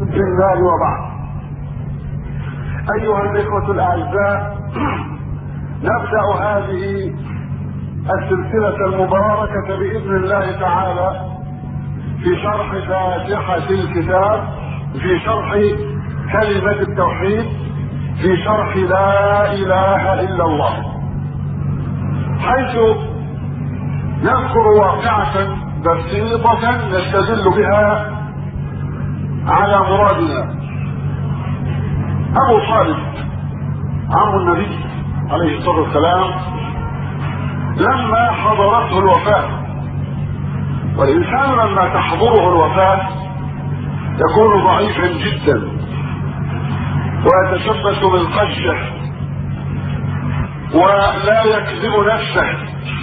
في النار وبعد ايها الاخوه الاعزاء نبدا هذه السلسله المباركه باذن الله تعالى في شرح فاتحه الكتاب في شرح كلمه التوحيد في شرح لا اله الا الله حيث نذكر واقعه بسيطه نستدل بها على مرادنا ابو طالب عم النبي عليه الصلاه والسلام لما حضرته الوفاه والانسان لما تحضره الوفاه يكون ضعيفا جدا ويتشبث بالقشه ولا يكذب نفسه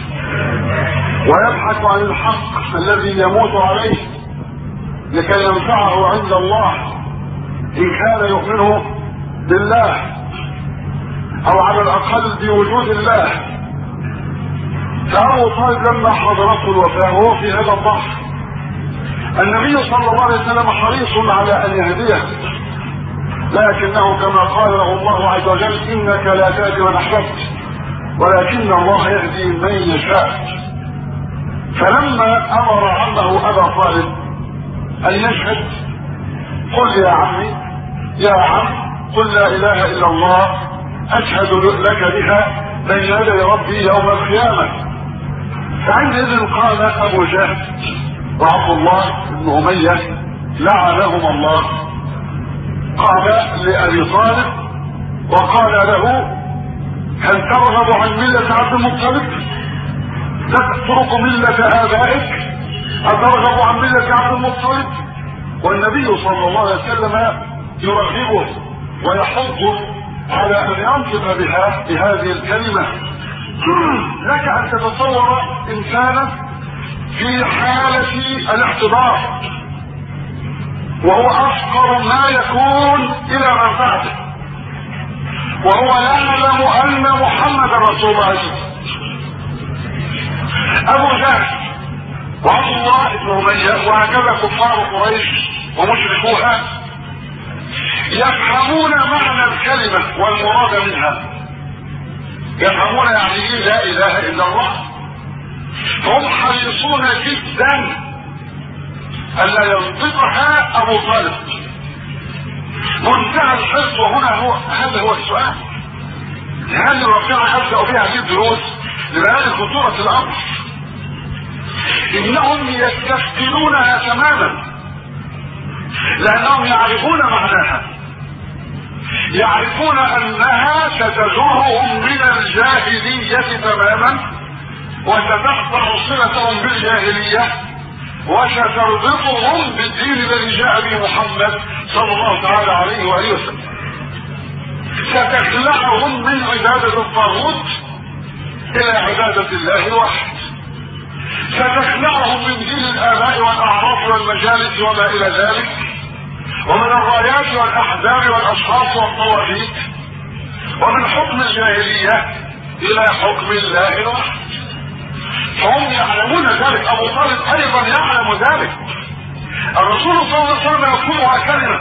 ويبحث عن الحق الذي يموت عليه لكي ينفعه عند الله ان كان يؤمن بالله او على الاقل بوجود الله فابو طالب لما حضرته الوفاه وهو في هذا الضعف النبي صلى الله عليه وسلم حريص على ان يهديه لكنه كما قال له الله عز وجل انك لا تهدي من احببت ولكن الله يهدي من يشاء فلما امر عمه ابا طالب ان يشهد قل يا عمي يا عم قل لا اله الا الله اشهد لك بها بين يدي ربي يوم القيامه فعندئذ قال ابو جهل وعبد الله بن اميه لعنهم الله قال لابي طالب وقال له هل ترغب عن مله عبد المطلب تترك مله ابائك اترغب عن مله عبد المطلب والنبي صلى الله عليه وسلم يرغبه ويحضه على ان ينطق بها بهذه الكلمه لك ان تتصور انسانا في حاله الاحتضار وهو افقر ما يكون الى منفعته وهو يعلم ان محمدا رسول الله ابو جهل وعبد الله بن اميه وهكذا كفار قريش ومشركوها يفهمون معنى الكلمه والمراد منها يفهمون يعني ايه لا اله الا الله هم حريصون جدا الا ينطقها ابو طالب منتهى الحرص وهنا هو هذا هو السؤال هل ربنا ابدا بها هذه الدروس لبيان خطوره الامر انهم يستثقلونها تماما لانهم يعرفون معناها يعرفون انها ستجرهم من الجاهلية تماما وستقطع صلتهم بالجاهلية وستربطهم بالدين الذي جاء به محمد صلى الله تعالى عليه واله وسلم ستخلعهم من عبادة الطاغوت الى عبادة الله الواحد ستخلعهم من دين الاباء والاعراف والمجالس وما الى ذلك ومن الرايات والاحزاب والاشخاص والطواغيت ومن حكم الجاهليه الى حكم الله الواحد فهم يعلمون ذلك ابو طالب ايضا يعلم ذلك الرسول صلى الله عليه وسلم يطلبها كلمه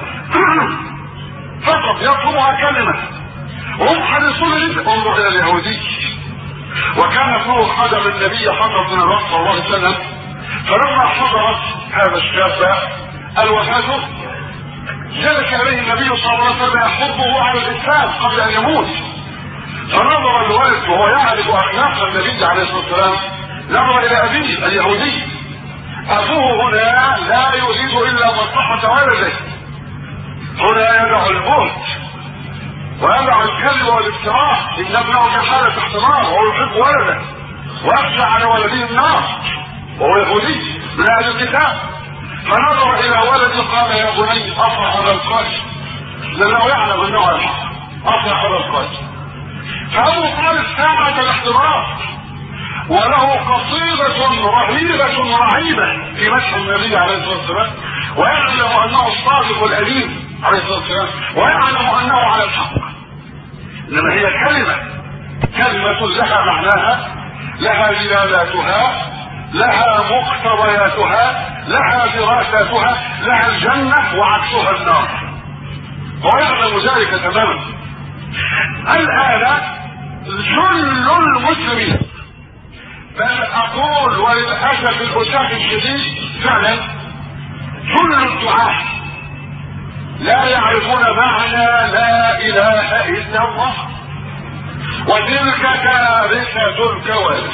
فقط يطلبها كلمه وهم حريصون جدا انظر الى اليهودي وكان فوق قدم النبي حضر بن الرب صلى الله عليه وسلم فلما حضرت هذا الشاب الوفاه جلس اليه النبي صلى الله عليه وسلم يحضه على الاسلام قبل ان يموت فنظر الوالد وهو يعرف اخلاق النبي عليه الصلاه والسلام نظر الى ابيه اليهودي ابوه هنا لا يريد الا مصلحه ولده هنا يدع الموت ويدع الكذب والافتراء ان ابنه في حاله احتضار وهو يحب ولده ويخشى على ولده النار وهو يهودي من اهل الكتاب فنظر الى ولده قال يا بني اطرح هذا القش لانه يعلم انه الحق اطرح هذا القش فابو طالب ساعة الاحتضار وله قصيدة رهيبة رهيبة في مدح النبي عليه الصلاة والسلام ويعلم انه الصادق الامين عليه الصلاة والسلام ويعلم انه على الحق انما هي كلمة كلمة لها معناها لها دلالاتها لها مقتضياتها لها دراساتها لها الجنة وعكسها النار ويعلم ذلك تماما الآن كل المسلمين بل أقول وللأسف الأساف الشديد فعلا كل الدعاة لا يعرفون معنى لا إله إلا الله وتلك كارثة الكوارث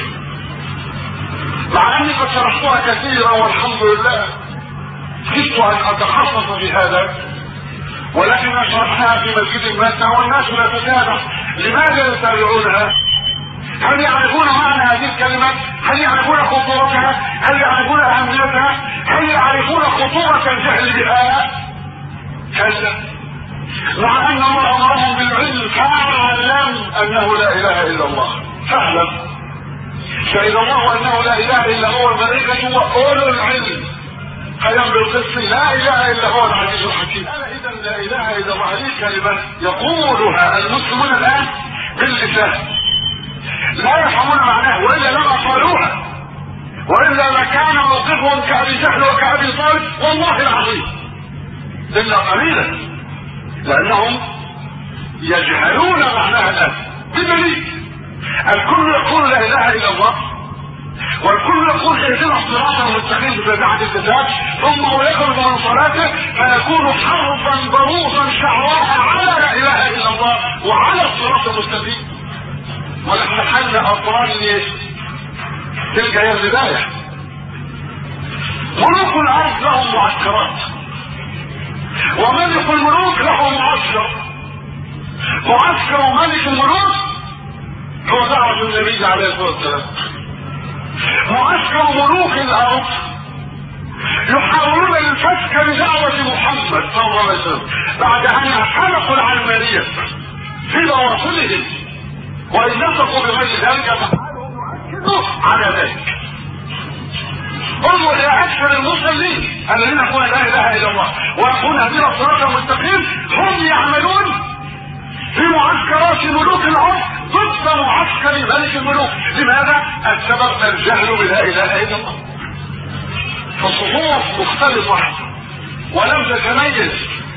مع اني قد شرحتها كثيرا والحمد لله خفت ان اتخصص في هذا ولكن شرحتها في مسجد مكة والناس لا تتابع لماذا يتابعونها؟ هل يعرفون معنى هذه الكلمات؟ هل يعرفون خطورتها؟ هل يعرفون اهميتها؟ هل يعرفون خطورة الجهل بها؟ كلا مع ان الله امرهم بالعلم فاعلم انه لا اله الا الله فاعلم شهد الله انه لا اله الا هو الملائكة واولو العلم قيام بالقسط لا اله الا هو العزيز الحكيم انا اذا لا اله الا الله هذه كلمة يقولها المسلمون الان باللسان لا يفهمون معناه والا لما قالوها والا لكان موقفهم كابي جهل وكابي طالب والله العظيم الا قليلا لانهم يجهلون معناها الان بدليل الكل يقول لا اله الا الله والكل يقول اهدنا الصراط المستقيم بتبعة الكتاب ثم هو يخرج من صلاته فيكون حرفا ضروسا شعواء على لا اله الا الله وعلى الصراط المستقيم ونحن حل اطران تلك هي البدايه ملوك الارض لهم معسكرات وملك الملوك له معسكر معسكر ملك الملوك هو دعوة النبي عليه الصلاة والسلام معسكر ملوك الأرض يحاولون الفتك بدعوة محمد صلى الله عليه وسلم بعد أن خلقوا العلمانية في بواطنهم وإن نطقوا بغير ذلك فحالهم يؤكدوا على ذلك انظر الى اكثر المسلمين الذين يقولون لا اله الا الله ويقولون اهدنا الصراط المستقيم هم يعملون في معسكرات ملوك الارض ضد معسكر ملك الملوك لماذا السبب الجهل بلا اله الا الله فالصفوف مختلطة ولم تتميز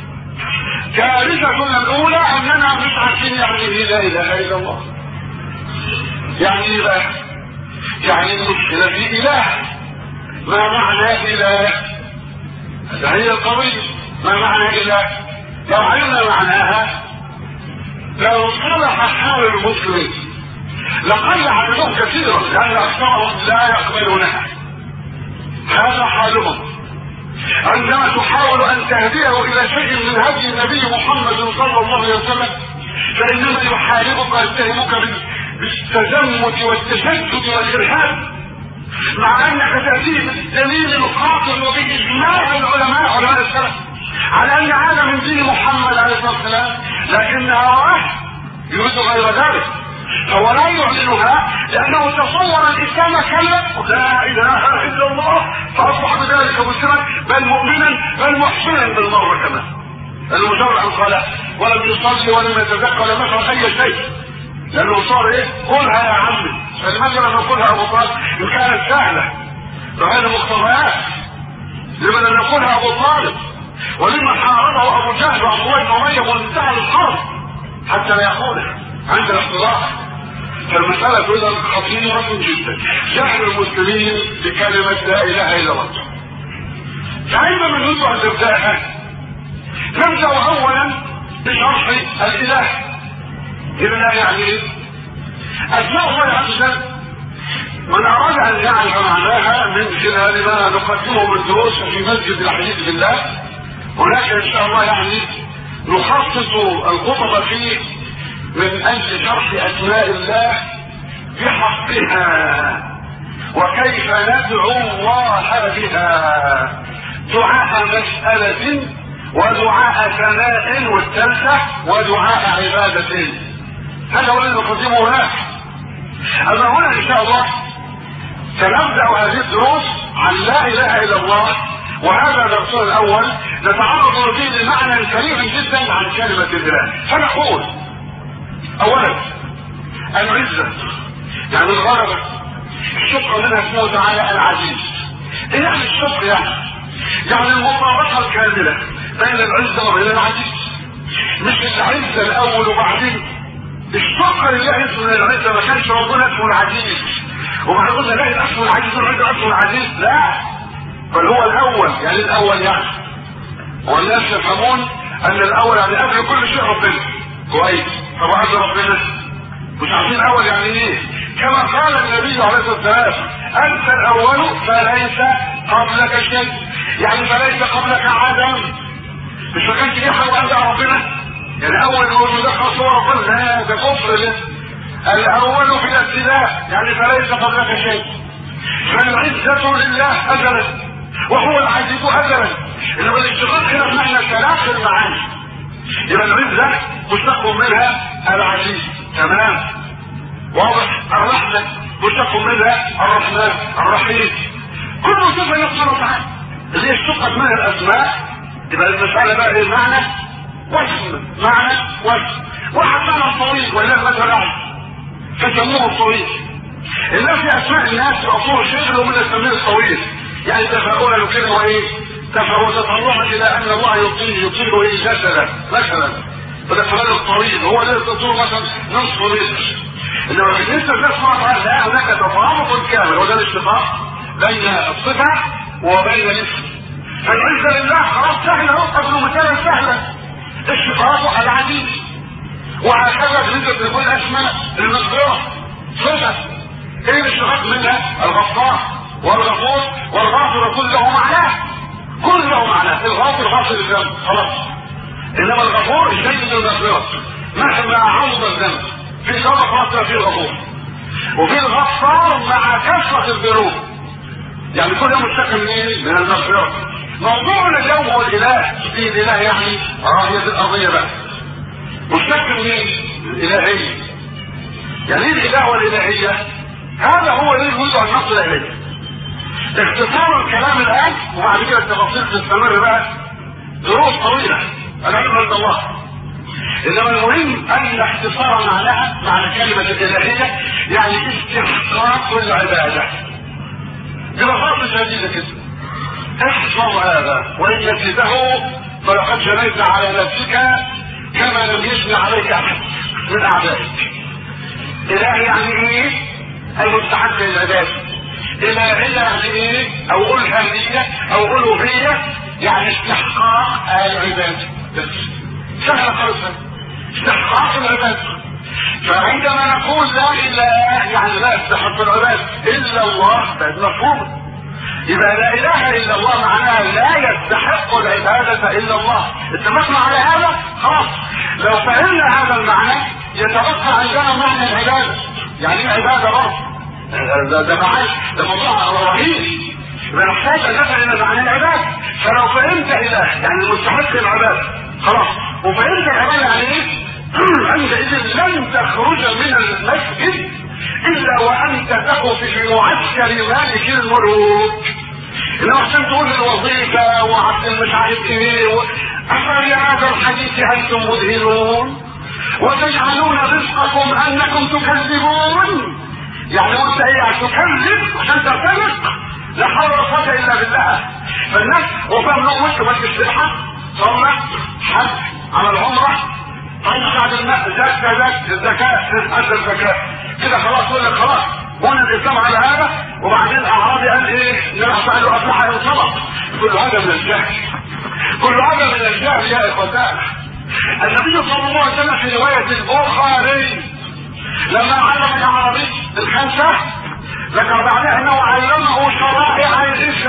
كارثة الاولى اننا مش عارفين يعني ايه لا اله الا الله يعني ايه بقى يعني المشكلة في اله ما معنى اله هذا هي القضية ما معنى اله لو علمنا معناها لو صلح حال المسلمين لقل عددهم كثيرا لان اكثرهم لا يقبلونها هذا حالهم عندما تحاول ان تهديه الى شيء من هدي النبي محمد صلى الله عليه وسلم فانما يحاربك ويتهمك بالتزمت والتشدد والارهاب مع انك تاتيه بالدليل القاطع وباجماع العلماء علماء السلف على ان هذا من دين محمد عليه الصلاه والسلام لكن هواه يريد غير ذلك هو لا يعلنها لانه تصور الاسلام كلمه لا اله الا الله فاصبح بذلك مسلما بل مؤمنا بل محسنا بالمره كمان المجرد ان قال ولم يصلي ولم يتزكى ولم يفعل اي شيء لانه صار ايه قولها يا عمي فلماذا لم يقولها ابو طالب ان كانت سهله بغير مقتضيات لما لم يقولها ابو طالب ولما حاربه ابو جهل وعبد الله بن اميه وانتهى الحرب حتى لا يقولها عند الاختراع فالمسألة إذا خطيرة جدا جهل المسلمين بكلمة لا إله إلا الله فعندما نريد أن نبدأها نبدأ أولا بشرح الإله إذا يعني إيه؟ أسماء الله عز وجل من أراد أن يعرف معناها من خلال ما نقدمه من دروس في مسجد الحديث بالله هناك إن شاء الله يعني نخصص الخطب فيه من أجل شرح أسماء الله بحقها وكيف ندعو الله بها دعاء مسألة ودعاء ثناء والثالثة ودعاء عبادة هذا هو الذي نقدمه هناك أما هنا إن شاء الله سنبدأ هذه الدروس عن لا إله إلا الله وهذا درسنا الأول نتعرض فيه لمعنى كريم جدا عن كلمة الإله فنقول أولا العزة يعني الغلبة الشق منها اسمه تعالى العزيز ايه يعني الشق يعني يعني المطابقة الكاملة بين العزة وبين العزيز مش العزة الاول وبعدين الشق لله اسمه العزة ما كانش ربنا اسمه العزيز وبعد قلنا لا الاسم العزيز والعزة اسمه العزيز لا بل هو الاول يعني الاول يعني والناس يفهمون ان الاول يعني قبل كل شيء ربنا كويس طب قبل ربنا مش عارفين الاول يعني ايه كما قال النبي عليه الصلاه والسلام انت الاول فليس قبلك شيء يعني فليس قبلك عدم مش ما كانش في حاجه عند ربنا يعني اول يقول ده خاص هو ربنا لا ده كفر ده الاول في الابتداء يعني فليس قبلك شيء فالعزه لله ازلا وهو العزيز ازلا انما الاشتغال هنا بمعنى ثلاث المعاني يبقى العزه مشتق منها العزيز تمام واضح الرحمة مشتق منها الرحمن الرحيم كل صفة يقصر تعالى اللي اشتقت منها الاسماء يبقى المسألة بقى ايه معنى واسم معنى واسم واحد معنى طويل ولا مثل اعلى فسموه الطويل الناس في اسماء الناس يعطوه شغل من التمرير الطويل يعني تفاؤلا وكده وايه تفاؤل تطلعا الى ان الله يطيل يطيل ايه جسدا مثلا فده فلان الطويل هو ده الدكتور مثلا نصف متر انما بالنسبه لله سبحانه وتعالى لا هناك تفاوت كامل وده الاشتقاق بين الصفه وبين الاسم فالعزه لله خلاص سهله اهو قبل مثالا سهلا اشتقاق العزيز وهكذا بالنسبه لكل اسماء المغفره صفه ايه الاشتقاق منها الغفار والغفور والغافر كله معناه كله معناه الغافر غافر الذنب خلاص انما الغفور شديد المغفره مهما عظم الذنب في سبب خاصة في الغفور وفي الغفار مع كثرة الذنوب يعني كل يوم مشتكى من ايه؟ من المغفرة موضوعنا اليوم هو الاله في الاله يعني راهية القضية بقى مشتكى من ايه؟ الالهية يعني ايه الاله والالهية؟ هذا هو اللي يريد ان نصل اليه اختصار الكلام الان وبعد كده التفاصيل تستمر بقى دروس طويلة العلم عند الله انما المهم ان اختصار معناها معنى كلمة الالهية يعني استحقاق العبادة ببساطة شديدة كده احفظ هذا وان نسيته فلقد جنيت على نفسك كما لم يجن عليك احد من اعدائك اله يعني ايه المستحق للعبادة الهية يعني ايه او الهامية او الوهية يعني استحقاق العبادة بس سهل خالص استحقاق العبادة فعندما نقول لا اله يعني لا يستحق العبادة الا الله ده مفهوم يبقى لا اله الا الله معناها لا يستحق العبادة الا الله اتفقنا على هذا خلاص لو فهمنا هذا المعنى يتبقى عندنا معنى العبادة يعني ايه عبادة برضه ده ده معنى ده موضوع رهيب يبقى نحتاج ان نفهم الى معنى العبادة فلو فهمت اله يعني المستحق العبادة خلاص وفهمت العبادة يعني ايه عندئذ لن تخرج من المسجد الا وانت تقف في معسكر مالك الملوك انما عشان تقول الوظيفة وعبد مش عارف ايه و... افعل هذا الحديث انتم مذهلون وتجعلون رزقكم انكم تكذبون يعني وانت ايه تكذب عشان ترتزق لا حول ولا قوه الا بالله فالناس وفاهم لهم وش بس السبحه صلى حج عمل عمره طيب بعد الناس زكاه الزكاه ادى الزكاه كده خلاص يقول لك خلاص وانا الاسلام على هذا وبعدين اعرابي قال ايه نرفع له اسلحه ينصبط كل هذا من الجهل كل هذا من الجهل يا اخوتان النبي صلى الله عليه وسلم في روايه البخاري لما علم العربي الخمسه ذكر بعدها انه علمه شرائع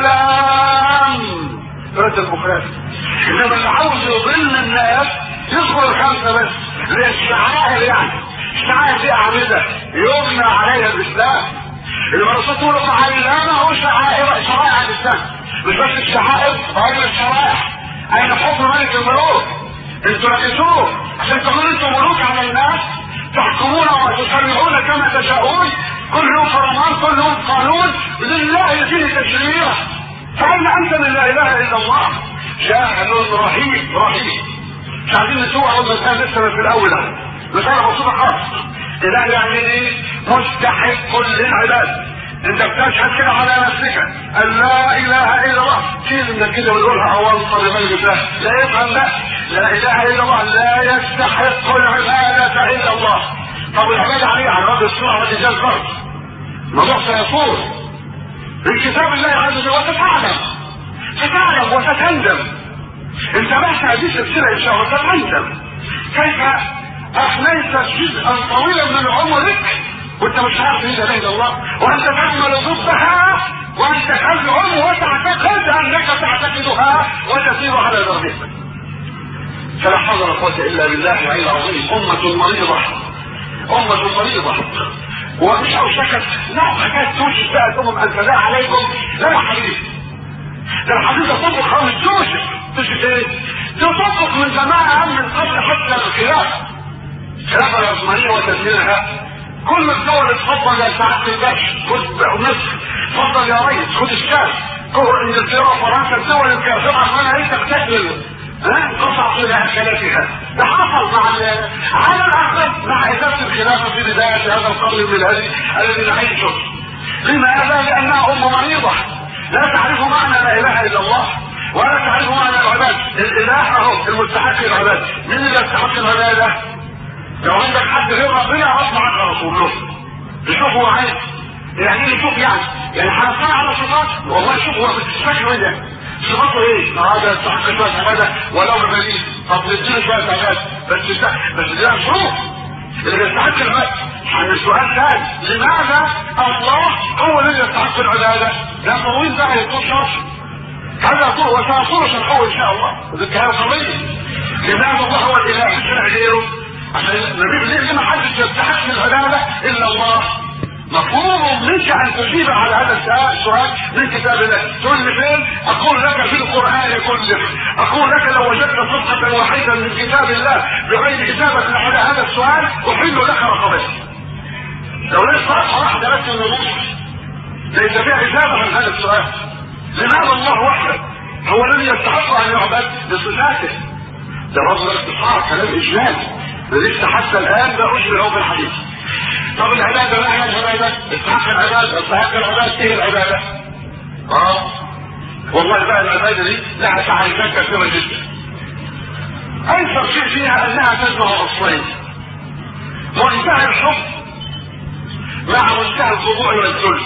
الاسلام روايه البخاري انما اللي عاوز يضل الناس يذكر الخمسه بس للشعائر يعني الشعائر دي اعمده يبنى عليها الاسلام الرسول تقول علمه شعائر شرائع الاسلام مش بس الشعائر وهي الشرائع اين حكم ملك الملوك انتوا رئيسوه عشان تقولوا انتوا ملوك على الناس تحكمون وتشرعون كما تشاءون كل يوم فرمان كل يوم قانون لله فيه تشريع فأين أنت من لا إله إلا الله جاهل رهيب رهيب مش عايزين نسوق أول مسألة لسه في الأول مسألة بسيطة خالص إله يعني إيه؟ مستحق للعباد انت بتشهد كده على نفسك ان لا اله الا الله كلمه كده بنقولها اوانطه لغير الله لا يفهم ده لا اله الا الله لا يستحق العباده الا الله طب العباده عليه على رد السرعه والرجال فرض الموضوع سيطول في كتاب الله عز وجل وتتعلم تتعلم وتتندم انتبهت هذه السلسله ان شاء الله تتندم كيف افنيت جزءا طويلا من عمرك وانت مش عارف ايه الا الا الله وانت تعمل ضدها وانت تزعم وتعتقد انك تعتقدها وتسير على ضربها فلا حول ولا قوه الا بالله العلي العظيم امه مريضه امه مريضه ومش اوشكت لا حكايه توشك بقى الامم انزلها عليكم لا يا حبيبي ده الحديث تطبق خالص توشك توشك ايه؟ تطبق من زمان من قبل حتى الخلافه الخلافه العثمانيه وتدميرها كل الدول اتفضل يا سعاده الباشا خد مصر اتفضل يا ريس خد الشام كور انجلترا وفرنسا الدول الكافره عماله ايه تقتتل انقطع الى اكلاتها ده حصل مع على الاقل مع ازاله الخلافه في بدايه هذا القرن الميلادي الذي نعيشه لماذا؟ لانها ام مريضه لا تعرف معنى لا اله الا الله ولا تعرف معنى العباد الاله اهو المستحق العباد مين اللي يستحق العباده؟ لو عندك حد غير ربنا غصب عنك على رسول الله تشوف هو عايز يعني ايه يشوف يعني يعني هنصنع على صفات والله شوف هو شكله ايه ده صفاته ايه؟ هذا يستحق شويه عباده ولو بمليء طب نديله شويه عباده بس بس ده شروط اللي يستحق العباده عن السؤال ثاني لماذا الله هو الذي يستحق العباده؟ ده طويل بقى يكون شرح هذا طول وسيطول شرحه ان شاء الله الكلام قوي لماذا الله هو الاله مش غيره؟ عشان ليه ما حدش يستحق العباده الا الله مفهوم منك ان تجيب على هذا السؤال من كتاب الله تقول لي فين اقول لك في القران كله اقول لك لو وجدت صفحه واحده من كتاب الله بغير اجابه على هذا السؤال احل لك رقبتي لو لقيت صفحه واحده بس من النصوص ليس فيها اجابه عن هذا السؤال لماذا الله وحده هو الذي يستحق ان يعبد بصفاته ده برضه الاختصار كلام اجمالي لسه حتى الان لا اشبه في الحديث طب العباده ما هي العباده؟ استحق العباده استحق العباده ايه العباده؟ اه والله بقى العباده دي لها تعريفات كثيره جدا ايسر شيء فيها انها تجمع اصلين منتهى الحب مع منتهى الخضوع والذل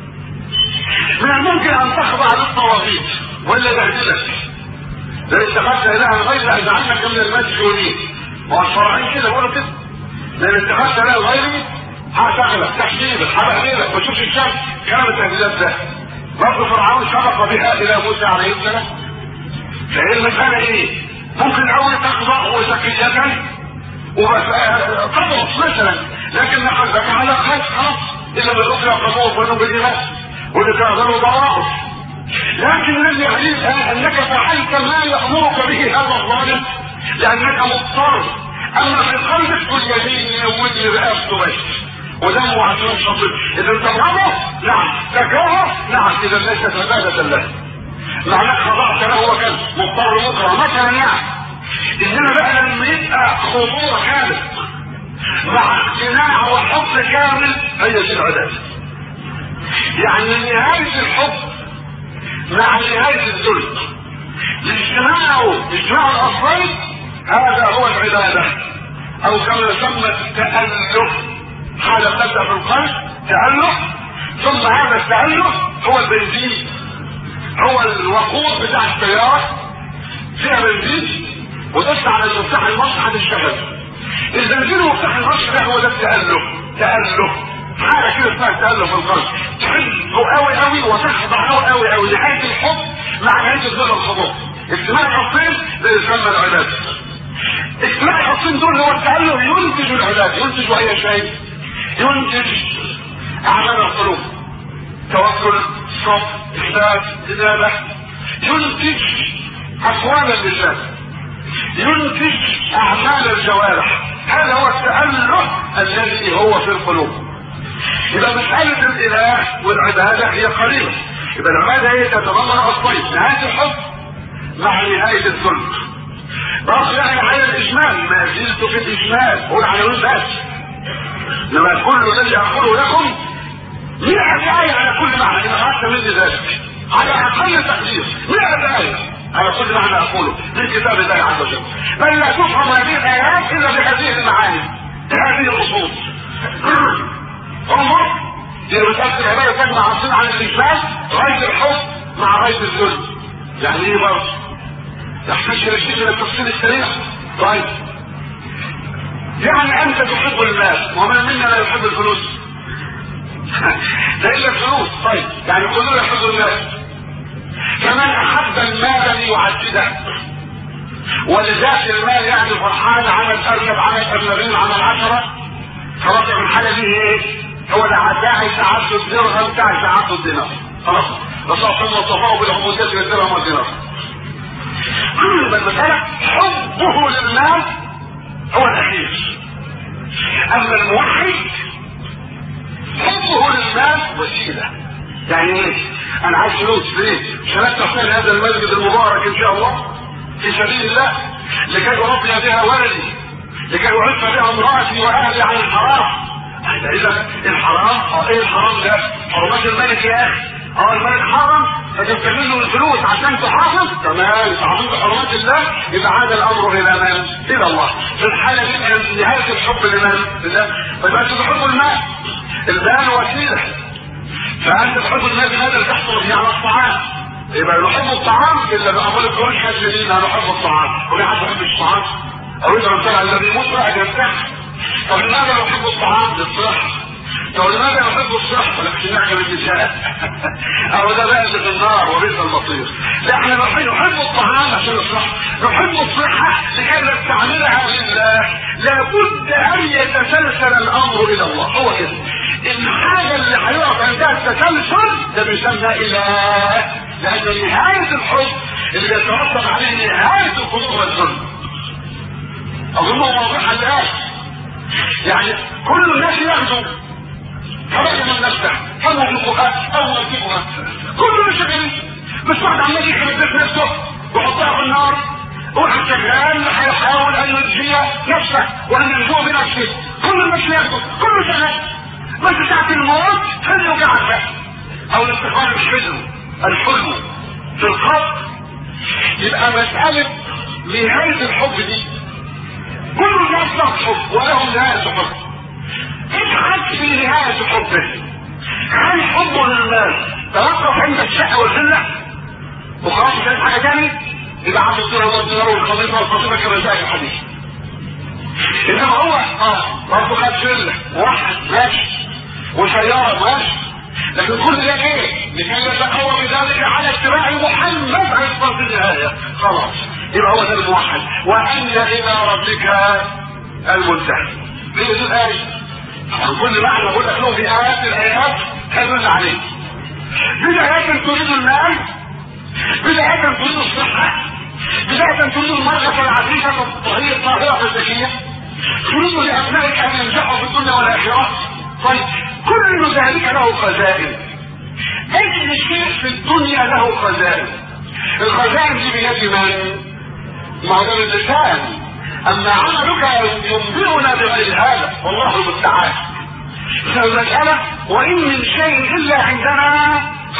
من الممكن ان تخضع للطواغيت ولا تهدلك لو اتخذت الها غير اجعلك من المسجونين والشرعين كده بيقولوا كده لان اتخذت اله غيري هشغلك تحديدك هبهدلك ما تشوفش الشمس كلام التهديدات ده برضه فرعون سبق بها الى موسى عليه السلام فهي المساله ايه؟ ممكن الاول تخضع وسكية وتضغط مثلا لكن قلبك على خير خلاص الا بالرقيه قبول وانه بالايمان واللي كان غير ضرائب لكن الذي يعنيه انك فعلت ما يامرك به هذا الظالم لانك مضطر اما في قلبك كل يمين يودي رقبته بس ودمه عشان شطر اذا تبغضه نعم تكرهه نعم اذا ليست عباده له معناك خضعت له وكان مضطر مكره مثلا يعني انما بقى لما يبقى خضوع كامل مع اقتناع وحب كامل هي دي العباده يعني نهايه الحب مع نهايه الذل اجتماعه اجتماع الاصلين هذا هو العباده او كما يسمى التالف حاله تبدا في القلب تالف ثم هذا التالف هو البنزين هو الوقود بتاع السياره فيها بنزين وتدفع على المفتاح المصنع هتشتغل البنزين ومفتاح المصنع ده هو ده التالف تالف حاجه كده اسمها تالف في القلب تحبه قوي قوي وتخضع قوي قوي قوي نهايه الحب مع نهايه الذل والخضوع اجتماع الحبين ده يسمى العباده اجتماع الحبين دول هو التالف ينتج العباده ينتج اي شيء ينتج اعمال القلوب توكل صبر اخلاص انابه ينتج اقوال اللسان ينتج اعمال الجوارح هذا هو التأله الذي هو في القلوب يبقى مسألة الإله والعبادة هي قريبة يبقى العبادة هي تتضمن أصلين نهاية الحب مع نهاية الذل بقى يعني على الإجمال ما زلت في الإجمال هو العناوين بس انما كل الذي اقوله لكم مئة آية على كل معنى إذا أردت مني ذلك على أقل تقدير مئة آية على كل معنى أقوله من كتاب الله عز وجل بل لا تفهم هذه الآيات إلا بهذه المعاني بهذه الأصول انظر دي رسالة العبادة تجمع عصير عن الإجمال غاية الحب مع غاية الذل يعني إيه برضه؟ يحتاج إلى شيء من التفصيل السريع طيب يعني أنت تحب المال ومن منا لا يحب الفلوس ده إلا الفلوس طيب يعني كلنا يحب المال فمن أحب المال ليعدده ولذات المال يعني فرحان عمل أرنب عمل أرنبين عمل عشرة خلاص من الحالة دي ايه؟ هو ده داعي تعدد درهم داعي تعدد دينار خلاص رسول الله وصفاه بالعبودية والدرهم والدينار كل المسألة حبه للمال هو الأخير أما الموحد حبه للمال وسيلة يعني ايه؟ أنا عايز فلوس ليه؟ عشان أفتح هذا المسجد المبارك إن شاء الله في سبيل الله لكي أربي بها ولدي لكي أعف بها امرأتي وأهلي عن الحرام إذا الحرام اه ايه الحرام ده؟ حرمات الملك يا أخي اه الملك حرم فتستغل له الفلوس عشان تحافظ تمام تحافظ حرمات الله يبقى عاد الامر الى من؟ الى الله في الحاله دي نهايه الحب لمن؟ لله فيبقى انت تحب المال المال وسيله فانت تحب المال بهذا تحصل به على الطعام يبقى نحب الطعام الا بامر القران كافرين نحب الطعام وفي حد يحب الطعام او اذا مثلا الذي يموت ان يرتاح طب لماذا نحب الطعام للصحه طب لماذا نحب الصحة لكن نعجب النساء او ده بقى في النار وبئس المصير لا احنا نحب الطعام عشان الصحة نحب الصحة لكي نستعملها لله لابد ان يتسلسل الامر الى الله هو كده الحاجة اللي هيقف عندها التسلسل ده بيسمى اله لان نهاية الحب اللي بيترتب عليه نهاية القلوب والذل اظنه واضحة الان يعني كل الناس ياخذوا فبعد من نفسه فهو يطلقها او يطلقها كله مش شغالين مش واحد عمال يخرب بيت نفسه ويحطها في النار واحد شغال هيحاول ان ينجي نفسه وان ينجو بنفسه كل الناس ياخذوا كله شغال بس ساعة الموت حلو قاعد او الاستخبار الحلم الحلم في الخط يبقى مسألة نهاية الحب دي كل الناس له حب ولهم نهاية حب ابحث في نهاية حبه هل حبه للمال توقف عند الشقة والذلة وخلاص مش عايز حاجة تاني يبقى عبد الدينار والدينار والخميسة والخطيبة كما جاء في الحديث انما هو اه برضه خد شلة واحد ماشي وسيارة ماشي لكن كل ده ايه؟ لكي يتقوى بذلك على اتباع محمد عليه الصلاة النهاية خلاص يبقى هو ده الموحد وأن إلى ربك المنتهي هي دي الآية عن كل معنى بقول لك له في آيات الآيات تدل عليه بداية تريد المال بداية تريد الصحة بداية تريد المرأة العزيزة الطهيرة الطاهرة الذكية تريد لأبنائك أن ينجحوا في الدنيا والآخرة طيب كل ذلك له خزائن أي شيء في الدنيا له خزائن الخزائن دي بيد من؟ معدن اللسان اما عملك ينبئنا بغير هذا والله المستعان فالمسألة وإن من شيء إلا عندنا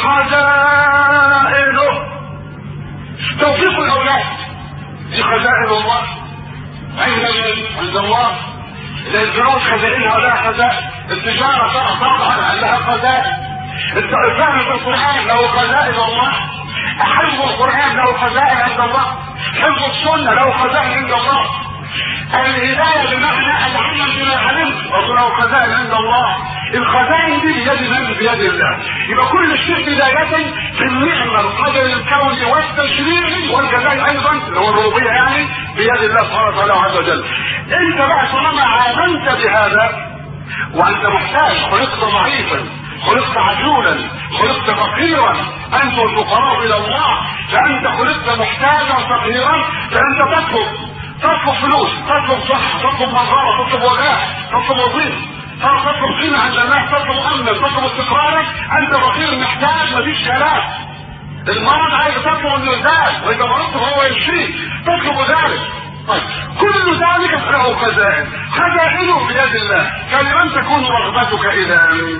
خزائنه توفيق الأولاد دي خزائن الله عند عند الله الفلوس خزائنها لها خزائن التجارة طبعا لها خزائن الفهم في القرآن له خزائن الله حفظ القرآن له خزائن عند الله حفظ السنة له خزائن عند الله الهداية بمعنى العلم بما علمت له خزائن عند الله الخزائن دي بيد من بيد الله يبقى كل شيء بداية في النعمة القدر الكوني والتشريعي والجزاء ايضا اللي هو الربوبية يعني بيد الله سبحانه وتعالى عز وجل انت بقى طالما امنت بهذا وانت محتاج خلقت ضعيفا خلقت عجولا خلقت فقيرا انتم الفقراء الى الله فانت خلقت محتاجا فقيرا فانت تطلب تطلب فلوس تطلب صحة تطلب مهارة تطلب وجاه تطلب وظيفة تطلب قيمة عند الناس تطلب امن تطلب استقرارك انت فقير محتاج مفيش كلام المرض عايز تطلب انه يزال واذا مرضت فهو يشفيك تطلب ذلك طيب كل ذلك له خزائن خزائنه بيد الله فلمن تكون رغبتك الى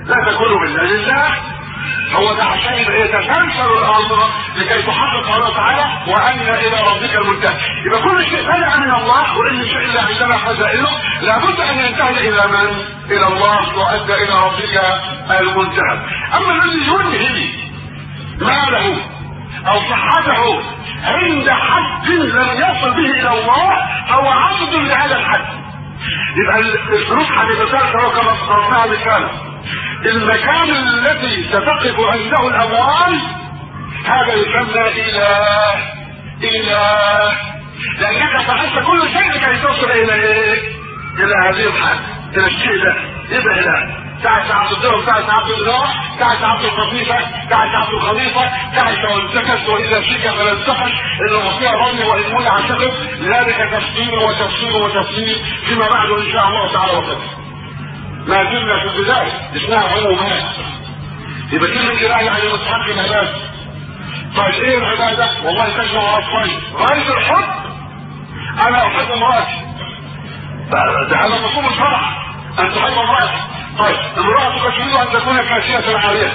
لا تكونوا بالله لله هو ده عشان يتسلسل الامر لكي تحقق الله تعالى وان الى ربك المنتهى يبقى كل شيء بدا من الله وان الشيء اللي عندنا خزائنه لابد ان ينتهي الى من؟ الى الله وادى الى ربك المنتهى اما الذي ينهي ماله او صحته عند حد لم يصل به الى الله هو عبد لهذا الحد يبقى الفلوس هتتسلسل كما ضربناها مثالا المكان الذي ستقف عنده الاموال هذا يسمى اله اله لانك فعلت كل شيء لكي تصل الى ايه الى هذه الحال الى الشيء ده يبقى اله تعس عبد الدرهم تعس عبد الله تعس عبد الخفيفة تعس عبد الخليفة تعس وانتكس واذا شيك فلا انتقش ان الوصية ظني وان منع شغل ذلك تفسير وتفسير وتفسير فيما بعد ان شاء الله تعالى وقت ما زلنا في البداية اسمها عمومات يبقى كلمة اله يعني مستحق العبادة طيب ايه العبادة؟ والله تجمع وصفين غاية الحب انا احب امرأتي ده هذا مفهوم الفرح ان تحب امرأتك طيب امرأتك تريد ان تكون كاشية عارية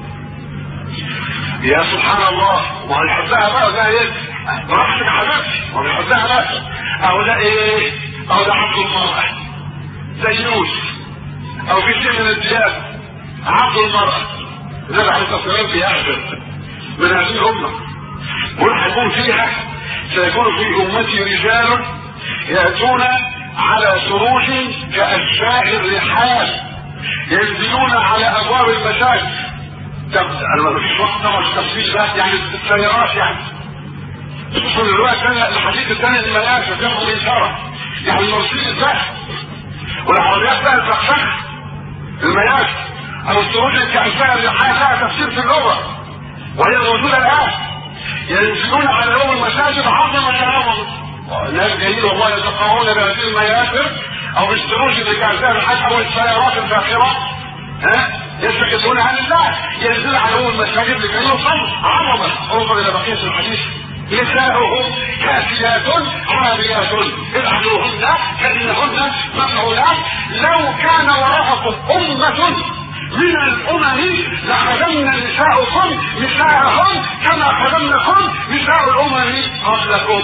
يا سبحان الله ما يحبها بقى ده ايه براحتك حبيبتي ما بيحبها بقى او ده ايه او ده عبد المرأة زي يوسف او في شيء من الزيادة عبد المرأة النبي عليه الصلاة والسلام بيأخذ من هذه الأمة ويكون فيها سيكون في أمتي رجال يأتون على سروج كأشباه الرحال ينزلون على أبواب المساجد انا ما فيش وقت طبعا التفصيل ده يعني السيارات يعني خصوصا الوقت الحديث الثاني المناخ جمعوا الإشارة يعني المرسيدس بقى والعربيات بقى الفخفخة المياه او السروج الكأشباه الرحال لها تفسير في اللغة وهي موجودة الآن ينزلون على يوم المساجد عظم كلامهم ناس جايين والله يتقرون بهذه المياسر او بالسروج اللي كان فيها الحج او السيارات الفاخرة ها يستكدون عن الله ينزلون على يوم المساجد لكي يصل عظمة انظر الى بقية الحديث نساؤهم كاسيات عاريات افعلوهن فانهن مفعولات لو كان وراءكم امه من الامم لخدمنا نساؤكم نساءهم كما خدمناكم نساء الامم قبلكم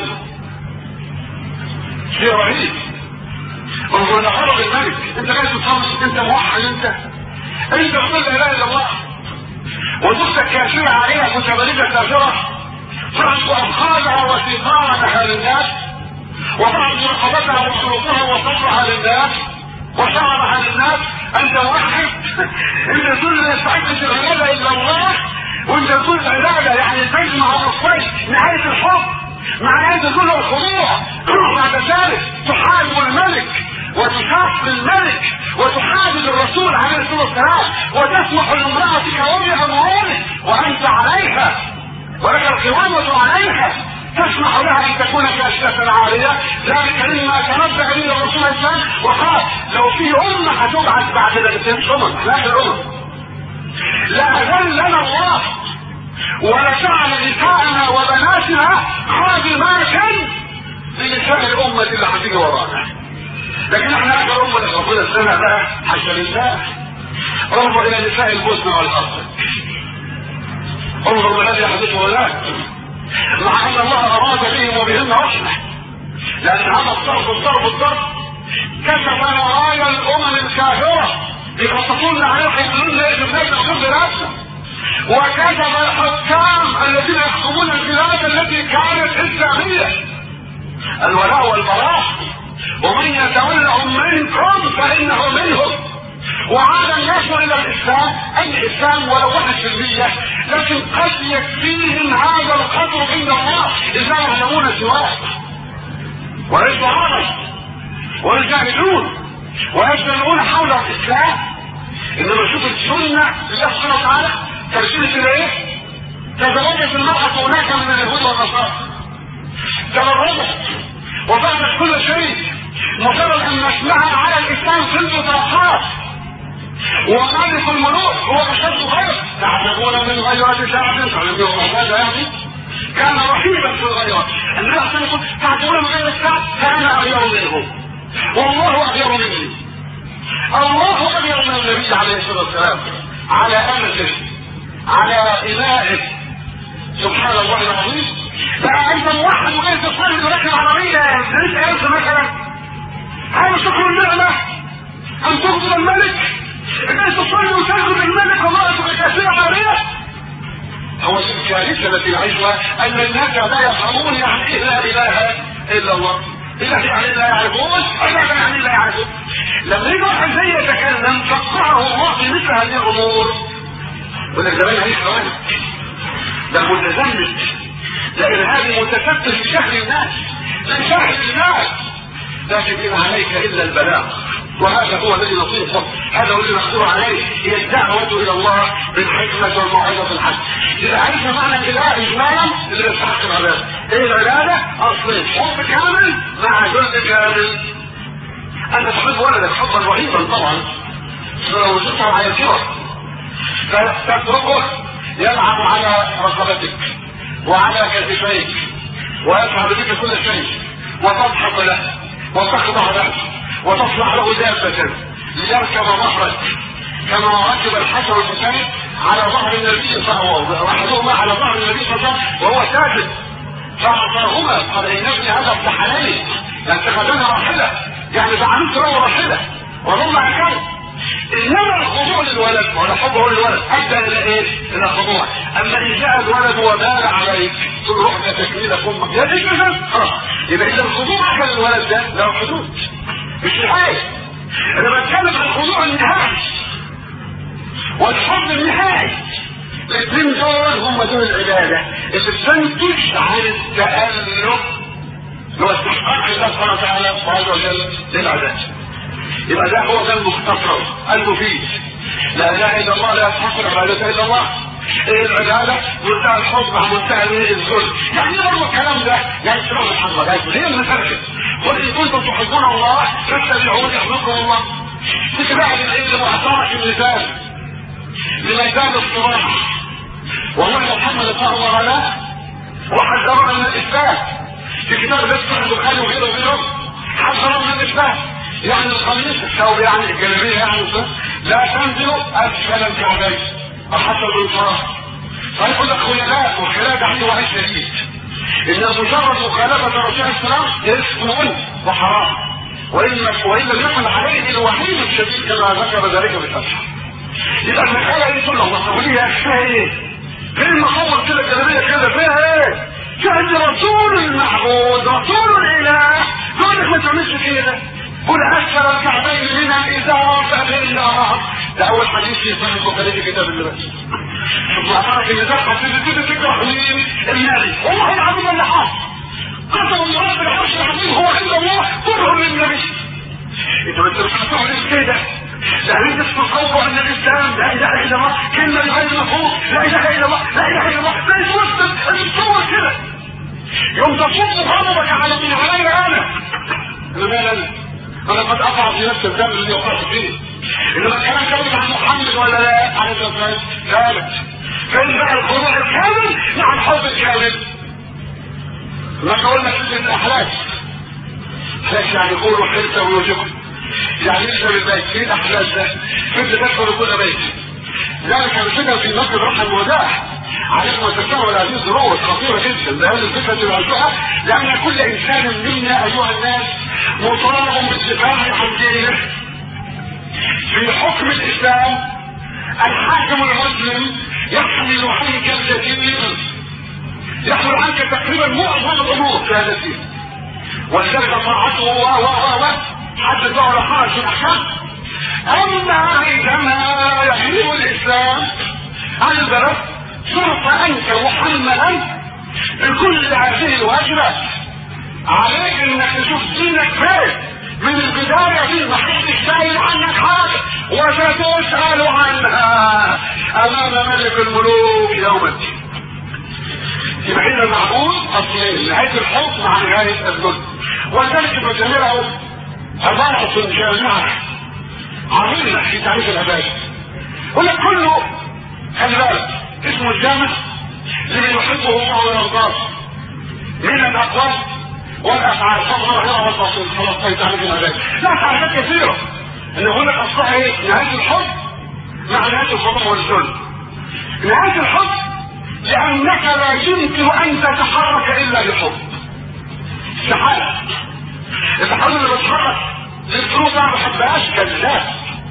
شيء رهيب انظر الى غضب الملك انت جاي تصلي انت موحد انت انت تقول لا اله الا الله وزوجتك كاشفه عليها متبرجه كافره تعرف افخاذها وثقالها للناس وتعرف رقبتها وشروطها وصبرها للناس وشعرها للناس انت موحد انت تقول لا يستحقش العباده الا الله وانت تقول العباده يعني تجمع الصيد نهايه الحب مع نهايه كل الخضوع بعد ذلك تحارب الملك وتشاف الملك وتحادث الرسول عليه الصلاه والسلام وتسمح لامراتك وجه امورك وانت عليها ولك القوامة عليها تسمح لها ان تكون كاشفة عارية ذلك مما تنبه به الرسول الاسلام وقال لو في امة هتبعث بعد ذلك امم لا الامم لأذلنا الله ولجعل نساءنا وبناتنا خادمات لنساء الأمة اللي هتيجي ورانا لكن احنا اكثر أمة اللي ربنا السنة بقى حاشا لله انظر إلى نساء البوسنة والأرض انظر ما الذي يحدث هناك مع ان الله اراد بهم وبهن رحمه لان هذا الضرب الضرب الضرب كشف نوايا الامم الكافره يخططون عليها يقولون لا يجب لنا كل راسنا وكشف الحكام الذين يحكمون البلاد التي كانت اسلاميه الولاء والبراء ومن يتولهم منكم فانه منهم وعاد الناس الى الاسلام اي اسلام ولو واحد في المية لكن قد يكفيهم هذا القدر عند الله اذا يعلمون سواه وليسوا عرب ويجاهدون ويجتمعون حول الاسلام انما شوف السنه لله سبحانه وتعالى ترسلت الى ايه؟ تزوجت المرأة هناك من اليهود والنصارى تبرجت وفعلت كل شيء مجرد ان نسمعها على الاسلام في البطاقات ومالك الملوك هو اشد غير تعجبون من غيرة شعب تعلمون هذا يعني كان رهيبا في الغيرات النبي صلى الله عليه وسلم تعجبون من غير الشعب كان اغير منهم والله اغير مني الله اغير من النبي عليه الصلاه والسلام على امته على امائه سبحان الله العظيم بقى انت موحد وجاي تصلي وراكب عربيه ليش انت مثلا هذا شكر النعمه ان تغفر الملك جاي تصلي وتسجد الملك الله بكثير عربيه هو الكارثه التي نعيشها ان الناس لا يفهمون يعني ايه لا اله الا الله اله يعني لا يعرفون اله يعني لا يعرفون لما يجي واحد زي يتكلم فقهه الله في مثل هذه الامور يقول لك ده باين عليه خوارج ده متزمت ده ارهابي متكتل في شهر الناس في شهر الناس لكن ان عليك الا البلاغ وهذا هو الذي نصيبه هذا هو الذي نقدر عليه هي الدعوة الى الله بالحكمة والموعظة الحق اذا عرفنا معنى الاله اجمالا اللي يستحق العبادة ايه العبادة اصلين حب كامل مع جزء كامل انت تحب ولدك حبا رهيبا طبعا لو وجدته على الكبر فتتركه يلعب على رقبتك وعلى كتفيك ويفعل بك كل شيء وتضحك له وتخضع له وتصنع له دابة ليركب ظهرك كما ركب الحسن والحسين على ظهر النبي صلى الله عليه وسلم واحدهما على ظهر النبي صلى الله عليه وسلم وهو ساجد فاعطاهما قال ان ابني هذا ابن حلالي لاتخذنا راحله يعني فعلمت له راحله وظل هكذا انما الخضوع للولد ولا حبه للولد ادى الى ايه؟ الى خضوع اما ان جاء الولد وبال عليك تقول روح تكميل امك يا دي كده خلاص يبقى اذا الخضوع كان الولد ده له حدود مش نهايه انا بتكلم عن الخضوع النهائي والحب النهائي الاثنين دول هم دول العباده اللي بتنتج عن التألق هو استحقاق الله سبحانه وتعالى عز وجل للعباد يبقى ده هو ده المختصر المفيد لا اله الا الله لا يستحق العباده الا الله ايه العبادة منتهى الحب مع منتهى الذل يعني برضه الكلام ده يعني سبحان محمد هي المساجد قل ان كنتم تحبون الله فاتبعوني يحببكم الله تتبع للعلم واعطاك المثال لميدان الصراع وهو محمد صلى الله عليه وسلم وحذرنا من الاسلام في كتاب الاسلام البخاري وغيره وغيره حذرنا من الاسلام يعني القميص الثوب يعني الجلابيه يعني لا تنزل اسفل الكعبين وحسب الفرح فيقول لك خللاء وخلاف عنده وعي شديد ان مجرد مخالفه رسول السلام اسم وحرام وان وان لم يكن عليه الوحيد الشديد كما ذكر ذلك بالفتح يبقى المساله دي تقول له الله لي يا اخي فيها ايه؟ فين المصور كده الجلابيه كده فيها ايه؟ فيها رسول المعبود رسول الاله يقول لك ما تعملش كده قل اسفل الكعبين من الازار فبين ده اول حديث في صحيح البخاري في كتاب اللباس شوف اعترف ان ده حديث كده تكره مين النبي والله العظيم اللي حاصل قسم الله بالعرش العظيم هو عند الله كره للنبي انت ما انت مش هتعمل كده لا انت تتصور ان الاسلام لا اله الا الله كلمه بغير مفهوم لا اله الا الله لا اله الا الله لا يتوسل ان تتصور كده يوم تصب غضبك على من علي انا انا انا انا قد اقع في نفس الذنب اللي وقعت فيه انما الكلام كلمة عن محمد ولا لا عليه الصلاه والسلام ثابت فين بقى الخضوع الكامل مع الحب الكامل ما قلنا كلمة الاحلاك احلاك يعني قولوا حلسة ويوجكم يعني ليس بالبيت ايه الاحلاك ده مثل تدخل كل بيت ذلك الفكرة في مسجد رحم الوداع عليكم التساؤل هذه الظروف خطيرة جدا بهذه الفكرة العشوائية لأن كل إنسان منا أيها الناس مطالب بالدفاع عن دينه في حكم الاسلام الحاكم المسلم يحمل عنك الكثير يحمل عنك تقريبا معظم الامور في هذا الدين ولذلك طاعته و و و و حتى ظهر حرج في الاحكام اما عندما يحمل الاسلام عن البلد صرت انت محملا بكل هذه الواجبات عليك انك تشوف دينك فين من البداية دي محدش سائل عنك حاجة وستسأل عنها أمام ملك الملوك يوم الدين. يبقى هنا المعبود أصلين نهاية الحب مع نهاية الذل ولذلك ابن تيمية له عبارة جامعة عظيمة في تعريف العبادة. يقول لك كله خلي بالك اسمه الجامع لمن يحبه الله ويرضاه من الأقوال والافعال الظاهره والباطن خلاص طيب تعرف العباد لا تعريفات كثيره ان هناك اصلها ايه نهايه الحب مع نهايه الخطا والذل نهايه الحب لانك لا يمكن ان تتحرك الا بحب استحاله التحول اللي بتحرك للفلوس انا ما بحبهاش كذاب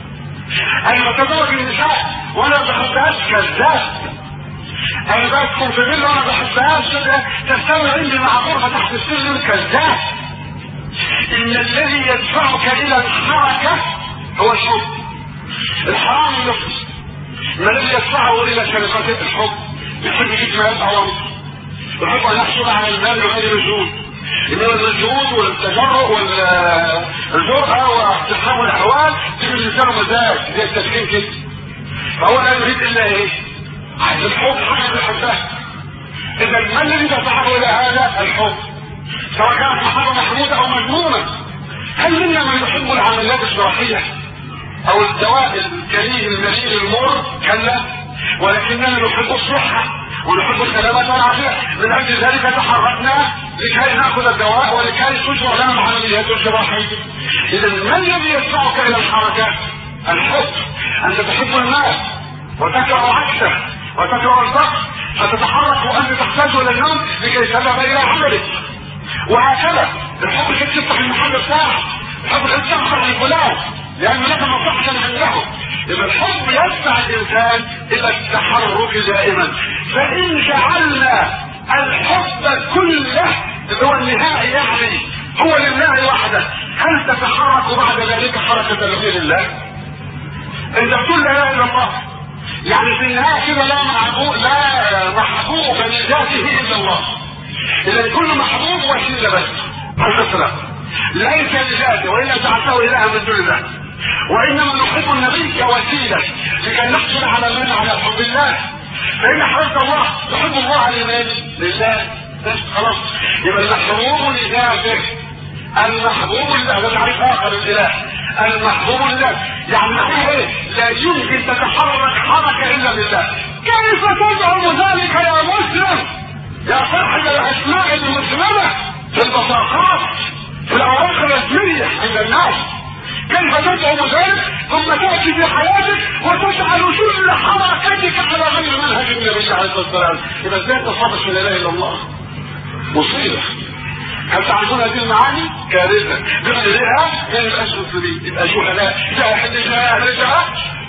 انا بتزوج النساء وانا ما بحبهاش كذاب انا بسكن في فيلا وانا ما بحبهاش تستوي عندي مع غرفه تحت السلم كذاب ان الذي يدفعك الى الحركه هو الحب الحرام النفس ما الذي يدفعه الى شركات الحب يحب يجيب ما يبقى يحب ان يحصل على المال بغير مجهود انما المجهود والتجرؤ والجرأة واقتحام الاحوال تجي الانسان مزاج زي التدخين كده فهو لا يريد الا ايه؟ عايز الحب حاجه بيحبها اذا ما الذي دفعه الى هذا؟ الحب سواء كانت محبه محموده او مذمومه هل منا من يحب العمليات الجراحيه او الدواء الكريه المليء المر كلا ولكننا نحب الصحه ونحب السلامة والعافية من أجل ذلك تحركنا لكي نأخذ الدواء ولكي تشرع لنا العمليات الجراحية إذا ما الذي يدفعك إلى الحركة؟ الحب أنت تحب المال وتكره عكسه وتكره الفقر فتتحرك وأنت تحتاج إلى النوم لكي تذهب إلى عملك وهكذا الحب كيف تفتح المحل بتاعك الحب كيف تفتح لفلان لأن لك مصلحة عنده إذا الحب يدفع الإنسان إلى التحرك دائما فإن جعلنا الحب كله اللي هو النهائي يعني هو لله وحده هل تتحرك بعد ذلك حركة لغير الله؟ إذا تقول لا إله إلا الله يعني في النهاية كده لا محبوب لا محبوب لذاته إلا الله إذا كل محبوب وسيلة بس عليه السلام ليس لذاته وإلا جعلته إلها من دون الله وانما نحب النبي كوسيله لكي نحصل على من على حب الله فان حببت الله تحب الله لمن؟ لله بس خلاص يبقى المحبوب لذاته المحبوب لله ده تعريف اخر الاله المحبوب لله يعني معناه ايه؟ لا يمكن تتحرك حركه الا بالله كيف تزعم ذلك يا مسلم؟ يا صاحب الاسماء المسلمه في البطاقات في الاوراق الرسميه عند الناس كيف تزعم ذلك ثم تأتي في حياتك وتجعل كل حركتك على غير منهج النبي عليه الصلاة والسلام إذا ازاي تصرف لا إله إلا الله مصيبة هل تعرفون هذه المعاني؟ كارثة بغيرها كان يبقى مسلمين يبقى شهداء جاهد جاهد جاهد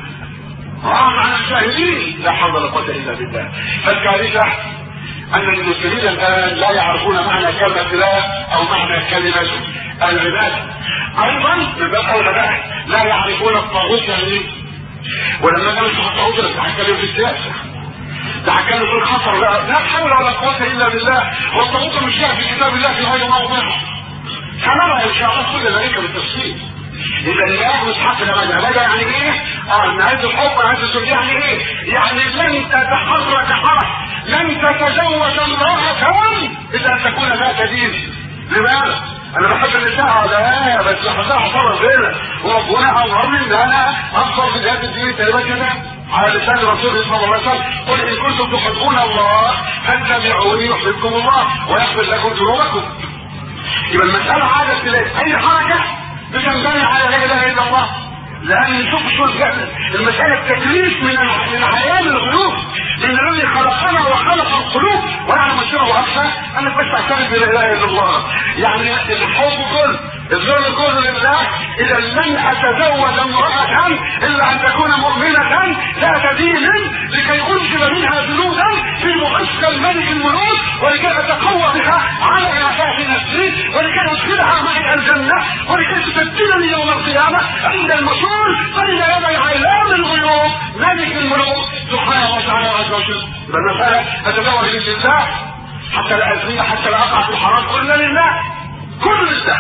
اه معنى الجاهلين لا حول ولا قوة إلا بالله فالكارثة أن المسلمين الآن لا يعرفون معنى كلمة لا أو معنى كلمة العبادة ايضا من باب اولى بقى لا يعرفون الطاغوت يعني ايه ولما كانوا يشوفوا الطاغوت ده هيتكلموا في السياسه ده هيتكلموا في الخطر لا لا حول ولا قوه الا بالله والطاغوت مش جاء في كتاب الله في غير موضعه سنرى ان شاء الله كل ذلك بالتفصيل اذا الله مش حق لمدى مدى يعني ايه؟ اه نهايه الحب نهايه الزوج يعني ايه؟ يعني لن تتحرك حرك لن تتزوج امرأة الا ان تكون ذات دين لماذا؟ انا بحب النساء لا بس بحبها حصرا غيرنا وربنا امرني ان انا افضل في هذا الدين تقريبا كده على لسان رسوله صلى الله عليه وسلم قل ان كنتم تحبون الله فاتبعوني يحببكم الله ويغفر لكم ذنوبكم يبقى المساله عاده تلاقي اي حركه بتنبني على لا اله الا الله لان نشوف شو المساله التكليف من من عيان الغيوب من الذي خلقنا وخلق القلوب ونحن مشيره اكثر انا بس اعترف بلا اله الا الله يعني الحب كله الذل كله لله اذا لن اتزوج امراه الا ان تكون مؤمنه ذات دين لكي انزل منها جنودا في معسكر الملك الملوك ولكي اتقوى بها على عفاف نفسي ولكي ادخلها معي الجنه ولكي تبدلني يوم القيامه عند المسؤول بين يدي علام الغيوب ملك الملوك سبحانه وتعالى عز وجل بالمساله اتزوج لله حتى لا ازني حتى لا اقع في الحرام كل لله كل لله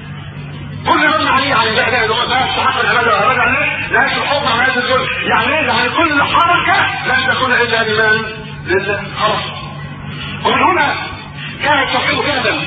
كل من عليه عن الله لا لا يستحق العباده والعباده عليه لا الحب عن هذا الذل يعني ايه يعني كل حركه لن تكون الا لمن؟ لله خلاص ومن هنا كان التوحيد فعلا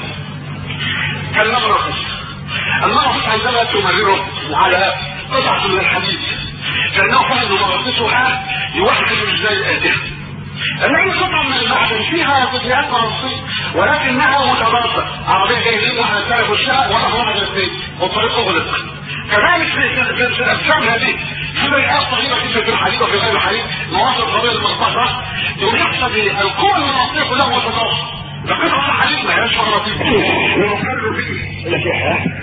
كالمغرب المغرب عندما تمرره على قطعه من الحديد فانه فعل مغرفتها يوحد الجزائر لأن قطعة من المعدن فيها جزيئات فرنسية ولكنها متضادة عربية جايين واحد تعرف الشقة واحد واحد الاثنين والطريق اغلق كذلك في في الاجسام هذه في بيئات صغيره جدا في الحديد وفي غير الحديد مواصل قبيل المصطفى يوم يحصل القوى المناطقيه كلها متضافره ده قطعه حديد ما هياش مراتب ومقرر فيه لك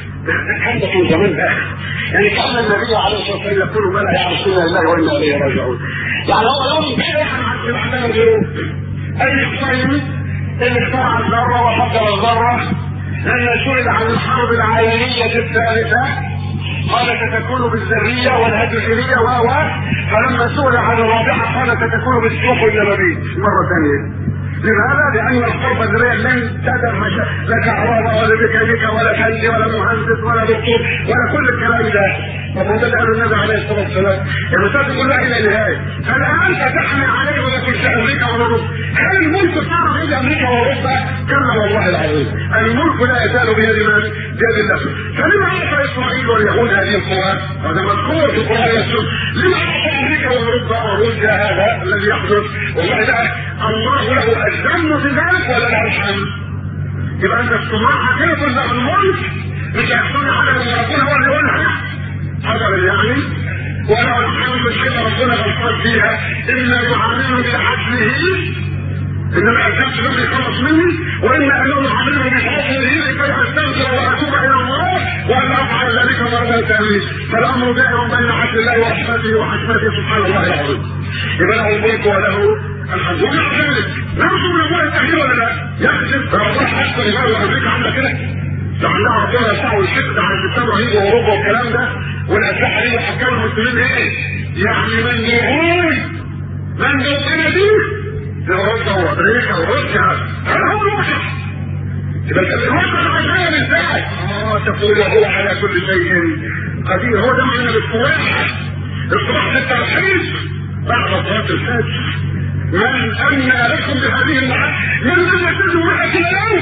كان ده في زمان ده يعني كان النبي عليه الصلاه والسلام يقول ما لا يعرفون الله وانا اليه راجعون يعني هو يوم كده يعني عندنا اليوم اي صيد اللي اخترع الذره وفجر الذره لما سئل عن الحرب العالميه الثالثه قال ستكون بالذريه والهدفية و فلما سئل عن الرابعه قال ستكون بالسوق والنبابيت مره ثانيه لماذا؟ لأن الحرب الذرية لن تدع لا كهرباء ولا ميكانيكا ولا فني ولا مهندس ولا دكتور ولا كل الكلام ده طب هو ده اللي قاله النبي عليه الصلاة والسلام الرسالة كلها إلى النهاية فالآن تتحمل عليه ولا كنت أمريكا ولا روسيا هل الملك صار بيد أمريكا وأوروبا؟ كلا والله العظيم الملك لا يزال بيد من؟ بيد الله فلما عرف إسرائيل واليهود هذه القوى هذا مذكور في القرآن والسنة لما عرف أمريكا وأوروبا وروسيا هذا الذي يحدث والله ده الله له الذم في ذلك ولا له الحمد؟ يبقى انت الصناعة كيف له الملك مش هيحصل على ربنا هو اللي يقولها قدر يعني وله الحمد مش كده ربنا غلطان فيها الا يعامله بعدله انما الكبش لم يخلص مني واما انه يعامله بفضله لكي استغفر واتوب الى الله وان افعل ذلك مرة ثانية فالامر دائر بين عدل الله ورحمته وحكمته سبحان الله العظيم يبقى له الملك وله الحمد ومع ذلك نرجو من الله التأهيل ولا لا؟ يحسب ربنا حتى يغير امريكا عامله كده لو عندها ربنا يسعوا الحقد على الاسلام رهيب واوروبا والكلام ده والاسلحه دي وحكام المسلمين ايه؟ يعني من جهود من جهود دي اوروبا وامريكا وروسيا هذا هو الوحش يبقى الوحش عشان ازاي؟ اه تقول هو على كل شيء قدير هو ده معنى الاصطلاح اصطلاح التوحيد بعد صلاه الفجر من أمنى لكم بهذه المعاني من لم يجدوا معك اليوم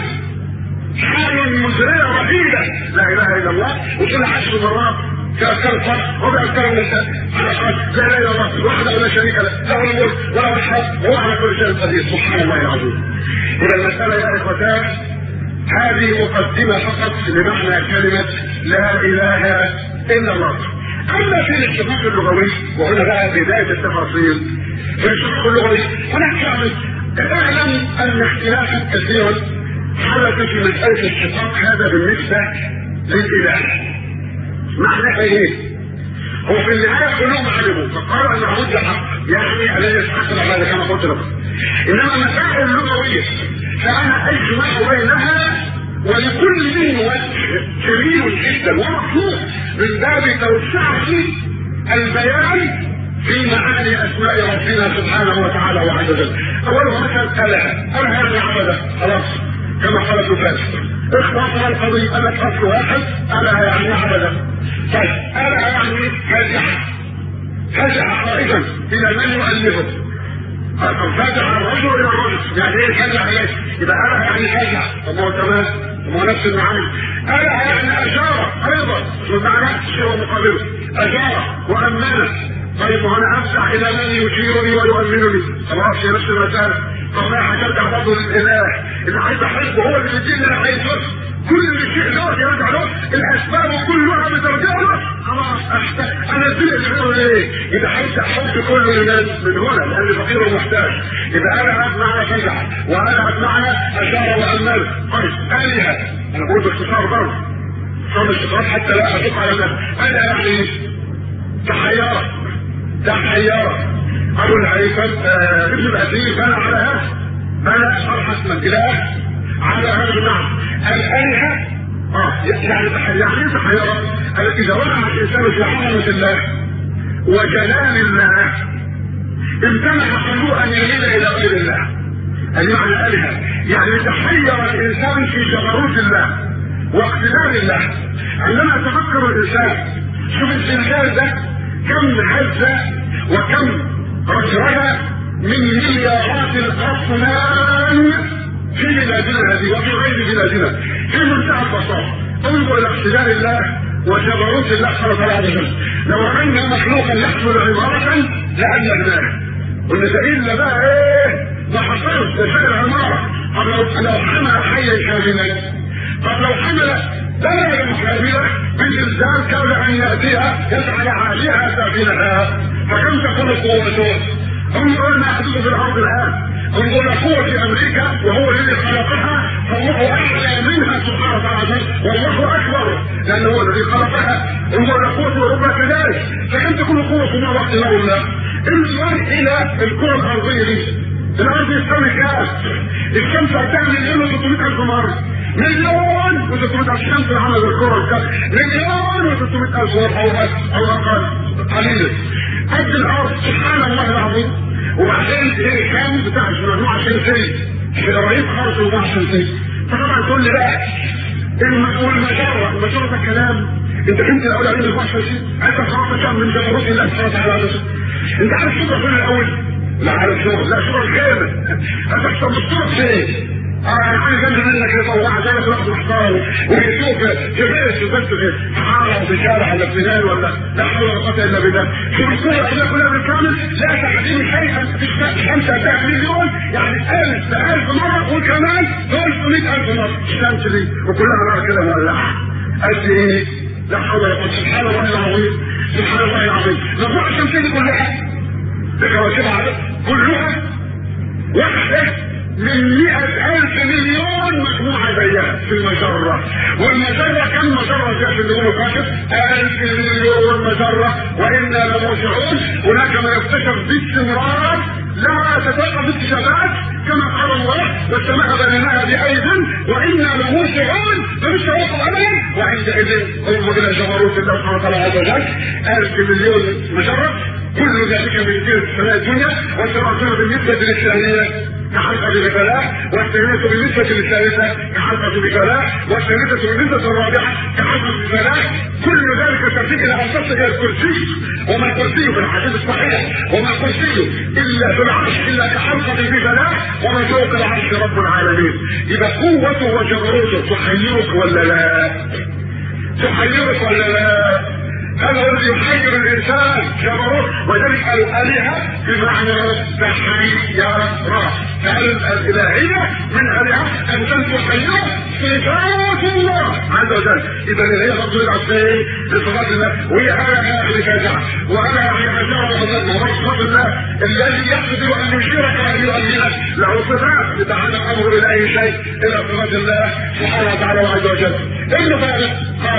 حال مزرية رهيبة لا إله إلا الله وكل عشر مرات كأذكار الفرق وبأذكار النساء حلقات لا إله إلا الله وحده ولا شريك له له الملك وله الحق وهو على كل شيء قدير سبحان الله العظيم إذا المسألة يا إخوتان هذه مقدمة فقط لمعنى كلمة لا إله إلا الله أما في الاتفاق اللغوي وهنا بقى بداية التفاصيل في الاتفاق اللغوي هناك شعب اعلم أن اختلافا كثيرا حدث في مسألة الاتفاق هذا بالنسبة للإله معنى ايه؟ هو في النهاية كلهم علموا فقالوا أن العبود حق يعني الذي يستحق هذا كما قلت لكم إنما المسائل اللغوية فأنا أجمع بينها ولكل منه وجه جميل جدا ومطلوب من باب توسعة البيان في معاني اسماء ربنا سبحانه وتعالى وعز وجل. اولها مثلا اله، اله يعني عبده خلاص كما قال ابن فارس. اختصر القضية قال لك اصل واحد اله يعني عبده. طيب اله يعني فزع فزع خائفا الى من يؤلفه. فزع الرجل الى الرجل يعني ايه فزع ايه؟ يبقى اله يعني فزع طب هو تمام هو نفس المعاني اله يعني اشار ايضا ومعنى شيء مقابله اشار وامنه طيب وانا افزع الى من يشيرني ويؤمنني خلاص هي نفس المساله طب انا هرجع برضه للاله اللي عايز احبه هو اللي بيديني اللي عايزه كل شيء له يرجع له الاسباب كلها بترجع له خلاص انا الدنيا اللي بيقول ايه يبقى عايز احب كل الناس من هنا لان فقير ومحتاج يبقى انا اسمع فزع وانا اسمع اشار وامل طيب الهه انا بقول باختصار برضه صار الاختصار حتى لا اشق على الناس انا يعني تحيرت تحيرت ابو الهيثم ابن الاثير بنى على هذا بنى شرح منزله على هذا المعنى الالهه اه يعني يعني تحيرت اذا وقع الانسان في عظمه الله وجلال الله امتنع قلبه ان يميل الى غير الله اي معنى الهه يعني تحير الانسان في جبروت الله واقتدار الله عندما يتفكر الانسان شوف الزلزال ده كم هز وكم رجرجة من مليارات الاصنام في بلادنا هذه وفي غير بلادنا في منتهى البساطه انظر الى اقتدار الله وجبروت الله سبحانه وتعالى لو راينا مخلوقا يحمل عماره لألفناه قلنا ده الا بقى ايه ما حصلش ده شيء العماره طب لو لو حمل حيا كاملا طب لو حمل درجة كاملة بالإنسان كان أن يأتيها يجعل عاليها سافلها فكم تكون قوته؟ انظر ما يحدث في الأرض الآن انظر قوة أمريكا وهو الذي خلقها فالله أعلى منها سبحانه وتعالى والله أكبر لأنه هو الذي خلقها انظر قوة أوروبا كذلك فكم تكون قوة ما وقت الله انظر إلى الكرة الأرضية دي الارض يستوي كام الشمس هتعمل مليون و300 الف مره مليون و300 الف شمس عمل الكره مليون و300 الف او او اقل قليلا قد الارض سبحان الله العظيم وبعدين ايه كام بتاع المجموعه الشمسيه رهيب خالص المجموعه الشمسيه فطبعا تقول لي بقى والمجره المجره ده كلام انت فهمت الاول عليه المجموعه الشمسيه انت خلاص كام من جبروت الله سبحانه وتعالى انت عارف شو بقول الاول لا على شغل لا شغل كامل هتحصل بالصوت فين انا عايز انزل منك يطلع زي ما تروح محتار ويشوف جبال بس في حاره في شارع ولا في نال ولا لا حول ولا قوه الا بالله شوف الصوره احنا كلها بالكامل لا تحديد شيئا في خمسة مليون يعني ألف ألف مرة وكمان 300 ألف مرة الشمس دي وكلها نار كده مولعة قد إيه؟ لا حول ولا قوة سبحان الله العظيم سبحان الله العظيم مجموعة الشمسية دي كلها بكواكبها كلها واحدة من مئة ألف مليون مجموعة زيها في المجرة والمجرة كم مجرة زي في النجوم الكاشف ألف مليون مجرة وإنا لموسعون هناك ما يكتشف باستمرار لا تتوقف اكتشافات كما قال الله والسماء بنيناها بأيد وإنا لموسعون فمش توقف أبدا وعندئذ انظر إلى جبروت الله سبحانه وتعالى عز وجل ألف مليون مجرة كل ذلك من جنس السماء الدنيا والتراثيم بالنسبة للإسلامية كحلقة بفلاح والثانية بالنسبة للثالثة كحلقة بفلاح والثالثة بالنسبة الرابعة كحلقة بفلاح كل ذلك ترتيب إلى أن تصل إلى الكرسي وما الكرسي في الحديث الصحيح وما الكرسي إلا في العرش إلا كحلقة بفلاح وما فوق العرش رب العالمين يبقى قوته وجبروته تحيرك ولا لا؟ تحيرك ولا لا؟ هذا الذي يحير الانسان جبروت وذلك الالهه بمعنى تحير فالالهيه من الهه ان تحير صفات الله عز وجل اذا هي رب العبدين بصفات الله وهي انا لفاجعه وانا لفاجعه ورب الله الذي يقدر ان يشيرك وان يؤمنك له صفات يتعلق امره الى اي شيء الى صفات الله سبحانه وتعالى وعز وجل ابن فارس قال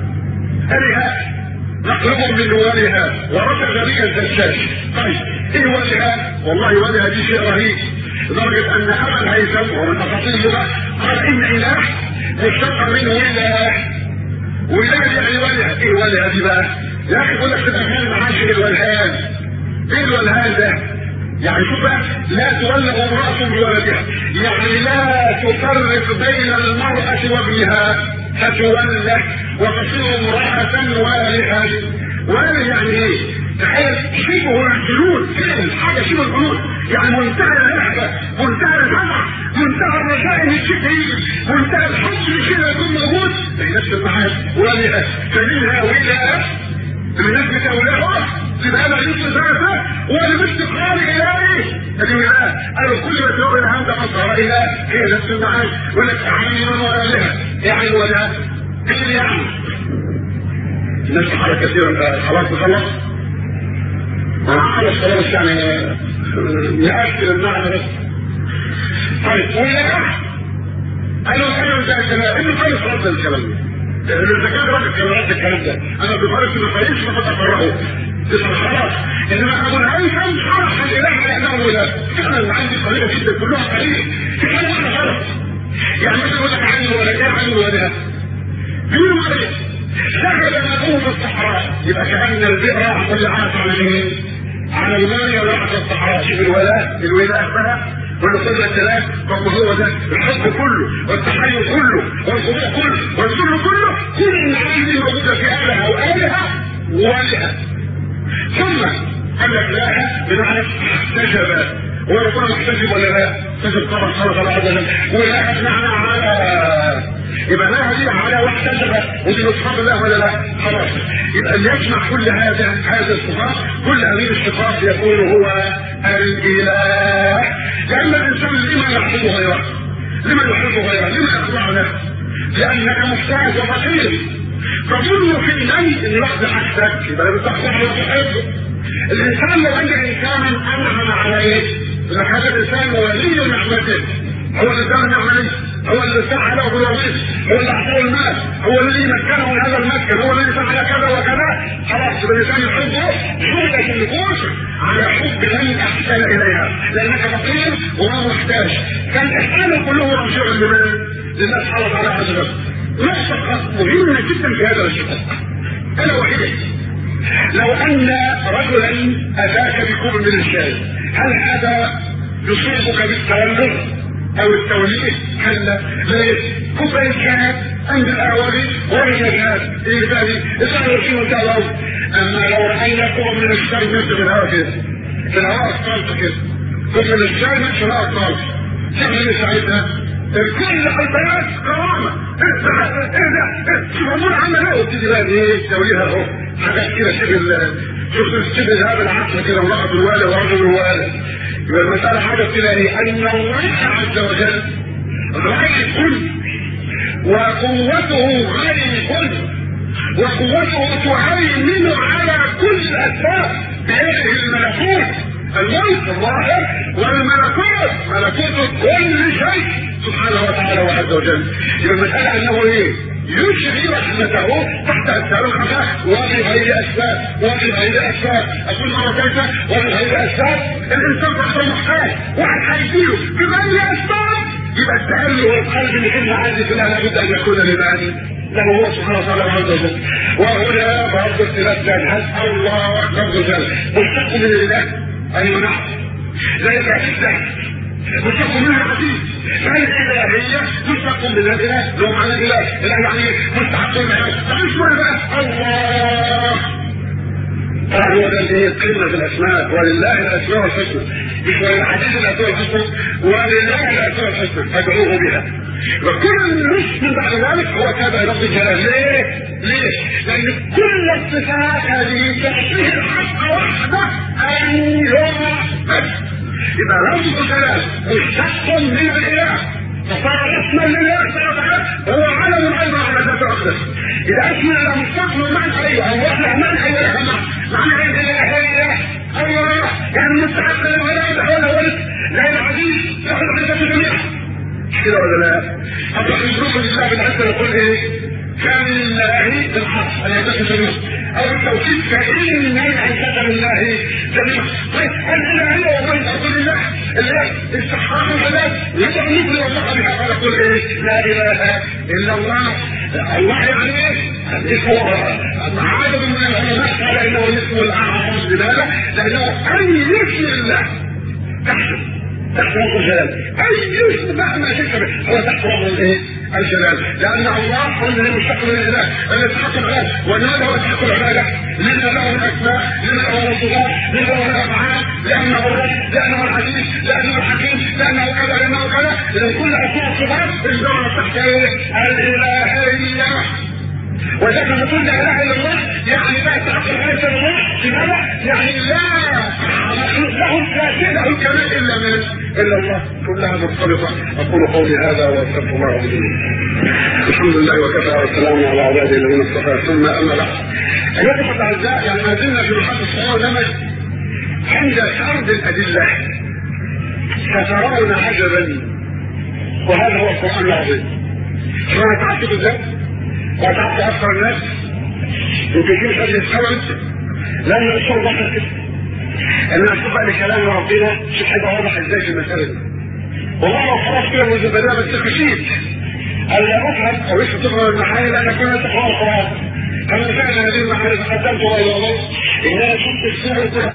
الهه نطلب من ولها ورد بي الزجاج طيب ايه ولها والله ولها دي شيء رهيب لدرجة ان ابا الهيثم ومن اساطير اللغة قال ان اله مشتق من وله وله يعني ولها ايه ولها دي بقى يا اخي بقول لك في الافلام معاشر الولهان ايه الولهان ده يعني شوف بقى لا تولى امرأة بولدها يعني لا تفرق بين المرأة وابنها فتولى وتصير امرأة والها والها يعني ايه؟ تخيل شبه الجنود فعلا حاجة شبه الجنود يعني منتهى اللهفة منتهى الفرح منتهى الرجاء ان الشيء يجي منتهى الحب اللي كده يكون موجود في نفس المحل والها فمنها ولا الناس بتولها تبقى انا لسه ذاته وانا مش خارج الهي الولاء قالوا كل ما تقول الهام ده مصدر اله هي نفس المعاني يقول لك تعليم والها يعني الولاء ايه يعني الناس حاجه كثيرا خلاص نخلص انا خلص خلاص يعني نأكد المعنى بس طيب ولا قالوا قالوا ده الكلام انه خلص رد الكلام ده اذا كان رد كان رد الكلام ده انا بفرق ما فايش فقط افرقه خلاص انما ابو الهيثم شرح الاله لانه ولا فعلا عندي قليله جدا كلها قليل في حاجه واحده غلط يعني مثلا يقول لك عنه ولا ايه عنه ولا بيقولوا ايه شغل مأمون في الصحراء يبقى كأن البئر طلعت على مين؟ على الماء ولا على الصحراء شوف الولاء الولاء بقى والقدرة الثلاث طب هو ده الحب كله والتحيز كله والخضوع كله والذل كله كل المعاني دي موجودة في آلهة وآلهة وآلهة ثم قال لك لا بمعنى احتجب وربنا محتجب ولا لا؟ احتجب طبعا خلق العدل ولا بمعنى على يبقى لا دي على واحتجب ودي اصحاب الله ولا لا؟ خلاص يبقى اللي يجمع كل هذا هذا الصفات كل هذه الصفات يكون هو الاله لان الانسان لما يحب غيره لما يحب غيره لما يخضع له لانك محتاج وفقير تظن في الميت ان واحد عكسك يبقى لازم تحتاج وتحبه الانسان لو عند انسانا انعم عليه اذا كان الانسان ولي نعمته هو الانسان النعماني هو اللي سعى له بالوظيفه هو اللي اعطاه المال هو الذي مكنه من هذا المسكن هو الذي فعل كذا وكذا خلاص يبقى الانسان يحبه جملة النفوس على حب من احسن اليها لانك فقير وهو محتاج فالاحسان كله راجع لمن؟ لله سبحانه وتعالى عز وجل نقطة مهمة جدا في هذا الشق الا وهي لو ان رجلا اتاك بكوب من الشاي هل هذا يصيبك بالتولد او التوليد كلا ليه كوباية شاي عند الاعوابي ورجع شاي ايه ثاني اسألوا شنو تعالوا اما لو رأينا كوب من الشاي ماشي في الهواء كده في الهواء اطفالت كده كوب من الشاي ماشي في الهواء اطفالت تعمل ساعتها الكل البيات كرامة ايه ده ايه ده شوف امور عامل ايه وتيجي بقى ايه توليها اهو حاجات كده شبه شوف شبه هذا العقل كده ولقط الوالد ورجل الوالد يبقى المسألة حاجة تلاقي أن الله عز وجل غاية الكل وقوته غاية الكل وقوته تهيمن على كل الأسباب بهذه الملكوت الملك الظاهر والملكوت ملكوت كل شيء سبحانه وتعالى وعز وجل يبقى المسألة أنه إيه؟ يشري رحمته تحت أسباب الخفاء وبغير أسباب وبغير أسباب أقول مرة ثالثة وبغير أسباب الإنسان تحت محتاج واحد هيجيله بغير أسباب يبقى التألي والقلب اللي كنا عندي في الله لابد أن يكون لمن له هو سبحانه وتعالى عز وجل وهنا برضه اختلاف هل الله عز وجل مشتق من الله أن ينعم ذلك السهل مشتق منه العزيز فهي الإلهية مشتق من الإله لو معنى الإله الإله يعني مستحق المعنى فمش معنى بقى الله هو ده اللي هي القمة في الأسماء ولله الأسماء الحسنى مش وللعزيز الأسماء الحسنى ولله الأسماء الحسنى فادعوه بها وكل النص من بعد ذلك هو تابع رب الجلال ليه؟ ليه؟ لأن كل الصفات هذه تعطيه الحق وحده أن يعبد يبقى رب الجلال مشتق من الإله فصار اسما لله سبحانه وتعالى هو علم ايضا على ذات الاقدس اذا اسم الى مستقبل معنى ايه او وضع معنى ايه يا جماعه معنى ايه الالهيه الله يعني مستحق للولاء بحول ولد لا العزيز له العزه جميعا كده ولا لا؟ طب يحمدوك لله بالعزه نقول ايه؟ كان لله بالحق العزه جميعا او التوكيد فان العزه لله جميعا طيب الالهيه وغير رسول الله اللي هي استحقاق العباد يدعو مثل وصف بها قال قل ايه لا اله الا الله الله يعني ايه؟ اسمه عدد من العلماء قال انه الاسم الاعظم لماذا؟ لانه اي اسم الله تحت تحت وصف الجلال اي اسم مهما شئت به هو تحت وصف الايه؟ الجلال لان الله هو الذي مشتق من الاله الذي يستحق العباد ولماذا هو يستحق العباده؟ لان له الاسماء لان له الصفات لان له الافعال لانه الرب لانه العزيز لانه الحكيم لانه كذا لانه كذا لان كل اسماء الصفات تندرج تحت ايه؟ الالهيه وذلك نقول لا اله الا الله يعني لا يستحق العباده الا الله لماذا؟ يعني لا له لا شيء له الكمال الا من الا الله كلها مرتبطه اقول قولي هذا واستغفر الله لي الحمد لله وكفى والسلام على عباده الذين اصطفى ثم اما بعد ايها الاعزاء يعني ما زلنا في محطه الصلاه نمج عند سرد الادله سترون عجبا وهذا هو القران العظيم فانا تعبت ازاي؟ وتعبت اكثر الناس يمكن في حد يستوعب لان الشغل بطل كده ان اشوف بقى لكلام ربنا شوف هيبقى واضح ازاي في المساله دي والله لو خلاص كده منذ بدايه بس خشيت الا افهم او لسه تفهم المحايل انا كنت تقرا القران كما فعلا هذه المحايل تقدمت الى الله ان انا شفت السنه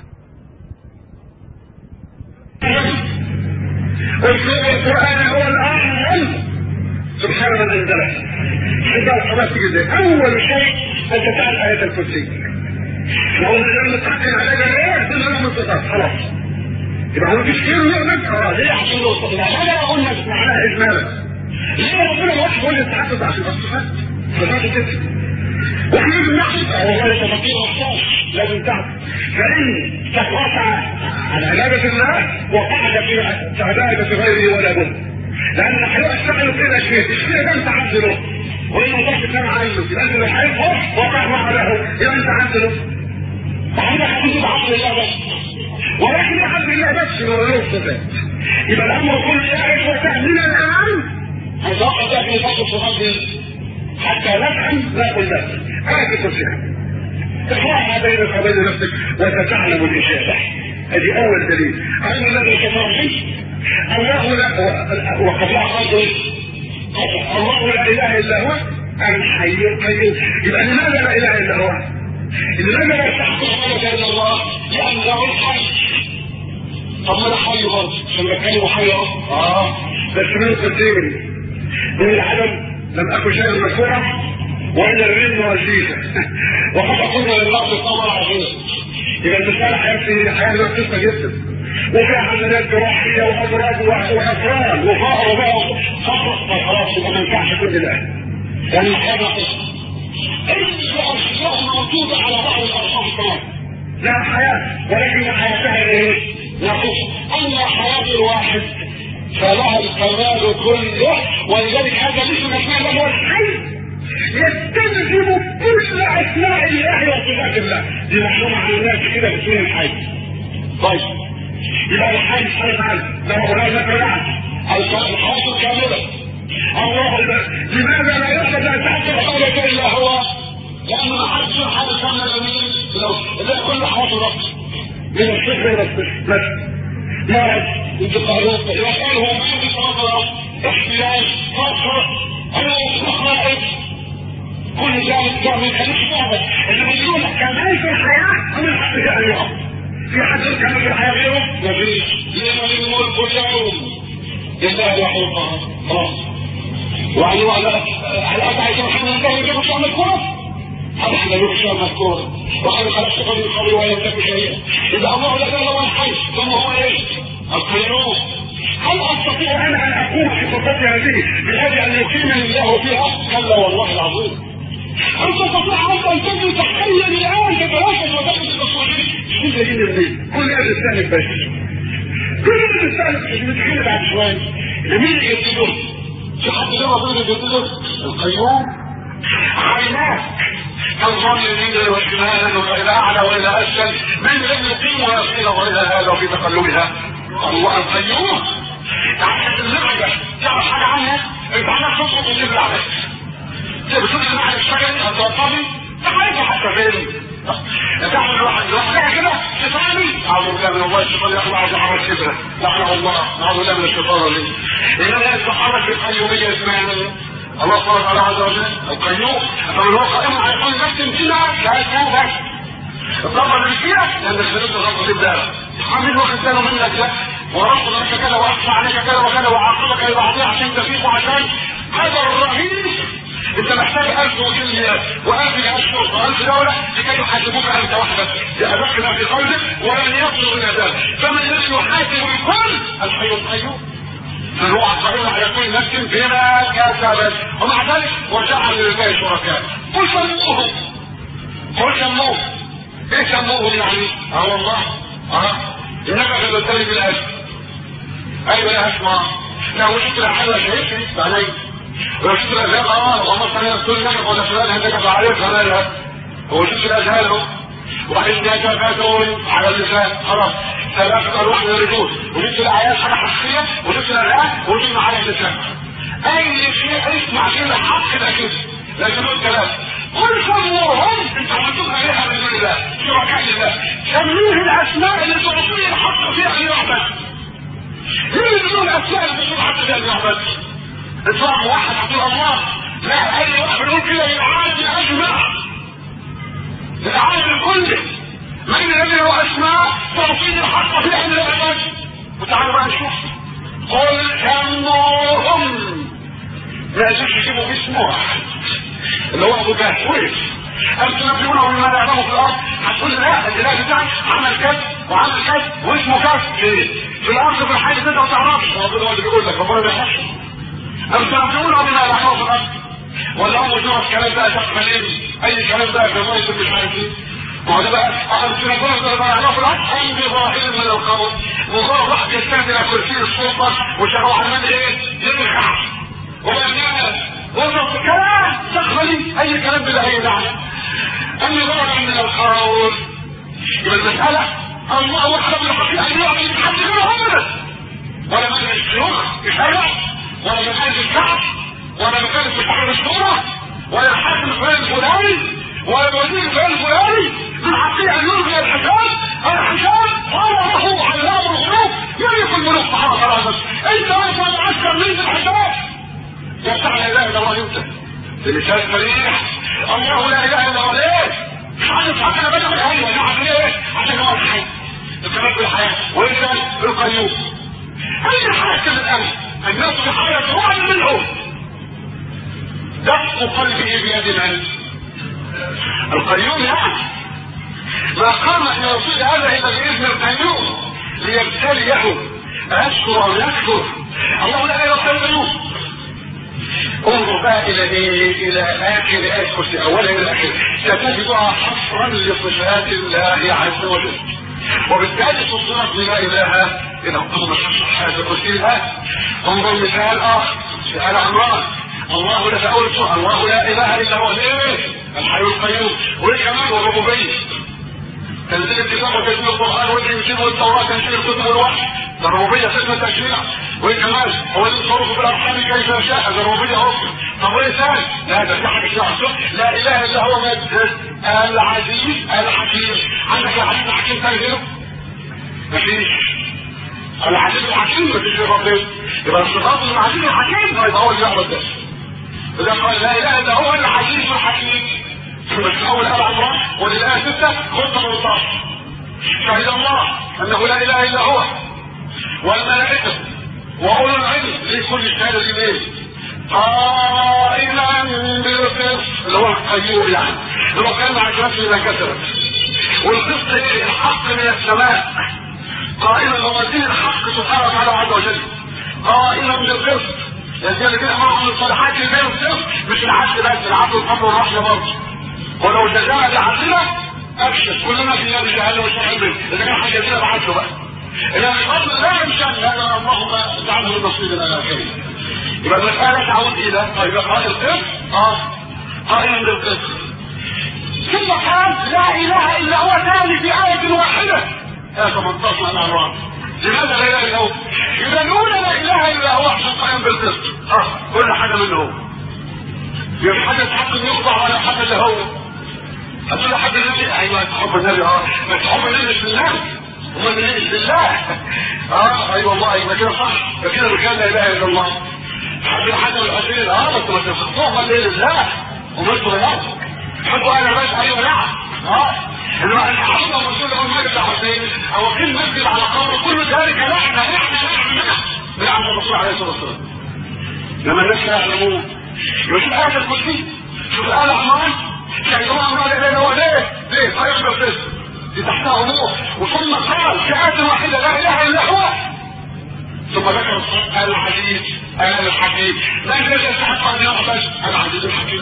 اسلوب القران هو الاعلم سبحان من انزله حتى الصلاه تيجي اول شيء انت تعرف ايه الكرسي لو لم تحكي على جميع سنة من الصفات خلاص يبقى هو مفيش خير يعمل اه ليه عشان له الصفات انا اقول لك معناها اجمالا ليه ربنا واحد يقول لي التحدث عشان الصفات صفات كده واحنا لازم نحدث اه والله تفكير وصال لازم تعرف فان تقاطع على عبادة الله وقعد في عبادة غيره ولا بد لان هيبقى اشتغلوا كده شيء الشيء ده انت عبد له وإن ما تقدرش تنام عنه يبقى أنت مش عارفه وقع مع له يبقى أنت عند له فعندك حدود عقل الله بس ولكن عقل الله بس ما له صفات يبقى الأمر كله يعرف وتأمين الآن هيتوقف ده في فصل الصفات حتى نفهم لا قل ذلك هذه تفسيرها تقرأها بينك وبين نفسك وتتعلم الإشارة هذه أول دليل أول الذي تفرح الله لا وقد أخذ الله لا إله إلا هو الحي القيوم يبقى لماذا لا إله إلا هو؟ لماذا لا تحقق إلا الله؟ لأنه الحي طب ما ده حي برضه عشان بتكلم حي اهو اه بس من قدين من العدم لم اكن شيئا مذكورا والا الرزق والجيزه وقد قلنا للنقص طبعا عظيم يبقى المسألة حياتي حياة بسيطة جدا وفيها عمليات جراحية وأمراض وأسرار وفقر بقى فقر فخلاص يبقى ما ينفعش كل ده لأن الحياة ناقصة الأشياء موجودة على بعض الأرقام كمان لا حياة ولكن حياتها إيه؟ ناقصة أما حياة الواحد فلها الكمال كله ولذلك هذا مثل ما اسمه هو الحي يستلزم كل اسماء الله وصفات الله دي معلومه عن الناس كده باسم الحي طيب يبقى الحي سبحانه وتعالى له لا ذكر الحياه الكامله الله لماذا لا يقصد ان تحصل حولك الا هو لان ما حدش حاجه كامله جميل لو كل حياه رب من الصفر الى الصفر بس مرض انتقالات يقال هو ما في صبر احتياج فقر انا مخائف كل ذلك ده من خليج صعبة اللي بيقول لك كمان في الحياة ومن حق غيرها في حد كمان في الحياة غيره مفيش لمن الملك اليوم لله الواحد القهار خلاص وعلى وعلى على أبعد محمد الله يجب شأن الكرة هذا احنا له شأن الكرة وقد خلقت قبل القبر ولا يملك شيئا إذا الله لك هو الحي ثم هو ايش؟ القيوم هل استطيع انا ان اقوم في صفتي هذه بهذه ان يقيمني الله فيها؟ كلا والله العظيم هل تستطيع انت ان تجد تحيا الان تتواصل وتدخل في تصويرين مش كل يجي منين كل هذا الثاني بس كل هذا الثاني مش متخيل بعد شويه لمين يجدده في حد له ربنا يجدده القيوم عيناك كالظن اليمين والشمال والى اعلى والى اسفل من الذي يقيم ويصير والى هذا وفي تقلبها الله القيوم يعني اللعبه تعرف حاجه عنها انت عندك تصل من اللعبه بتشوف مع الشجر الضرطبي تعرفه حتى فين تعمل واحد لوحدها كده شيطاني اعوذ بالله من الله الشيطان يطلع ويتحرك كبره لعنه الله نعوذ بالله من الشيطان الرجيم انما يتحرك بالقيوميه اسمها الله سبحانه وتعالى عز وجل القيوم فمن هو قائم على كل نفس فيها لا يكون بس الضربه اللي فيها لان الخليج الضربه تبدا عامل واخد باله منك ده ورفض لك كذا واخفى عليك كذا وكذا وعاقبك لبعضها عشان تفيق وعشان قدر رهيب انت محتاج الف وكل والف اشهر والف دولة لكي يحاسبوك انت وحدك بأدق ما في قلبك ولن يصل الى ذلك فمن الذي يحاسب الكل الحي القيوم من هو قائم على كل نفس بما كسبت ومع ذلك وجعل لله شركاء قل سموهم قل سموهم ايه سموهم يعني اه والله اه انك غلبتني بالاجر ايوه يا اسمع لا وجدت الحل شهيد بعدين وشفت الأذهان اه ومصر يقول لك ولا فلان هدك عليه فمالها وشفت الأذهان اهو وبعدين ده كفاتون على اللسان خلاص ثلاثة أرواح من الرجول وجبت الآيات حاجة حقيقية وجبت الأذهان وجبنا على اللسان أي شيء اسمع كده حق ده كده لازم نقول كلام كل سموهم انت عملتم عليها من دون الله شركاء الله سميه الأسماء اللي تعطيه الحق فيها لوحدك ليه بدون أسماء اللي تعطيه الحق فيها لوحدك اطلاق واحد عبد الله لا اي واحد يقول كده للعالم اجمع للعالم كله من الذي له اسماء تعطيني الحق في علم العباد وتعالوا بقى نشوف قل سموهم ما يجوش يجيبوا باسم واحد اللي هو ابو جهل وقف قال تنبئونه بما لا يعلمه في الارض هتقول لا الاله بتاعك عمل كذا وعمل كذا واسمه كذا ليه؟ في الارض في الحاجه تقدر ما تعرفش ربنا هو اللي بيقول لك ربنا بيحشر أم تنبئونه بما لا يعلمه في الارض ولا هو مجرد كلام بقى تقبل اي كلام بقى في الرئيس مش عارف ايه ما هو ده بقى أم تنبئونه بما يعلمه في الارض اي بظاهر من القول مجرد واحد يستند الى كرسي السلطه وشغل عمال ايه؟ يرخع وبنات وضع كلام تخلي اي كلام بلا اي معنى اني ضرب من القول يبقى المسألة الله وحده بالحقيقة ان يعطي حد غيره ابدا ولا من الشيوخ يشرع ولا من اهل الكعب ولا من كان مستحق الشورى ولا الحاكم الفلاني الفلاني ولا الوزير الفلاني الفلاني من حقيقة ان يلغي الحساب الحساب قال له علام الغلوب ملك الملوك سبحانه وتعالى انت اصلا معسكر من الحساب يفتح لا اله الا الله يمسك بلسان مليح الله لا اله الا هو ليه مش عارف حتى بدأ من ايوه نعم ليه عشان هو الحي الكلام بالحياة وانت القيوم اي حاجة من الامر ان يصبح حياة واحد منهم دق قلبه بيد من القيوم يعني ما قام ان يصير هذا الا باذن القيوم ليبتليه اشكر او يكفر الله لا اله الا القيوم انظر بقى الى ايه الى اخر ايه الكرسي اولا الى اخر ستجدها حصرا لصفات الله عز وجل وبالتالي تصدرت بلا اله الا هو هذا الكرسي انظر مثال اخر في ال عمران الله لا تقول الله لا اله الا هو ليه الحي القيوم وايه كمان والربوبيه تنزيل الكتاب وتنزيل القران والانجيل والتوراه تنزيل الكتب والوحي ده الربوبيه قسم التشريع وايه كمان هو اللي يتصرف في الارحام كيف يشاء ده الربوبيه اصلا طب وايه ثاني لا ده في حاجه اسمها لا اله الا هو العزيز الحكيم عندك العزيز الحكيم ثاني غيره مفيش العزيز الحكيم مفيش غير ربنا يبقى الصفات العزيز الحكيم يبقى هو اللي يعبد ده إذا قال لا إله إلا هو العزيز الحكيم في أول آل عمران وللآية ستة خذ 18 شهد الله أنه لا إله إلا هو والملائكة وأولو العلم لكل شهادة إليه قائلا بالقسط اللي هو القيوم يعني اللي هو كان مع نفسه ما كسبت والقسط ايه الحق من السماء قائلا هو دين الحق سبحانه وتعالى عز وجل قائلا بالقسط يزيد كده مرة من الصالحات اللي بين الصف مش العدل بس العدل والفضل والرحمة برضه ولو جزاء بعدلنا ابشر كلنا في نار جهنم مش هنعمل اذا كان حاجه كده بعدله بقى اذا الفضل لا يمشي هذا اللهم اجعله من نصيبنا الكريم يبقى المسألة تعود الى طيب قائل القسط اه قائلا بالقسط ثم قال لا اله الا هو ثاني في آية واحدة آية 18 من الأعراف لماذا لا اله الا هو؟ اذا الاولى لا اله الا هو عشان قائم بالقسط اه كل حاجه منه هو يبقى حاجه حق يخضع ولا حاجه اللي هو هتقول له حاجه النبي ايوه تحب النبي اه ما تحب النبي مش بالله امال من ايه مش بالله اه ايوه والله يبقى كده صح يبقى كده الرجال لا اله الا الله حاجه حاجه الحسين اه بس ما تنصحوها لله ومنتوا بنات تحبوا انا بس ايوه نعم اه انما ان حفظ الرسول له المجد حسين او قيل مسجد على قبر كل ذلك لعنه لعنه لعنه لعنه الرسول عليه الصلاه والسلام لما الناس لا يعلمون يشوف آية الكرسي شوف الآية عمران يعني الله عمران لا إله هو ليه؟ ليه؟ آية الكرسي دي تحتها أمور وثم قال في آية واحدة لا إله إلا هو ثم ذكر العزيز الحكيم من الذي يستحق أن يعبد العزيز الحكيم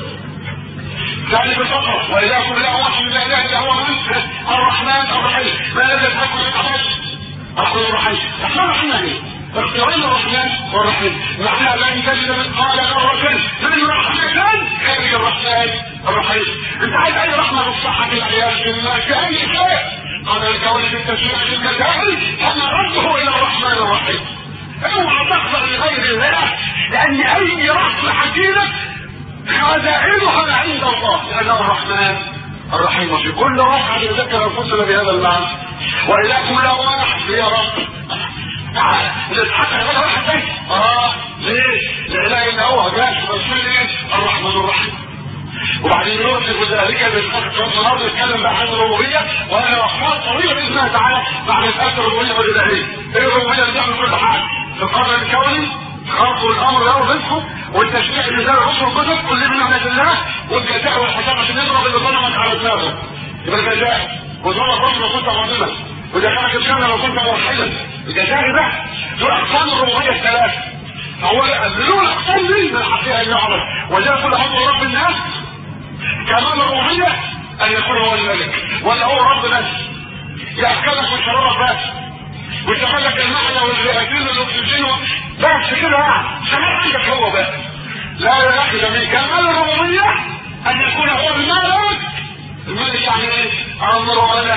ذلك الفقر وإلهكم لا واحد لا إله إلا هو من الرحمن الرحيم ما الذي يستحق أن يعبد الرحمن الرحيم الرحمن الرحيم ايه؟ اختيارين الرحمن والرحيم معناها لن تجد من قال مرة من رحمة خارج الرحمن الرحيم انت عايز اي رحمة بالصحة العياذ بالله في اي شيء قال الكون في التشريع المكائي انا رده الى الرحمن الرحيم اوعى تخضع لغير الله لان اي رحمة حكيمة خزائنها عند الله لانه الرحمن الرحيم في كل رحمة ذكر انفسنا بهذا المعنى والهكم لا واحد يا رب تعالى الاسحاق هذا واحد بس اه ليه؟ لا اله الا هو جاش رسول ايه؟ الرحمن الرحيم وبعدين يوصف ذلك بالاسحاق النهارده نتكلم بقى عن الربوبيه وهي رحمات طويله باذن الله تعالى بعد الاثر الربوبيه والالهيه ايه الربوبيه اللي بتعمل كل حاجه في القرن الكوني خاص الامر له رزقه والتشريع اللي زال رسل الكتب كل من نعمه الله والجزاء والحساب عشان يضرب اللي ظلمك على دماغه يبقى الجزاء وظلم رسل لو كنت ظالما واذا كانت الجنه لو كنت موحدا الجزاء ده دول اقسام الربوبيه الثلاثه هو دول اقسام دي من الحقيقه ان يعرف وجاء كل امر رب الناس كمال الربوبيه ان يكون هو الملك ولا هو رب بس ياكلك ويشربك بس ويشغلك المعنى والرئتين والاكسجين بس كده يعني شغال عندك هو بس لا يأخذ من كمال الربوبية ان يكون هو الملك الملك يعني ايه امر ولا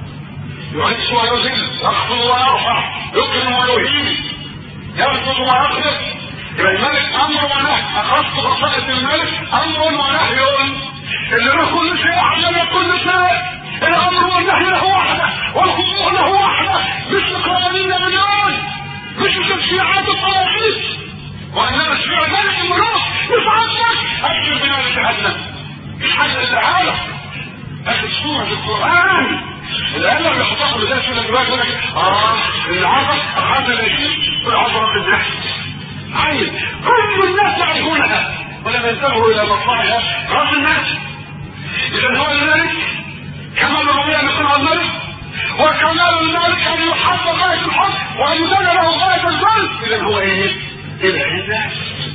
يعز ويذل يخفض ويرفع يكرم ويهين يرفض ويقدر يبقى الملك امر ونهي اخذت بصائر الملك امر ونهي اللي له كل شيء عمل كل شيء الامر والنهي له وحده والخضوع له وحده مش مقابلين مليون مش تشريعات الطواغيت وانما تشريع ملك الملوك مش عندك اكثر من اهل جهنم مش حل العالم اخر سوره في القران الآية اللي حطها في بداية سنة دلوقتي يقول لك اه العبر أخذ العشرين بالعبرة بالنحس عين كل الناس يعرفونها ولم ينتبهوا إلى مصلحها راس الناس إذا هو الملك كمال الربوبية أن يكون هو الملك وكمال الملك أن يحب غاية الحب وأن يدل له غاية الذل إذا هو إيه؟ العزة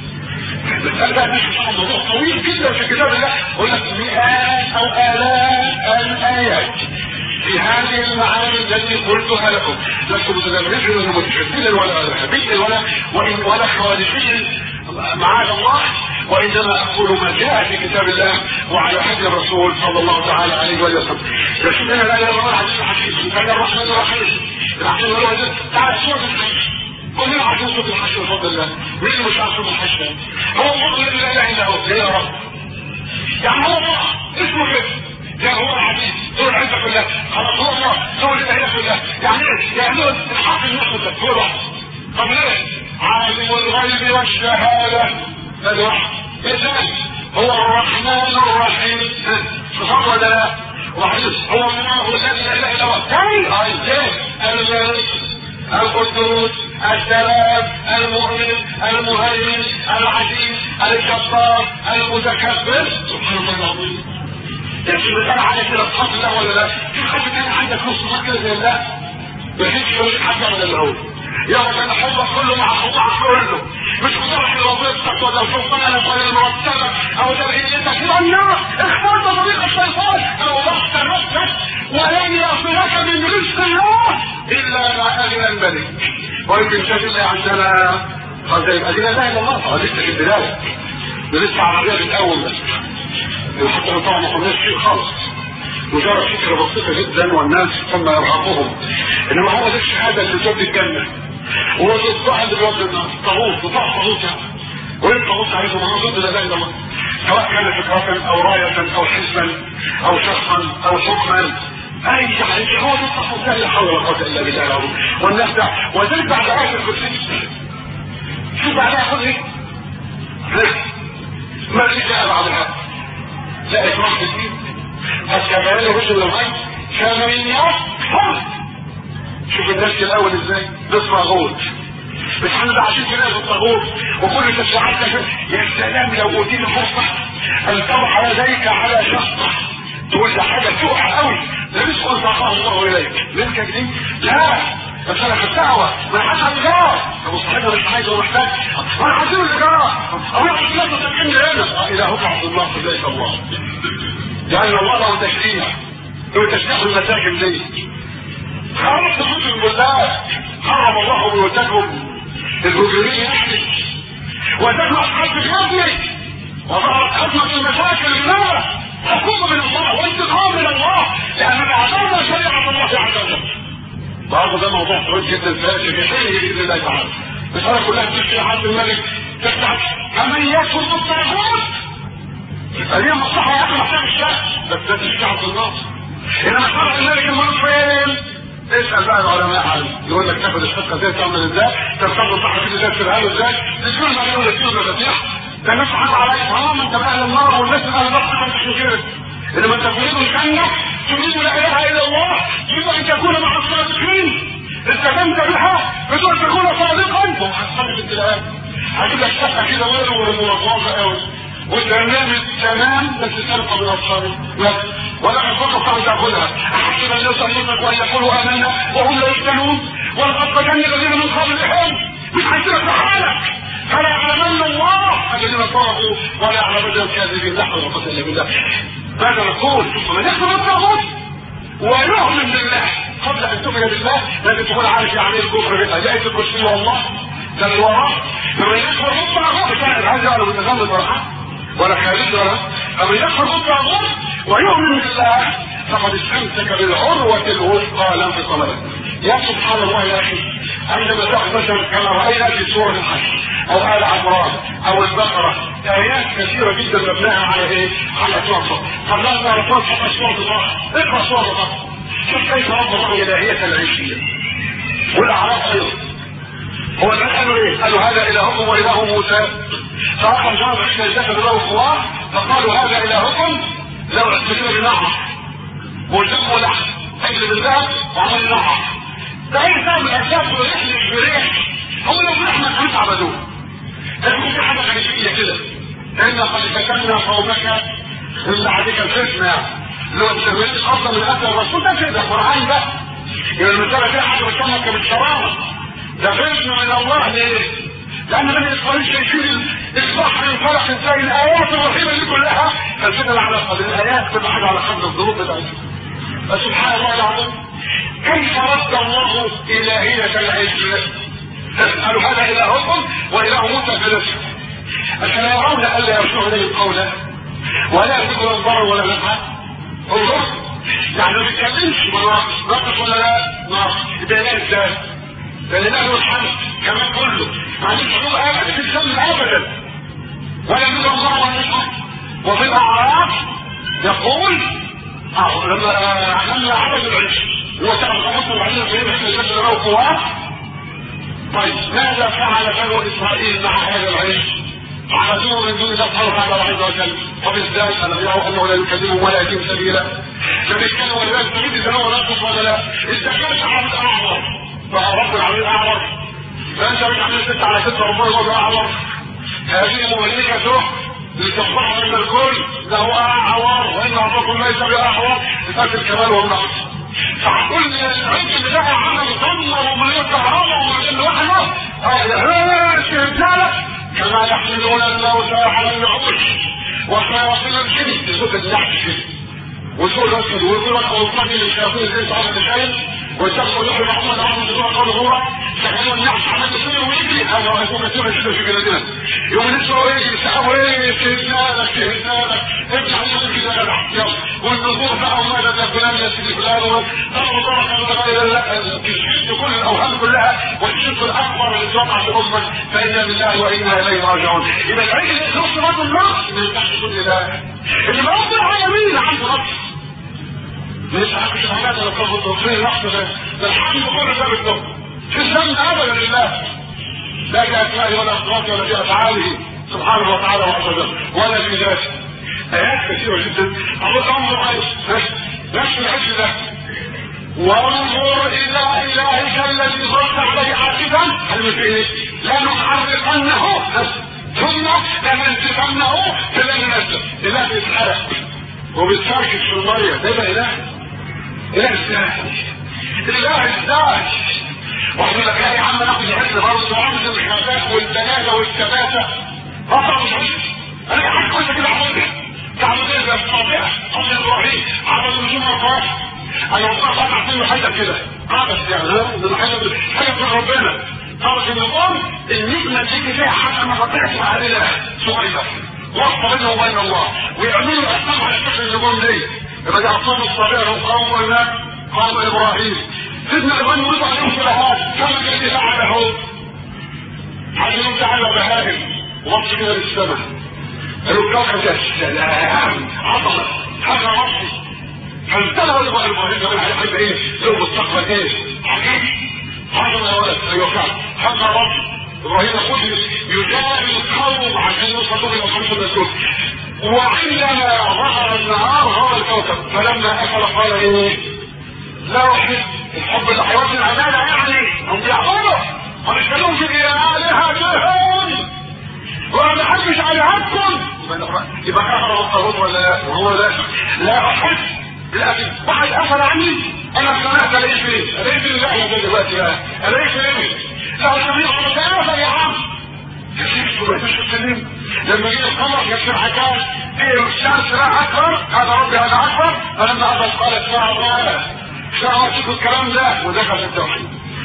المسألة مش موضوع طويل جدا في كتاب الله يقول لك مئات أو آلاف الآيات في هذه المعاني التي قلتها لكم لست متدرجا ولا متشددا ولا حبيبا ولا وإن ولا خوارجيا معاذ الله وانما اقول ما جاء في كتاب الله وعلى حد الرسول صلى الله تعالى عليه وسلم لكن انا لا يرى عزيز الحكيم كان الرحمن الرحيم الرحمن الرحيم تعالى سوره الحج كلنا عارفين سوره الحج بفضل الله مين مش عارف سوره الحج هو الله الذي لا اله الا هو يا رب يعني هو الله اسمه كده يا هو العزيز هو العزة كلها خلاص هو الله هو الإله كلها يعني ايه؟ يعني هو الحق النحو ده هو الواحد طب ليه؟ عالم الغيب والشهادة هذا واحد إذن هو الرحمن الرحيم صفر ولا لا؟ وبعدين هو الله الذي لا إله إلا هو تاني أي الملك القدوس السلام المؤمن المهيمن العزيز الجبار المتكبر سبحان الله العظيم لكن مثال على كده تحط الله ولا لا في حد كان عندك نص صفات كده زي الله مفيش مش حد ولا اللي هو يا رب انا حبك كله مع حبك كله مش مصالح الوظيفتك ولا سلطانك ولا مرتبك او ترهيبتك لا اخترت طريق الشيطان او رحت نفسك ولن يصلك من رزق الله الا مع اجل الملك ويمكن تجد عندنا قد يبقى دي لا اله الا الله لسه في البدايه ده لسه عربيه بتقوم بس حتى طبعا ما قلناش شيء خالص مجرد فكرة بسيطة جدا والناس ثم يرهقهم انما هو ده الشهادة اللي تودي الجنة وهو ده الضحى اللي بيودي الناس طاغوت وضع طاغوت يعني وايه الطاغوت عليكم انا ضد لا اله الا الله سواء كان فكرة او راية او حزبا او شخصا او حكما اي يعني هو ده الطاغوت لا حول ولا قوة الا بالله العظيم والناس ده وذلك بعد آية الكرسي شو بعدها يقول ايه؟ ما في جاء بعد الحق لا اكراه في الدين الكمال رسل الغيب فمن يكفر شوف الناس الاول ازاي بيسمع غوت بس احنا ده عشان كده الطاغوت وكل تشريعات يا سلام لو اوتيني فرصه ان تضع يديك على شخص تقول ده حاجه تقع قوي ده رزق ساقاه الله اليك رزقك دي لا بس انا في الدعوه ما حدش هيجار ابو صاحبنا مش عايز ومحتاج انا عايزين الايجار او يحط لك تسكين هنا الهك عبد الله ليس الله جعل الله له تشريع هو تشريع المساجد دي خرجت كتب البلاد حرم الله بيوتكم الهجومية يعني وتجمع حد غيرك وظهرت أزمة المشاكل لله حكومة من الله وانتقام من الله لأن اعترض شريعة الله عز وجل برضه ده موضوع طويل جدا فاشل يحيي باذن الله تعالى الرساله كلها بتشتري حد الملك تفتح كمن يكفر بالطاغوت يبقى ليه مصلحه يا اخي محتاج الشعب بس ده تشتري عبد الله انما شرع الملك الملك فين؟ اسال بقى العلماء عنه يقول لك تاخد الشقه ازاي تعمل ازاي ترتب صح كده ازاي تسيبها له ازاي تسيبها له يقول لك يقول لك ده الناس حق عليك اه ما انت بقى اهل النار والناس اهل النار ما انتش كده انما انت تريد الجنه تريد لا اله الا الله تريد ان تكون مع الصادقين التزمت بها بدون تكون صادقا ومحصل بالابتلاءات هجيب لك شقه كده ولا وموظفه قوي والبرنامج تمام بس تلقى من الصالح ولا يفرق ان تاخذها احسب ان يصدقك وان يقولوا امنا وهم لا يفتنون ولقد فتن الذين من قبلهم مش هيسيبك لحالك فلا يعلمن الله الذين صرفوا ولا يعلمن الكاذبين لا حول ولا قوه الا بالله ماذا نقول من يكفر الطاغوت ويؤمن بالله قبل ان تؤمن بالله لازم تكون عارف يعني ايه الكفر بالله لا الكرسي والله ده اللي وراه فمن يكفر بالطاغوت مش عايز يعلم متغلب ولا ولا خالد ولا فمن يكفر بالطاغوت ويؤمن بالله فقد استمسك بالعروة الوثقى لا انفصام لها يا سبحان الله يا اخي عندما تاخذ مثلا كما راينا في سوره الحج او ال عمران او البقره ايات كثيره جدا مبناها على ايه؟ على توفى قبلها نعرف توفى سوره الله اقرا سوره الله شوف كيف رب الله الالهيه العيشيه والاعراف ايضا هو الناس قالوا ايه؟ قالوا هذا الهكم واله موسى فاخر جاب عشنا الجسد له خواه فقالوا هذا الهكم لو اعتمدوا بنعمه والدم ولحم اجل بالذهب وعمل نعمه ده اي سبب من الاسباب ويحلف بريح هو لو رحمه كانت عبدوه لكن في حاجه غريبيه كده ان قد فتنا قومك من بعدك الفتنه لو انت افضل من اثر الرسول ده كده قران ده يبقى المساله فيها حاجه بتسمك بالشراره ده فتنه من الله ليه؟ لان بني اسرائيل شايفين الصح من فرق ازاي الايات الرحيمه دي كلها فالفتنه على قدر الايات كل حاجه على قدر الظروف بتاعتها فسبحان الله العظيم كيف رد الله الهيه العز قالوا هذا الهكم واله موسى فنفسه افلا يرون الا يرجعون اليه قولا ولا يذكر الضرر ولا نفع انظر يعني ما بيتكلمش ناقص ناقص ولا لا ناقص ده لا ازاي ده له الحمد كمان كله ما عندوش حقوق ابدا في الذنب ابدا ولا يذكر الضرر ولا نفع وفي الاعراف يقول اه لما لما عبد العيش هو تعرف خمسة وبعدين في يوم الجسد له قوات طيب ماذا فعل بنو اسرائيل مع هذا العيش؟ عبدوه من دون الله سبحانه عز وجل وبالذات الم يروا انه لا يكذبهم ولا يتم سبيلا فبيتكلموا ولا يستفيد اذا هو نقص ولا لا اذا كان عبد اعور فرب العالمين اعور فانت مش عامل ست على ست ربنا يقول اعور هذه مملكته لتصبح من الكل له اعور وان ربكم ليس باعور بفات الكمال والنقص فكل العيد اللي ده عمل ضمه ومليون كهرباء ومليون لوحده اه كما يحملون الموتى على العرش وشياطين الجن يزود النحش وسوء الاسود ويقول لك والله للشياطين الانس عمل شيء والشخص يحيي محمد عمل بسوء قول هو سكنوا النحش عمل بسوء ويجري هذا يكون كثيرا جدا في بلادنا يوم نسوا ايه يسألوا ايه سيدنا لك سيدنا لك ارجع لك كده يلا والنظور بقى وماذا ده فلان يسيدي فلان وطلعوا طرقا غير كل الاوهام كلها والشرك الاكبر اللي وقع في امه فانا لله وانا اليه راجعون يبقى العيش اللي نص رجل النص من تحت كل ده اللي موجود العالمين عنده نص مش عارف حاجات لو كان متوفين نقص ده ده الحمد كل ده بالنص في الذنب ابدا لله لا باسمائه ولا اصواته ولا في افعاله سبحانه وتعالى وعز وجل ولا في ذاته ايات كثيره جدا اقول انظر نفس العيش ده وانظر الى الهك الذي ظلت عليه عاكفا هل فيه لنحرقنه ثم لننسفنه فلن ينزل اله بيتحرق وبيتفركش في الميه ده يبقى اله اله ازاي اله ازاي واحد يقول لك يا عم ناخد العلم برضه رمز الخفاف والبلاده والثباته اصلا مش عارف انا حاجه كويسه كده عملتها تعمل ايه يا الصابئه قبل ابراهيم عمل نجوم الفرح انا والله بقى عشان حاجه كده عبس يعني ده حاجه حاجه من ربنا طبعا النظام النجمه اللي فيها حاجه ما قطعش عليها صغيره واسطه بينه وبين الله ويعملوا احكام على شكل النجوم دي يبقى دي اقسام الصغيره وقوم هناك قوم ابراهيم سيدنا ابراهيم وضع عليهم شبهات كما الذي فعله عجلوا تعالى بهائم وصل كده للسماء قالوا كوكب يا سلام عظمه حاجه ربي فانتهى يبقى ابراهيم كمان هيحب ايه له مستقبل ايه عجيب حاجه يا ولد ايوه كان حاجه ربي ابراهيم يقول يجاري القوم عشان يوصلوا الى خمسه الرسول وعندما ظهر النهار هو الكوكب فلما اكل قال ايه لا احب الحب الاحوال العماله يعني هم بيعبدوا ما بيتكلموش يا الهتهم وانا ما بحبش الهتكم يبقى كفر الطاغوت ولا لا وهو لا لا احب لكن واحد قفل عني انا سمعت الاقي فين الاقي فين اللي احنا دلوقتي بقى الاقي فين لا سميع على يا عم لما جه القمر يكسر حكايه ايه الشمس لا اكبر هذا ربي هذا اكبر فلما ابى قال اسمع الله اسمع وشوفوا الكلام ده ودخل في التوحيد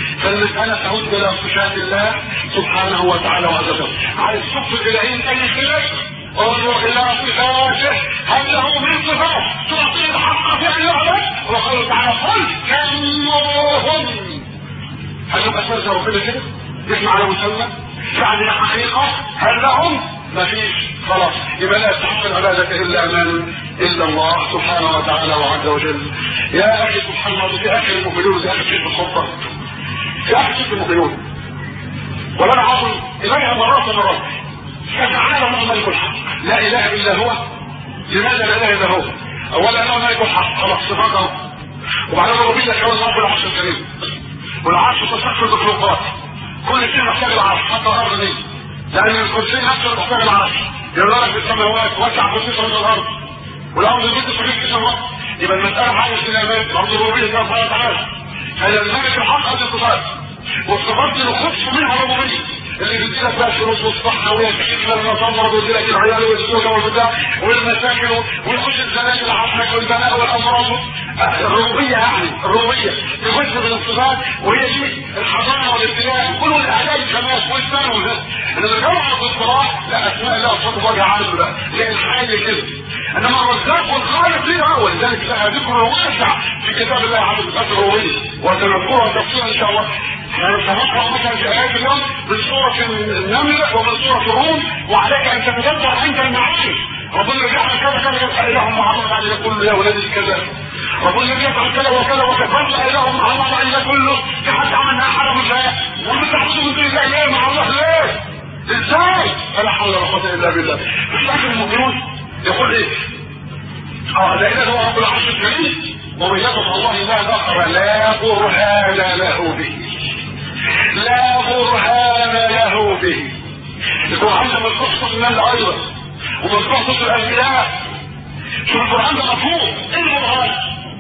فالمسألة تعود إلى صفات الله سبحانه وتعالى وعز وجل عايز صف الإلهين أي خلاف انظر إلى صفاته هل له من صفات تعطي الحق فعلها وقال تعالى قل كموهم هل يبقى سنة ربنا كده؟ يسمع على مسمى؟ يعني حقيقة هل لهم؟ مفيش خلاص يبقى لا يستحق العبادة إلا من إلا الله سبحانه وتعالى وعز وجل يا أخي سبحان الله في آخر المؤمنون في آخر شيء في الخطة في آخر شيء في المؤمنون ولا عظم إليها مرات مرات فتعالى الله ملك الحق لا إله إلا هو لماذا لا إله إلا هو أولا أنا ملك الحق خلاص صفاته وبعدين ربنا كمان رب العرش الكريم والعرش تستقبل المخلوقات كل شيء محتاج العرش حتى الأرض دي لأن الكرسي نفسه محتاج العرش يرى في السماوات وسع كرسي من الأرض والأرض دي تفريق في السماوات يبقى المسألة حاجة سلامات برضه الربوبية كما قال تعالى هذا الملك الحق هذه الصفات والصفات دي نخص منها الربوبية اللي بيدي لك بقى الشروط والصحة ويكشف لك المصامر ويدي لك العيال والزوجة والبتاع والمساكن ويخش الزلازل عشرك والبلاء والأمراض الربوبية يعني الربوبية تخش من الصفات وهي دي الحضارة والابتلاء كل الأعداء الخماس والسنة والناس انما الجمعة والصلاح لا أسماء الله صفة وجه عالم لا لأن حاجة كده انما الرزاق والخالق ليها ولذلك لها ذكر واسع في كتاب الله عز وجل الربوبية وسنذكرها تفصيلا ان شاء الله يعني سنقرا مثلا في ايات اليوم من سوره النمل ومن سوره الروم وعليك ان تتدبر انت المعاني ربنا يجعل كذا كذا يبقى اله مع الله بعد كله يا ولادي كذا ربنا يفعل كذا وكذا وكذا فلا اله مع الله بعد كله في حد عملها حرم الله ومن تعبدوا من دون الله ليه مع الله ليه؟ ازاي؟ فلا حول ولا قوه الا بالله مش فاكر المؤمنون يقول ايه؟ اه لا اله هو رب العرش الكريم ومن يدعو الله لا ذكر لا برهان له به لا برهان له به القرآن ده مذكور صوت الناس ايضا ومذكور صوت الانبياء شوف القرآن ده مفهوم ايه البرهان؟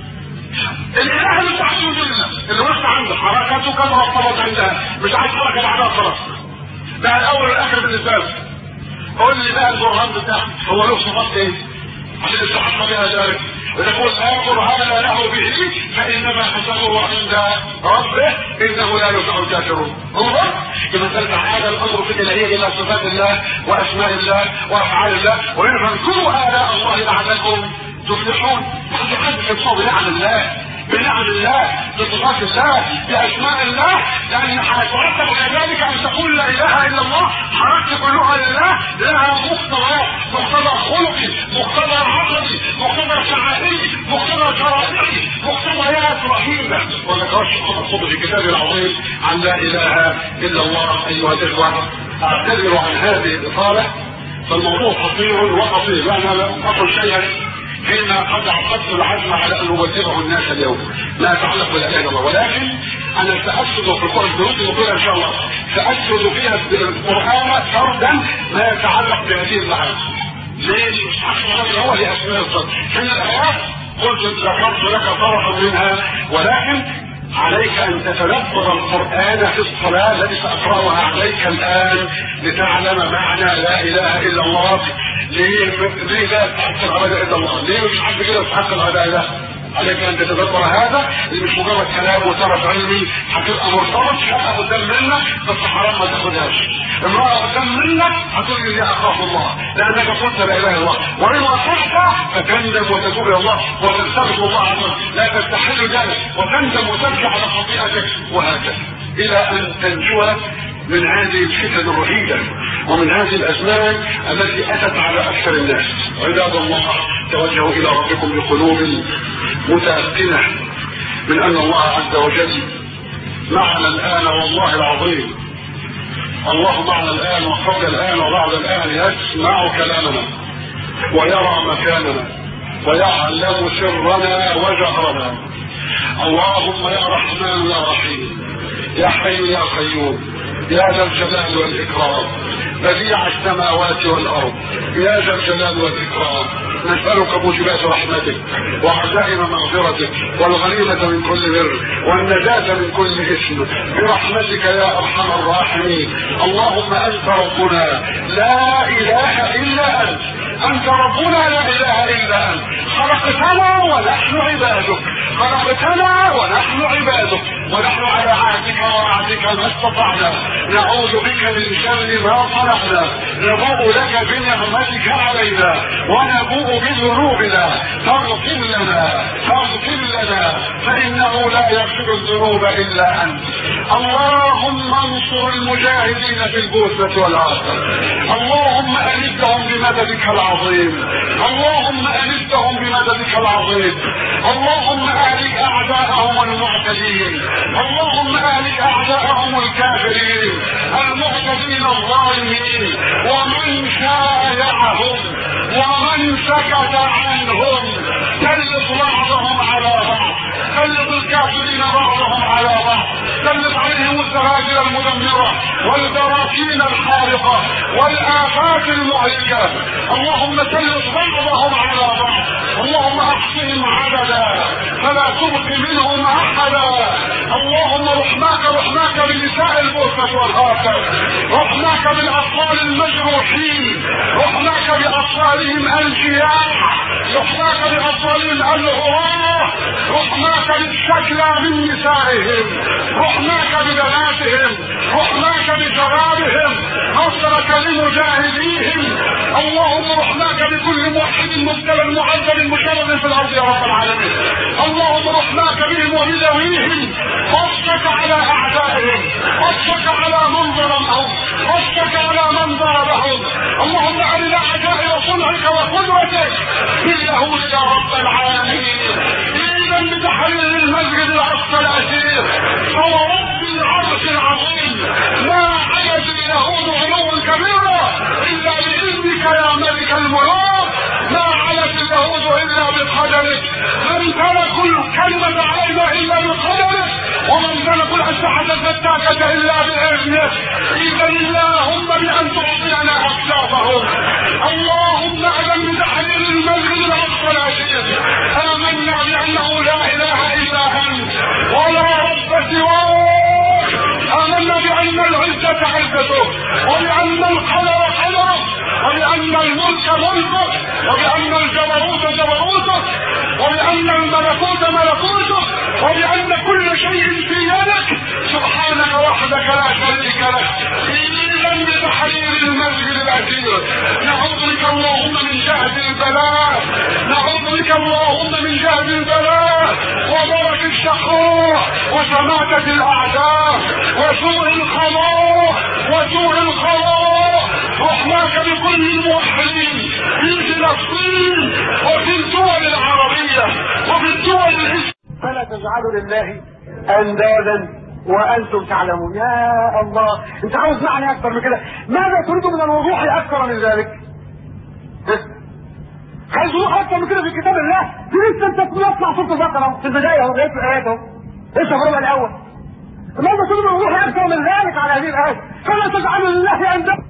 الاله اللي تعبده لله اللي وقت عنده حركته كما رتبت عندها مش عايز حركه بعدها خلاص ده الاول والاخر بالنسبه له قول لي بقى البرهان بتاعك هو له صفات ايه؟ عشان يستحق بها ذلك ويقول لا برهان له به فانما حسبه عند ربه انه لا يفلح الكافرون انظر كما سلم هذا الامر في الالهيه الى صفات الله واسماء الله وافعال الله وان فاذكروا الاء الله لعلكم تفلحون ما في حد يتصور بنعم الله بنعم الله بصفات الله باسماء الله لان هيترتب على ذلك ان تقول لا اله الا الله حركت كلها لله لها مقتضى مقتضى خلقي مقتضى عقلي مقتضى شعائري مقتضى شرائعي مقتضيات رهيبه وذكرت الصبح في كتابي العظيم عن لا اله الا الله ايها الاخوه اعتذر عن هذه الاطاله فالموضوع خطير وخطير وانا لم اقل شيئا فيما قد عقدت العزم على ان ابلغه الناس اليوم ما يتعلق بالاله الا الله ولكن انا ساسرد في القران الدروس المقبله ان شاء الله ساسرد فيها القران فردا ما يتعلق بهذه المعاني ليه مش هو لاسماء الصدر من الايات قلت ذكرت لك طرفا منها ولكن عليك ان تتدبر القرآن في الصلاة التي سأقرأها عليك الآن لتعلم معنى لا إله إلا الله ليه ليه لا يستحق العبادة إلا الله؟ ليه مش حد كده يستحق العبادة؟ عليك ان تتدبر هذا اللي مش مجرد كلام وترف علمي هتبقى مرتبط شقه قدام منك بس حرام ما تاخدهاش امراه قدام منك هتقول لي اخاف الله لانك قلت لا اله الا الله وان وقعت فتندم وتتوب الى الله وتستغفر الله عز وجل لا تستحل ذلك وتندم وتبكي على خطيئتك وهكذا الى ان تنجو من هذه الفتن الرهيبة ومن هذه الأزمان التي أتت على أكثر الناس عباد الله توجهوا إلى ربكم بقلوب متيقنة من أن الله عز وجل معنا الآن والله العظيم الله معنا الآن وقبل الآن وبعد الآن يسمع كلامنا ويرى مكاننا ويعلم سرنا وجهرنا اللهم يا رحمن يا رحيم يا حي يا قيوم يا ذا الجلال والإكرام بديع السماوات والأرض يا ذا الجلال والإكرام نسألك موجبات رحمتك وعزائم مغفرتك والغنيمة من كل بر والنجاة من كل إثم برحمتك يا أرحم الراحمين اللهم أنت ربنا لا إله إلا أنت أنت ربنا لا إله إلا أنت خلقتنا ونحن عبادك خلقتنا ونحن عبادك ونحن على عهدك ووعدك ما استطعنا نعوذ بك من شر ما صنعنا نبوء لك بنعمتك علينا ونبوء بذنوبنا فاغفر لنا فاغفر لنا فانه لا يغفر الذنوب الا انت اللهم انصر المجاهدين في البوسنة والعاصر اللهم أمدهم بمددك العظيم اللهم أمدهم بمددك العظيم اللهم أهلك أعداءهم المعتدين اللهم أهلك أعداءهم الكافرين المعتدين الظالمين ومن شايعهم ومن سكت عنهم سلط بعضهم على بعض سلط الكافرين بعضهم على بعض سلط عليهم الزلازل المدمرة والبراكين الحارقة والآفات المهلكة اللهم سلط بعضهم على بعض اللهم احصهم عددا فلا تبق منهم احدا اللهم رحماك رحماك بنساء البركة والآخر رحماك بالاطفال المجروحين رحماك باطفالهم الجياع رحماك باطفالهم الغراء رحماك بالشكلى من نسائهم رحماك ببناتهم رحماك بشبابهم نصرك لمجاهديهم اللهم رحماك بكل موحد مبتلى معذب مشرد في الارض يا رب العالمين اللهم رحماك بهم وبذويهم وصفك على اعدائهم وصفك على من ظلمهم وصفك على من ضربهم اللهم ارنا عجائب صنعك وقدرتك باليهود يا رب العالمين اذا بتحرير المسجد الاقصى الاسير فورب العرش العظيم ما عجز اليهود علوا كبيرا الا باذنك يا ملك الملوك ما علت اليهود الا بقدرك من تركوا الكلمة علينا الا بقدرك ومن تركوا الاسلحة الفتاكة الا باذنك اذا اللهم بان تعطينا اكتافهم اللهم اذن بتحرير المسجد الاقصى العزيز امنا بانه لا اله الا انت ولا رب سواك امنا بان العزة عزته وبان القدر قدره وبان الملك ملكه وبان الجبروت جبروته وبان الملكوت ملكوته وبان كل شيء في يدك سبحانك وحدك لا شريك لك اذا بتحرير المسجد العزيز نعوذ بك اللهم من جهد البلاء نعوذ بك اللهم من جهد البلاء وبرك الشقاء وشماتة الاعداء وسوء القضاء وسوء القضاء رحماك بكل الموحدين في فلسطين وفي الدول العربية وفي الدول الاسلامية فلا تجعلوا لله اندادا وانتم تعلمون يا الله انت عاوز معنى اكثر من كده ماذا تريد من الوضوح اكثر من ذلك عايز وضوح اكثر من كده في كتاب الله دي لسه انت بتسمع صوت البقره في البدايه اهو لقيت الايات اهو لسه في الربع الاول ماذا تريد من الوضوح اكثر من ذلك على هذه الايه فلا تجعلوا لله اندادا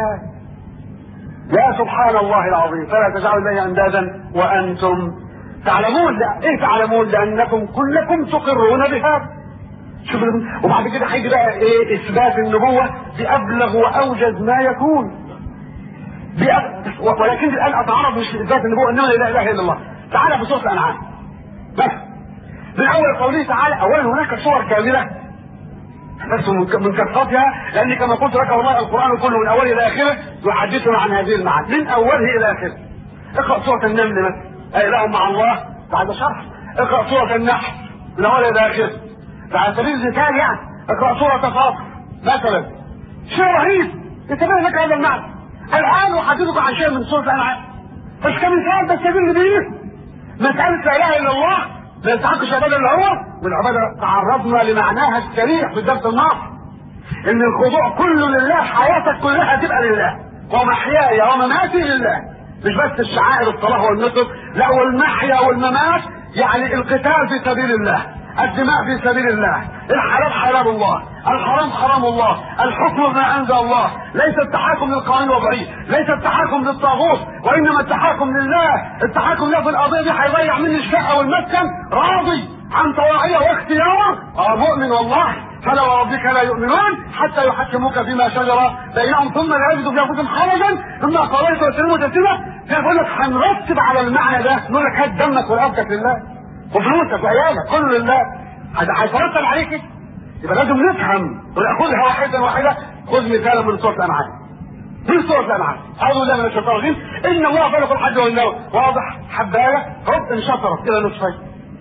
يا سبحان الله العظيم فلا تجعلوا لله اندادا وانتم تعلمون لا ايه تعلمون لانكم كلكم تقرون بهذا شوف وبعد كده هيجي بقى ايه اثبات النبوه بابلغ واوجز ما يكون بأب... ولكن الان اتعرض مش لاثبات النبوه انما لا اله الا الله تعالى في سوره الانعام بس من اول قوله تعالى اولا هناك صور كامله بس من كثرتها لان كما قلت لك والله القران كله من اوله الى اخره يحدثنا عن هذه المعاني من اوله الى اخره اقرا سوره النمل مثلا اله مع الله بعد شرح اقرا سوره النحل من اولها الى اخره على سبيل المثال يعني اقرا سوره فاطر مثلا شيء رهيب يتبين لك هذا المعنى الان احدثك عن شيء من سوره الانعام بس كمثال بس يدل به مساله لا اله الا الله ما يستحقش عباده الا هو والعباده تعرضنا لمعناها السريع في الدرس الماضي ان الخضوع كله لله حياتك كلها تبقى لله ومحياي ومماتي لله مش بس الشعائر الصلاه والنصر لا والمحيا والممات يعني القتال في سبيل الله الدماء في سبيل الله الحلال حلال الله الحرام حرام الله الحكم ما انزل الله ليس التحاكم للقانون الوضعي ليس التحاكم للطاغوت وانما التحاكم لله التحاكم له في القضيه دي هيضيع مني الشقه والمسكن راضي عن طواعيه واختيار اه مؤمن والله فلا وربك لا يؤمنون حتى يحكموك فيما شجر بينهم ثم لا يجدوا في انفسهم حرجا مما قضيت وسلموا تسليما فيقول لك هنرتب على المعنى ده نقول لك هات دمك ورقبتك لله وفلوسك وعيالك كل الله هيترتب عليك كده يبقى لازم نفهم وناخذها واحدا واحده خذ مثالا من سوره الانعام من سوره الانعام اعوذ بالله من الشيطان الرجيم ان الله خلق الحج والنوى واضح حبايه رب انشطرت الى نصفين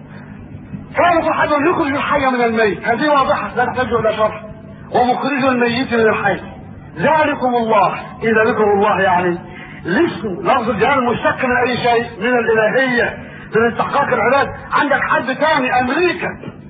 خلق الحج يخرج الحي من الميت هذه واضحه لا تحتاج الى شرح ومخرج الميت من الحي ذلكم الله اذا ذكر الله يعني الاسم لفظ الجلال مشتق من اي شيء من الالهيه من استحقاق العباد عندك حد ثاني امريكا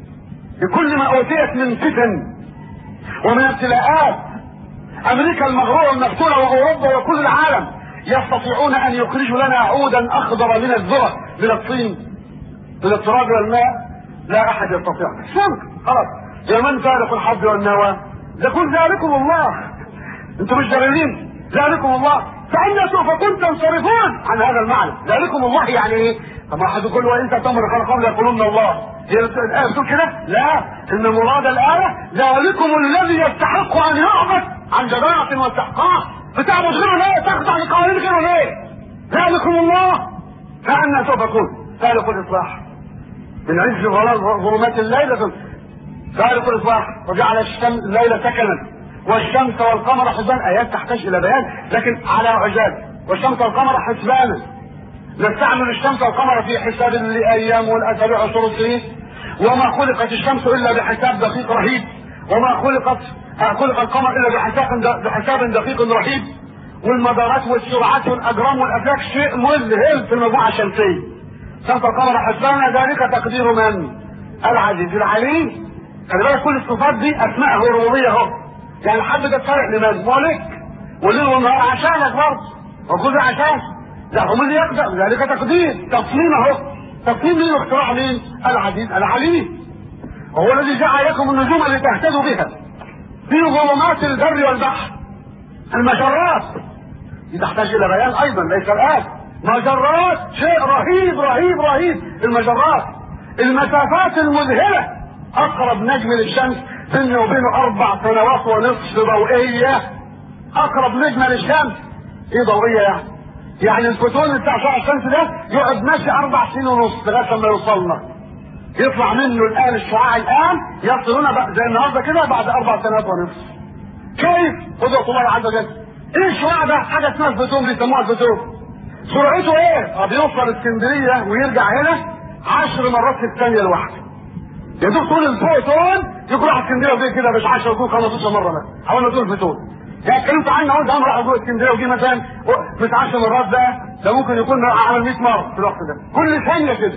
بكل ما اوتيت من فتن ومن ابتلاءات امريكا المغروره المفتونه واوروبا وكل العالم يستطيعون ان يخرجوا لنا عودا اخضر من الذره من الطين من التراب والماء لا احد يستطيع شرك خلاص يا من فارق الحظ والنوى يقول ذلكم الله انتم مش دارين ذلكم الله فأنا سوف كنتم تنصرفون عن هذا المعنى ذلكم الله يعني ايه طب احد يقول وانت تمر خلقهم يقولون الله هي الآية بتقول كده لا ان مراد الآية ذلكم الذي يستحق ان يعبد عن جدارة واستحقاق بتعبد غيره ليه تخضع لقوانين غيره ليه ذلكم الله فأنا سوف كنت فارق الإصلاح من عز ظلمات الليل فارق الإصلاح وجعل الشمس الليل سكنا والشمس والقمر حسبان ايات تحتاج الى بيان لكن على عجاز والشمس والقمر حسبانا نستعمل الشمس والقمر في حساب الايام والاسابيع والشهور السنين وما خلقت الشمس الا بحساب دقيق رهيب وما خلقت خلق القمر الا بحساب بحساب دقيق رهيب والمدارات والسرعات والاجرام والافلاك شيء مذهل في المجموعه الشمسيه شمس القمر حسبانا ذلك تقدير من؟ العزيز العليم خلي بالك كل الصفات دي اسماء ربوبيه اهو يعني الحب ده طارق لمن؟ مالك والليل والنهار عشانك برضه وكل عشان لا هم اللي يقدر ذلك تقدير تصميم اهو تصميم مين واختراع مين؟ العزيز العليم وهو الذي جعل لكم النجوم لتهتدوا بها في ظلمات البر والبحر المجرات دي تحتاج الى بيان ايضا ليس الان مجرات شيء رهيب رهيب رهيب المجرات المسافات المذهله اقرب نجم للشمس بيني وبينه اربع سنوات ونصف ضوئيه اقرب نجمه للشمس ايه ضوئيه يعني يعني الفوتون بتاع شعاع الشمس ده يقعد ماشي اربع سنين ونص لغايه ما يوصلنا يطلع منه الان الشعاع الان يصل هنا بقى زي النهارده كده بعد اربع سنوات ونصف كيف قدرة الله عز وجل ايه الشعاع ده حاجه اسمها الفوتون بيسموها الفوتون سرعته ايه؟ بيوصل اسكندريه ويرجع هنا عشر مرات في الثانيه الواحده يا دوب طول الفوتون يكون راح اسكندريه وجاي كده مش 10 يكون 15 مره بس حاولنا طول الفوتون يعني اتكلمت عنه اهو ده راح ازور اسكندريه وجي مثلا مش 10 مرات ده ده ممكن يكون عمل 100 مره في الوقت ده كل ثانيه كده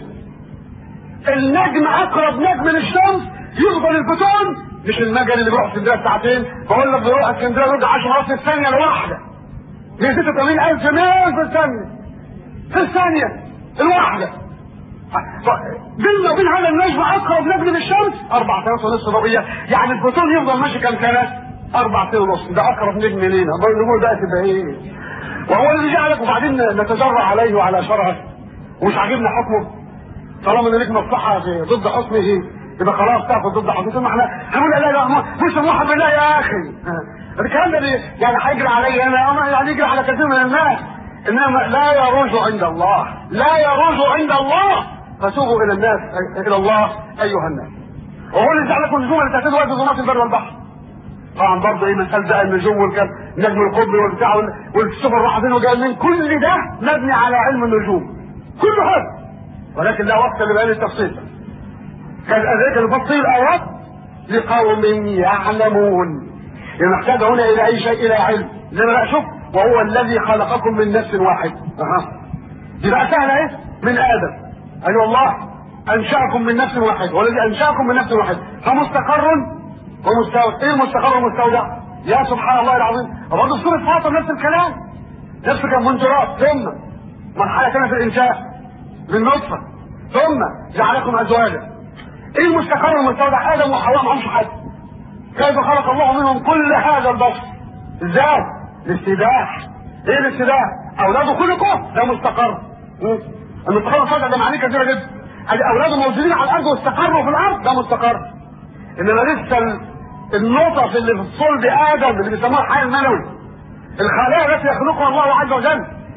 النجم اقرب نجم للشمس يفضل الفوتون مش المجل اللي بيروح اسكندريه ساعتين بقول لك بيروح اسكندريه يرجع 10 مرات في الثانيه الواحده 186000 ميل في الثانيه في الثانيه الواحده بيننا وبين هذا النجم اقرب نجم للشمس اربع سنوات ونصف ضوئيه يعني الفوتون يفضل ماشي كام سنه؟ اربع سنين ونص ده اقرب نجم لينا النجوم ده تبقى ايه؟ وهو اللي جعلك وبعدين نتجرع عليه وعلى شرعه ومش عاجبنا حكمه طالما ان ليك مصلحه ضد حكمه يبقى خلاص تاخد ضد حكمه ما احنا هنقول لا لا مش موحد بالله يا اخي الكلام ده يعني هيجري علي انا يعني يجري على كثير من الناس انما لا يروج عند الله لا يروج عند الله فتوبوا الى الناس الى الله ايها الناس وهو اللي جعل لكم النجوم اللي تهتدوا بها ظلمات البر والبحر طبعا برضه ايه مسألة بقى النجوم والكلام نجم القطب والبتاع والسفر راحتين وجايين من كل ده مبني على علم النجوم كله هذا ولكن لا وقت لبيان التفصيل كذلك نفصل الايات لقوم يعلمون محتاج هنا الى اي شيء الى علم زي ما لا شوف وهو الذي خلقكم من نفس واحد اها دي بقى سهله ايه من ادم ايوه الله انشاكم من نفس واحد والذي انشاكم من نفس واحد فمستقر ومستودع ايه مستقر ومستودع يا سبحان الله العظيم برضه سوره فاطر نفس الكلام نفس كم منترات ثم مرحله ثانيه في الانشاء من نطفه ثم جعلكم ازواجا ايه المستقر والمستودع ادم وحواء معهمش حد كيف خلق الله منهم كل هذا البشر ازاي الاستباح ايه الاستباح اولاده خلقوا ده مستقر المستقر والمستودع ده معاني كثيره جدا اولاده موجودين على الارض واستقروا في الارض ده مستقر انما لسه النطف اللي في صلب ادم اللي بيسموها الحي المنوي الخلايا التي يخلقها الله عز وجل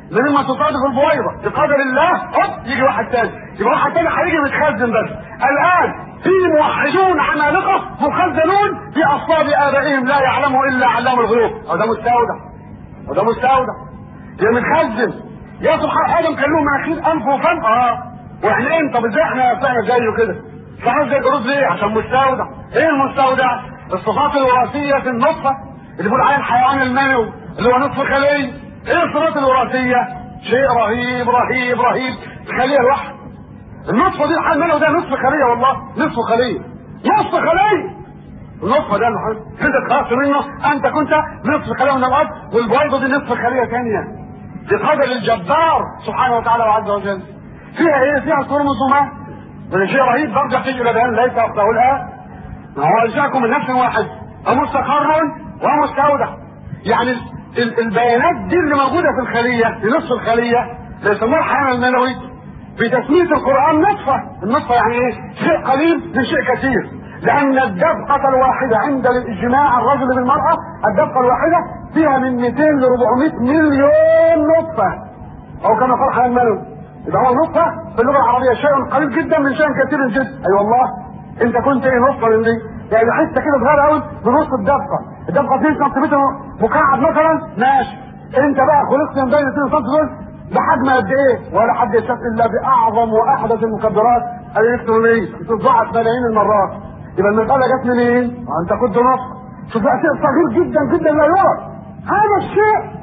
من ما تصادف البويضه بقدر الله هوب يجي واحد تاني يبقى واحد تاني هيجي متخزن بس الان في موحدون عمالقه مخزنون في اصلاب ابائهم لا يعلمه الا علام الغيوب وده مستودع وده مستودع يا متخزن يا سبحان ادم كان له مناخير انف وفم اه وعينين طب ازاي احنا طلعنا زيه كده صحيح زي القرود ليه عشان مستودع ايه المستودع الصفات الوراثيه في النطفه اللي بيقول عليها الحيوان المنوي اللي هو نصف خليه ايه الصفات الوراثيه شيء رهيب رهيب رهيب الخليه الواحده النطفه دي الحيوان المنوي ده نصف خليه والله نصف خليه نصف خليه النطفه ده اللي انت خلصت منه انت كنت نصف خليه من الارض والبيضه دي نصف خليه ثانيه بقدر الجبار سبحانه وتعالى وعز وجل فيها ايه فيها الكروموسومات ده شيء رهيب برجع تيجي الى بيان ليس اخته الان ما هو انشاكم من نفس واحد ومستقر ومستودع يعني ال- البيانات دي اللي موجوده في الخليه في نصف الخليه اللي يسموها الحيوان المنوي بتسميه القران نطفه النطفه يعني ايه شيء قليل من شيء كثير لان الدفقه الواحده عند الاجماع الرجل بالمراه الدفقه الواحده فيها من 200 ل 400 مليون نطفه او كما قال الحيوان المنوي يبقى هو نطفه في اللغه العربيه شيء قليل جدا من شيء كثير جدا اي أيوة والله انت كنت ايه نطفه من دي يعني حته كده صغيره قوي بنص الدفقه الدفقه 2 سم مكعب مثلا ماشي انت بقى خلقت من بين 2 سم دول بحجم قد ايه ولا حد يشاف الا باعظم واحدث المخدرات الالكترونيه بتتضاعف ملايين المرات يبقى المساله جت منين؟ انت كنت نص شوف بقى شيء صغير جدا جدا لا يرى هذا الشيء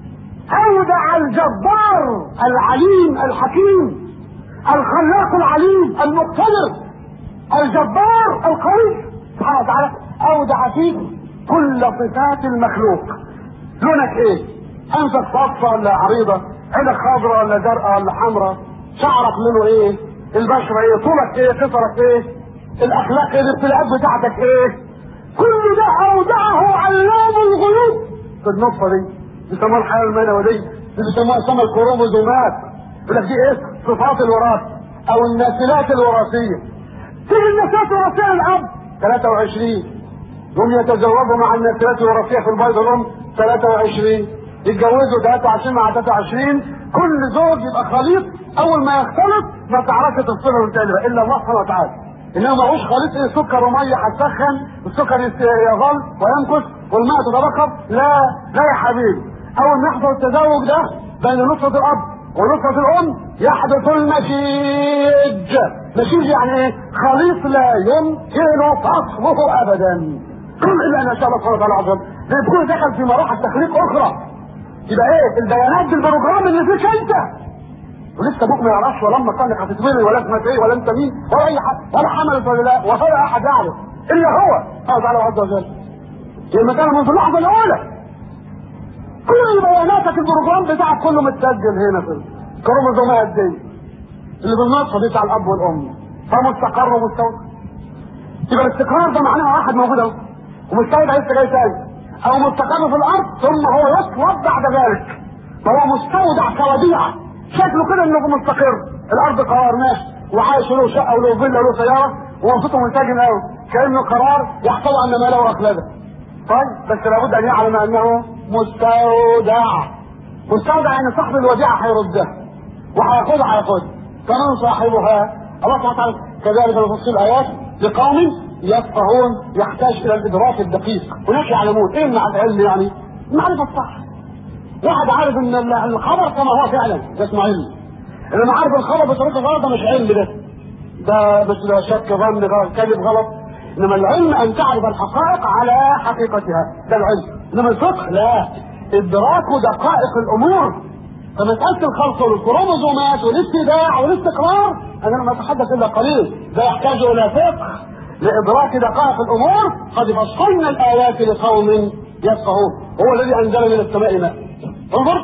اودع الجبار العليم الحكيم الخلاق العليم المقتدر الجبار القوي سبحانه وتعالى اودع فيك كل صفات المخلوق لونك ايه انفك صفة ولا عريضة عينك خضراء ولا زرقاء ولا حمراء شعرك لونه ايه البشرة ايه طولك ايه قصرك ايه الاخلاق ايه الابتلاءات بتاعتك ايه كل ده اودعه علام الغيوب في النقطة دي بيسموها الحياة المنوية دي بيسموها اسمها الكروموزومات يقول لك دي ايه صفات الوراثة او الناسلات الوراثية تيجي الناسلات الوراثية للاب 23 هم يتزوجوا مع الناسلات الوراثية في البيض الام 23 يتجوزوا 23 مع 23 كل زوج يبقى خليط اول ما يختلط ما تعرفش تفصله من تاني الا الله سبحانه وتعالى انما معهوش خليط ايه سكر وميه هتسخن السكر يغل وينكس والماء تتبخر لا لا يا حبيبي اول ما يحصل التزاوج ده بين نصفة الاب ونصفة الام يحدث المشيج مشيج يعني ايه خليط لا يمكن فصله ابدا كل الا ان شاء الله سبحانه وتعالى عز وجل بيكون دخل في مراحل تخليق اخرى يبقى ايه البيانات بالبروجرام اللي فيك انت ولسه ابوك ما يعرفش ولا امك كانك هتتولد ولا اسمك ايه ولا انت مين ولا اي حد ولا حملت ولا لا ولا احد يعرف الا هو سبحانه وتعالى عز وجل لما كان منذ اللحظه الاولى كل بياناتك البروجرام بتاعك كله متسجل هنا في الكروموزومات دي اللي بالنصف دي بتاع الاب والام فمستقر ومستودع يبقى الاستقرار ده معناها واحد موجود اهو ومستودع لسه جاي تاني او مستقر في الارض ثم هو يصلب بعد ذلك فهو مستودع كوديعه شكله كده انه مستقر الارض قرار ماشي وعايش له شقه وله فيلا وله سياره ومبسوط ومنسجم قوي كانه قرار يحتوي ان ماله اخلده طيب بس لابد ان يعلم انه مستودع مستودع يعني صاحب الوديعه هيردها وهياخدها هياخدها كمان صاحبها الله سبحانه وتعالى كذلك نفصل الايات لقوم يفقهون يحتاج الى الادراك الدقيق هناك يعلمون ايه مع العلم يعني المعرفه الصح واحد عارف ان الخبر كما هو فعلا ده اسمه علم انما عارف الخبر بطريقه غلط ده مش علم ده ده بس ده شك ظن غلط كذب غلط انما العلم ان تعرف الحقائق على حقيقتها ده العلم انما الفقه لا ادراك دقائق الامور فمسألة الخلق والكروموزومات والاستداع والاستقرار انا لم اتحدث الا قليل ده يحتاج الى فقه لادراك دقائق الامور قد فصلنا الايات لقوم يفقهون هو الذي انزل من السماء ماء انظر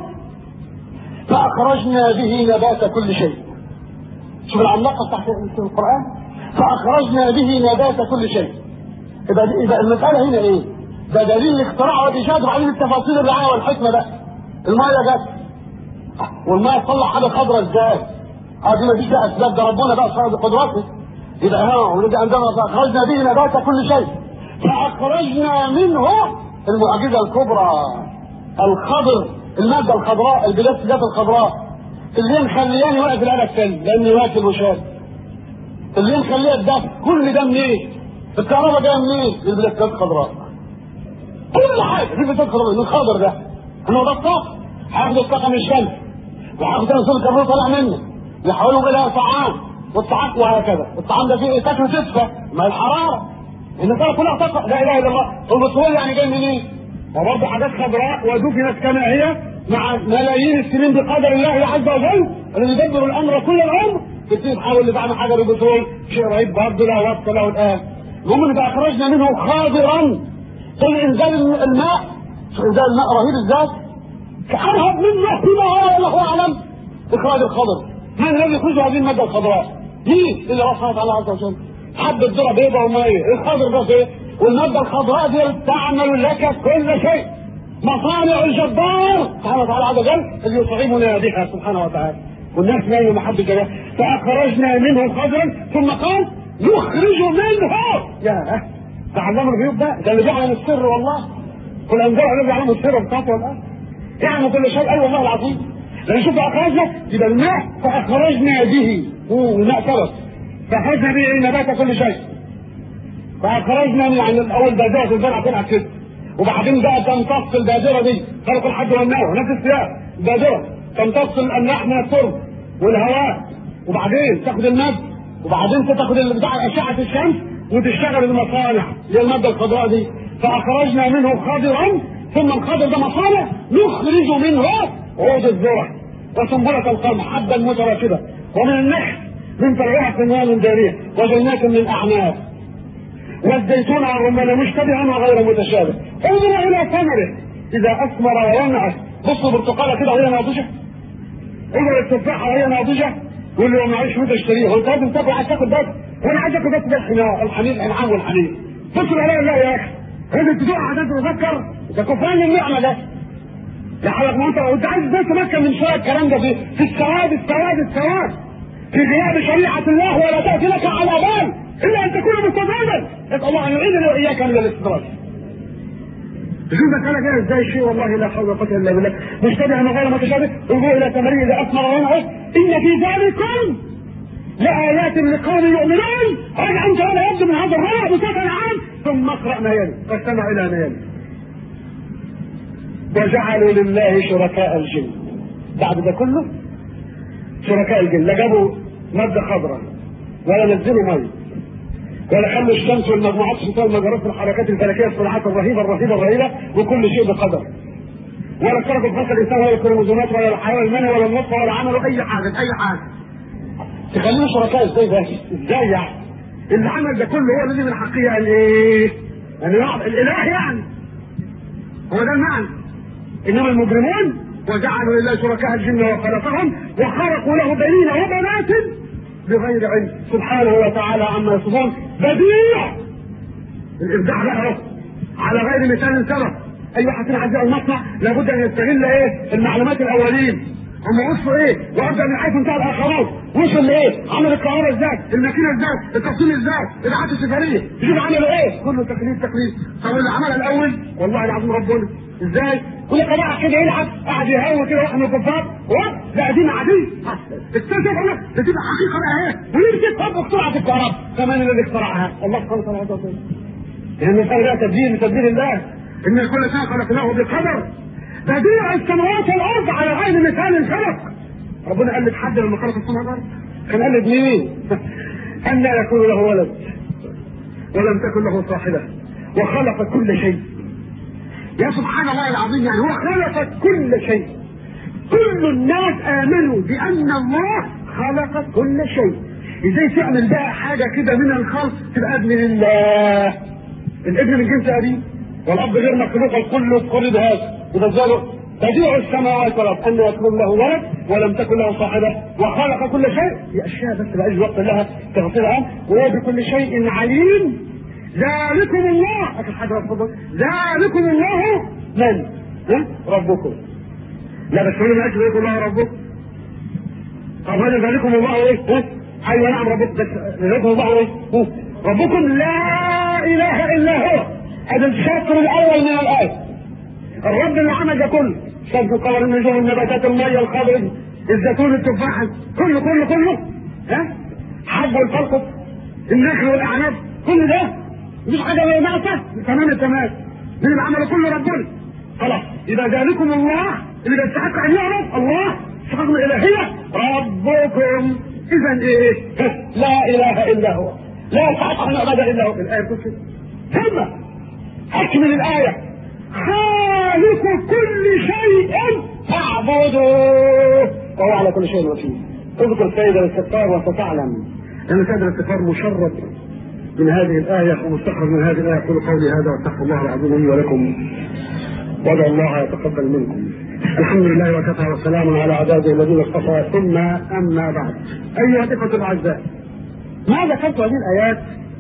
فاخرجنا به نبات كل شيء شوف العلاقه تحت القران فاخرجنا به نبات كل شيء يبقى يبقى المساله هنا ايه؟ ده دليل الاختراع والايجاد وبعدين التفاصيل الرعايه والحكمه بقى الميه جت والميه تصلح حاجه خضراء ازاي؟ اه دي مفيش بقى اسباب ده ربنا بقى صار بقدرته يبقى ها ونبدا عندنا فاخرجنا به نبات كل شيء فاخرجنا منه المعجزه الكبرى الخضر الماده الخضراء البلاستيكات الخضراء اللي هي مخلياني واقف القلق تاني لاني واكل وشارب اللي هي مخليها الدفء كل ده منين؟ الكهرباء جايه منين؟ من البلاستيكات الخضراء كل حاجه في بلاستيكات خضراء من الخضر ده انا ده الطاقه هاخد الطاقه من الشمس وهاخد ثاني اكسيد الكربون طالع منه يحولهم الى طعام والطعام وهكذا الطعام ده فيه تاكل تدفى ما الحراره النصارى كلها طاقه لا اله الا الله البترول يعني جاي منين؟ وبرضه حاجات خضراء ودفنت كما هي مع ملايين السنين بقدر الله عز وجل الذي يدبر الامر كل الامر تبتدي تحاول تعمل حاجه بالبترول شيء رهيب برضه لا وقت له الان المهم اذا اخرجنا منه خاضرا طول انزال الماء انزال الماء رهيب ازاي؟ كأرهب منه فيما هو الله اعلم اخراج الخضر من الذي يخرج هذه الماده الخضراء؟ مين اللي الله سبحانه وتعالى عز وجل؟ حبة ذرة بيضاء ومية، الخضر ده ايه؟ والمادة الخضراء دي تعمل لك كل شيء. مصانع الجبار سبحانه وتعالى عز وجل اللي يطعمنا بها سبحانه وتعالى. والناس نايمة ما حد جاي فأخرجنا منه خضرا ثم قال نخرج منه يا تعلموا الغيوب ده ده اللي بيعلم السر والله. كل أنبياء الذي يعلم السر بتاعته والآن. يعلم كل شيء أي والله العظيم. لما شوف أخرجنا يبقى الماء فأخرجنا به الماء سبب فأخرجنا به نبات كل شيء فأخرجنا يعني الأول بادرة الزرع طلعت كده وبعدين بقى تمتص البادرة دي خلق الحد والنار نفس السياق بادرة تمتص الأملاح من الترب والهواء وبعدين تاخد المد وبعدين تاخد بتاع أشعة الشمس وتشتغل المصانع اللي هي المادة الخضراء دي فأخرجنا منه خضرا ثم الخضر ده مصانع نخرج منه عود الذرة وسنبلة القمح حبا متراكبة ومن النخل من طلعها صنوان جارية وجنات من أعناب والزيتون على الرمان مشتبها وغير متشابه انظر إلى ثمره إذا أثمر وينعس بصوا برتقالة كده وهي ناضجة انظر التفاحة وهي ناضجة يقول لي معيش متى اشتريها قلت لازم تاكل عايز تاكل بس وانا عايز اكل بس بالحمار الحنين الانعام والحنين بصوا لا لا يا اخي انت تدوق عشان تتذكر ده كفران النعمه ده يا حضرتك ما انت انت عايز بس تمكن من شويه الكلام ده في في السواد السواد السواد في غياب شريعه الله ولا تاتي لك على بال الا ان تكون مستدرجا نسال الله ان يعيننا واياك من الاستدراج شوف مسألة كده ازاي شيء والله لا حول ولا قوة الا بالله مشتبه غير متشابه انظروا الى ثمره اذا اثمر وينعس ان في ذلكم لآيات لقوم يؤمنون رجع انت ولا يبدو من هذا الرابع بصوت العام ثم اقرأ ما يلي فاستمع الى ما يلي وجعلوا لله شركاء الجن بعد ده كله شركاء الجن لا جابوا ماده خضراء ولا نزلوا ميه ولا خلوا الشمس والمجموعات الشتاء والمجرات في الحركات الفلكيه الصناعات الرهيبه الرهيبه الرهيبه وكل شيء بقدر ولا تركوا خلق الانسان ولا الكروموزومات ولا الحيوان المنوي ولا النطفه ولا عملوا اي حاجه اي حاجه تخلينا شركاء ازاي ده ازاي يعني اللي عمل ده كله هو الذي من حقه قال ايه؟ يعني الاله يعني هو ده المعنى انما المجرمون وجعلوا لله شركاء الجن وخلقهم وخلقوا له بنين وبنات بغير علم سبحانه وتعالى عما يصفون بديع الابداع بقى اهو على غير مثال سبق اي واحد فينا عايز المصنع لابد ان يستغل ايه المعلومات الاولين هم وصلوا ايه وابدا من حيث انتهى الاخرون وصل لايه عمل الكهرباء ازاي الماكينه ازاي التصميم ازاي الاعاده السفريه شوف عملوا ايه كله تقليد تقليد طب اللي عملها الاول والله العظيم ربنا ازاي كل قناع كده يلعب قاعد يهوى كده واحد من الكفار لا دي عادي استنى انا ده تبقى حقيقه بقى اهي ويمسك طب اخترعت الكهرباء كمان الذي اخترعها الله سبحانه وتعالى لان الخير ده تدبير لتدبير الله ان كل شيء خلقناه بقدر بديع السماوات والارض على غير مثال الخلق ربنا قال لك حد لما خلق السماء والارض كان قال لك مين؟ ان لا يكون له ولد ولم تكن له صاحبه وخلق كل شيء يا سبحان الله العظيم يعني هو خلق كل شيء كل الناس امنوا بان الله خلق كل شيء ازاي تعمل بقى حاجه كده من الخلق تبقى ابن لله الابن من جنس ابيه والاب غير مخلوق الكل يذكر بهذا ينزله بديع السماوات والارض ان يكون له ولد ولم تكن له صاحبه وخلق كل شيء دي اشياء بس بقى وقت لها تغطيها وهو بكل شيء عليم ذلكم الله اخر حاجه اتفضل ذلكم الله من؟ ها؟ ربكم لا بس هنا ما ذلكم الله ربكم طب هذا ذلكم الله ايه؟ ها؟ ايوه نعم ربكم بس ذلكم الله ايه؟ ها؟ ربكم لا اله الا هو هذا الشطر الاول من الايه الرب اللي عمل ده كله شمس القمر النجوم النباتات الميه الخضر الزيتون التفاح كله كله كله ها حب والفلقط النخل والاعناب كل ده مفيش حاجه ناقصه تمام التمام من اللي عمله كله ربنا خلاص يبقى ذلكم الله اللي بيستحق ان يعرف الله صفات الالهيه ربكم اذا ايه لا اله الا هو لا يستحق ان يعبد الا هو الايه بتقول كده ثم اكمل الايه خالق كل شيء فاعبدوه وهو على كل شيء وكيل اذكر سيد الاستغفار وستعلم ان سيد الاستغفار مشرف من هذه الآية ومستخرج من هذه الآية أقول قولي هذا واستغفر الله العظيم لي ولكم وادعو الله يتقبل منكم. الحمد لله وكفى وسلام على عباده الذين اصطفى ثم أما بعد. أيها الإخوة الأعزاء ما ذكرت هذه الآيات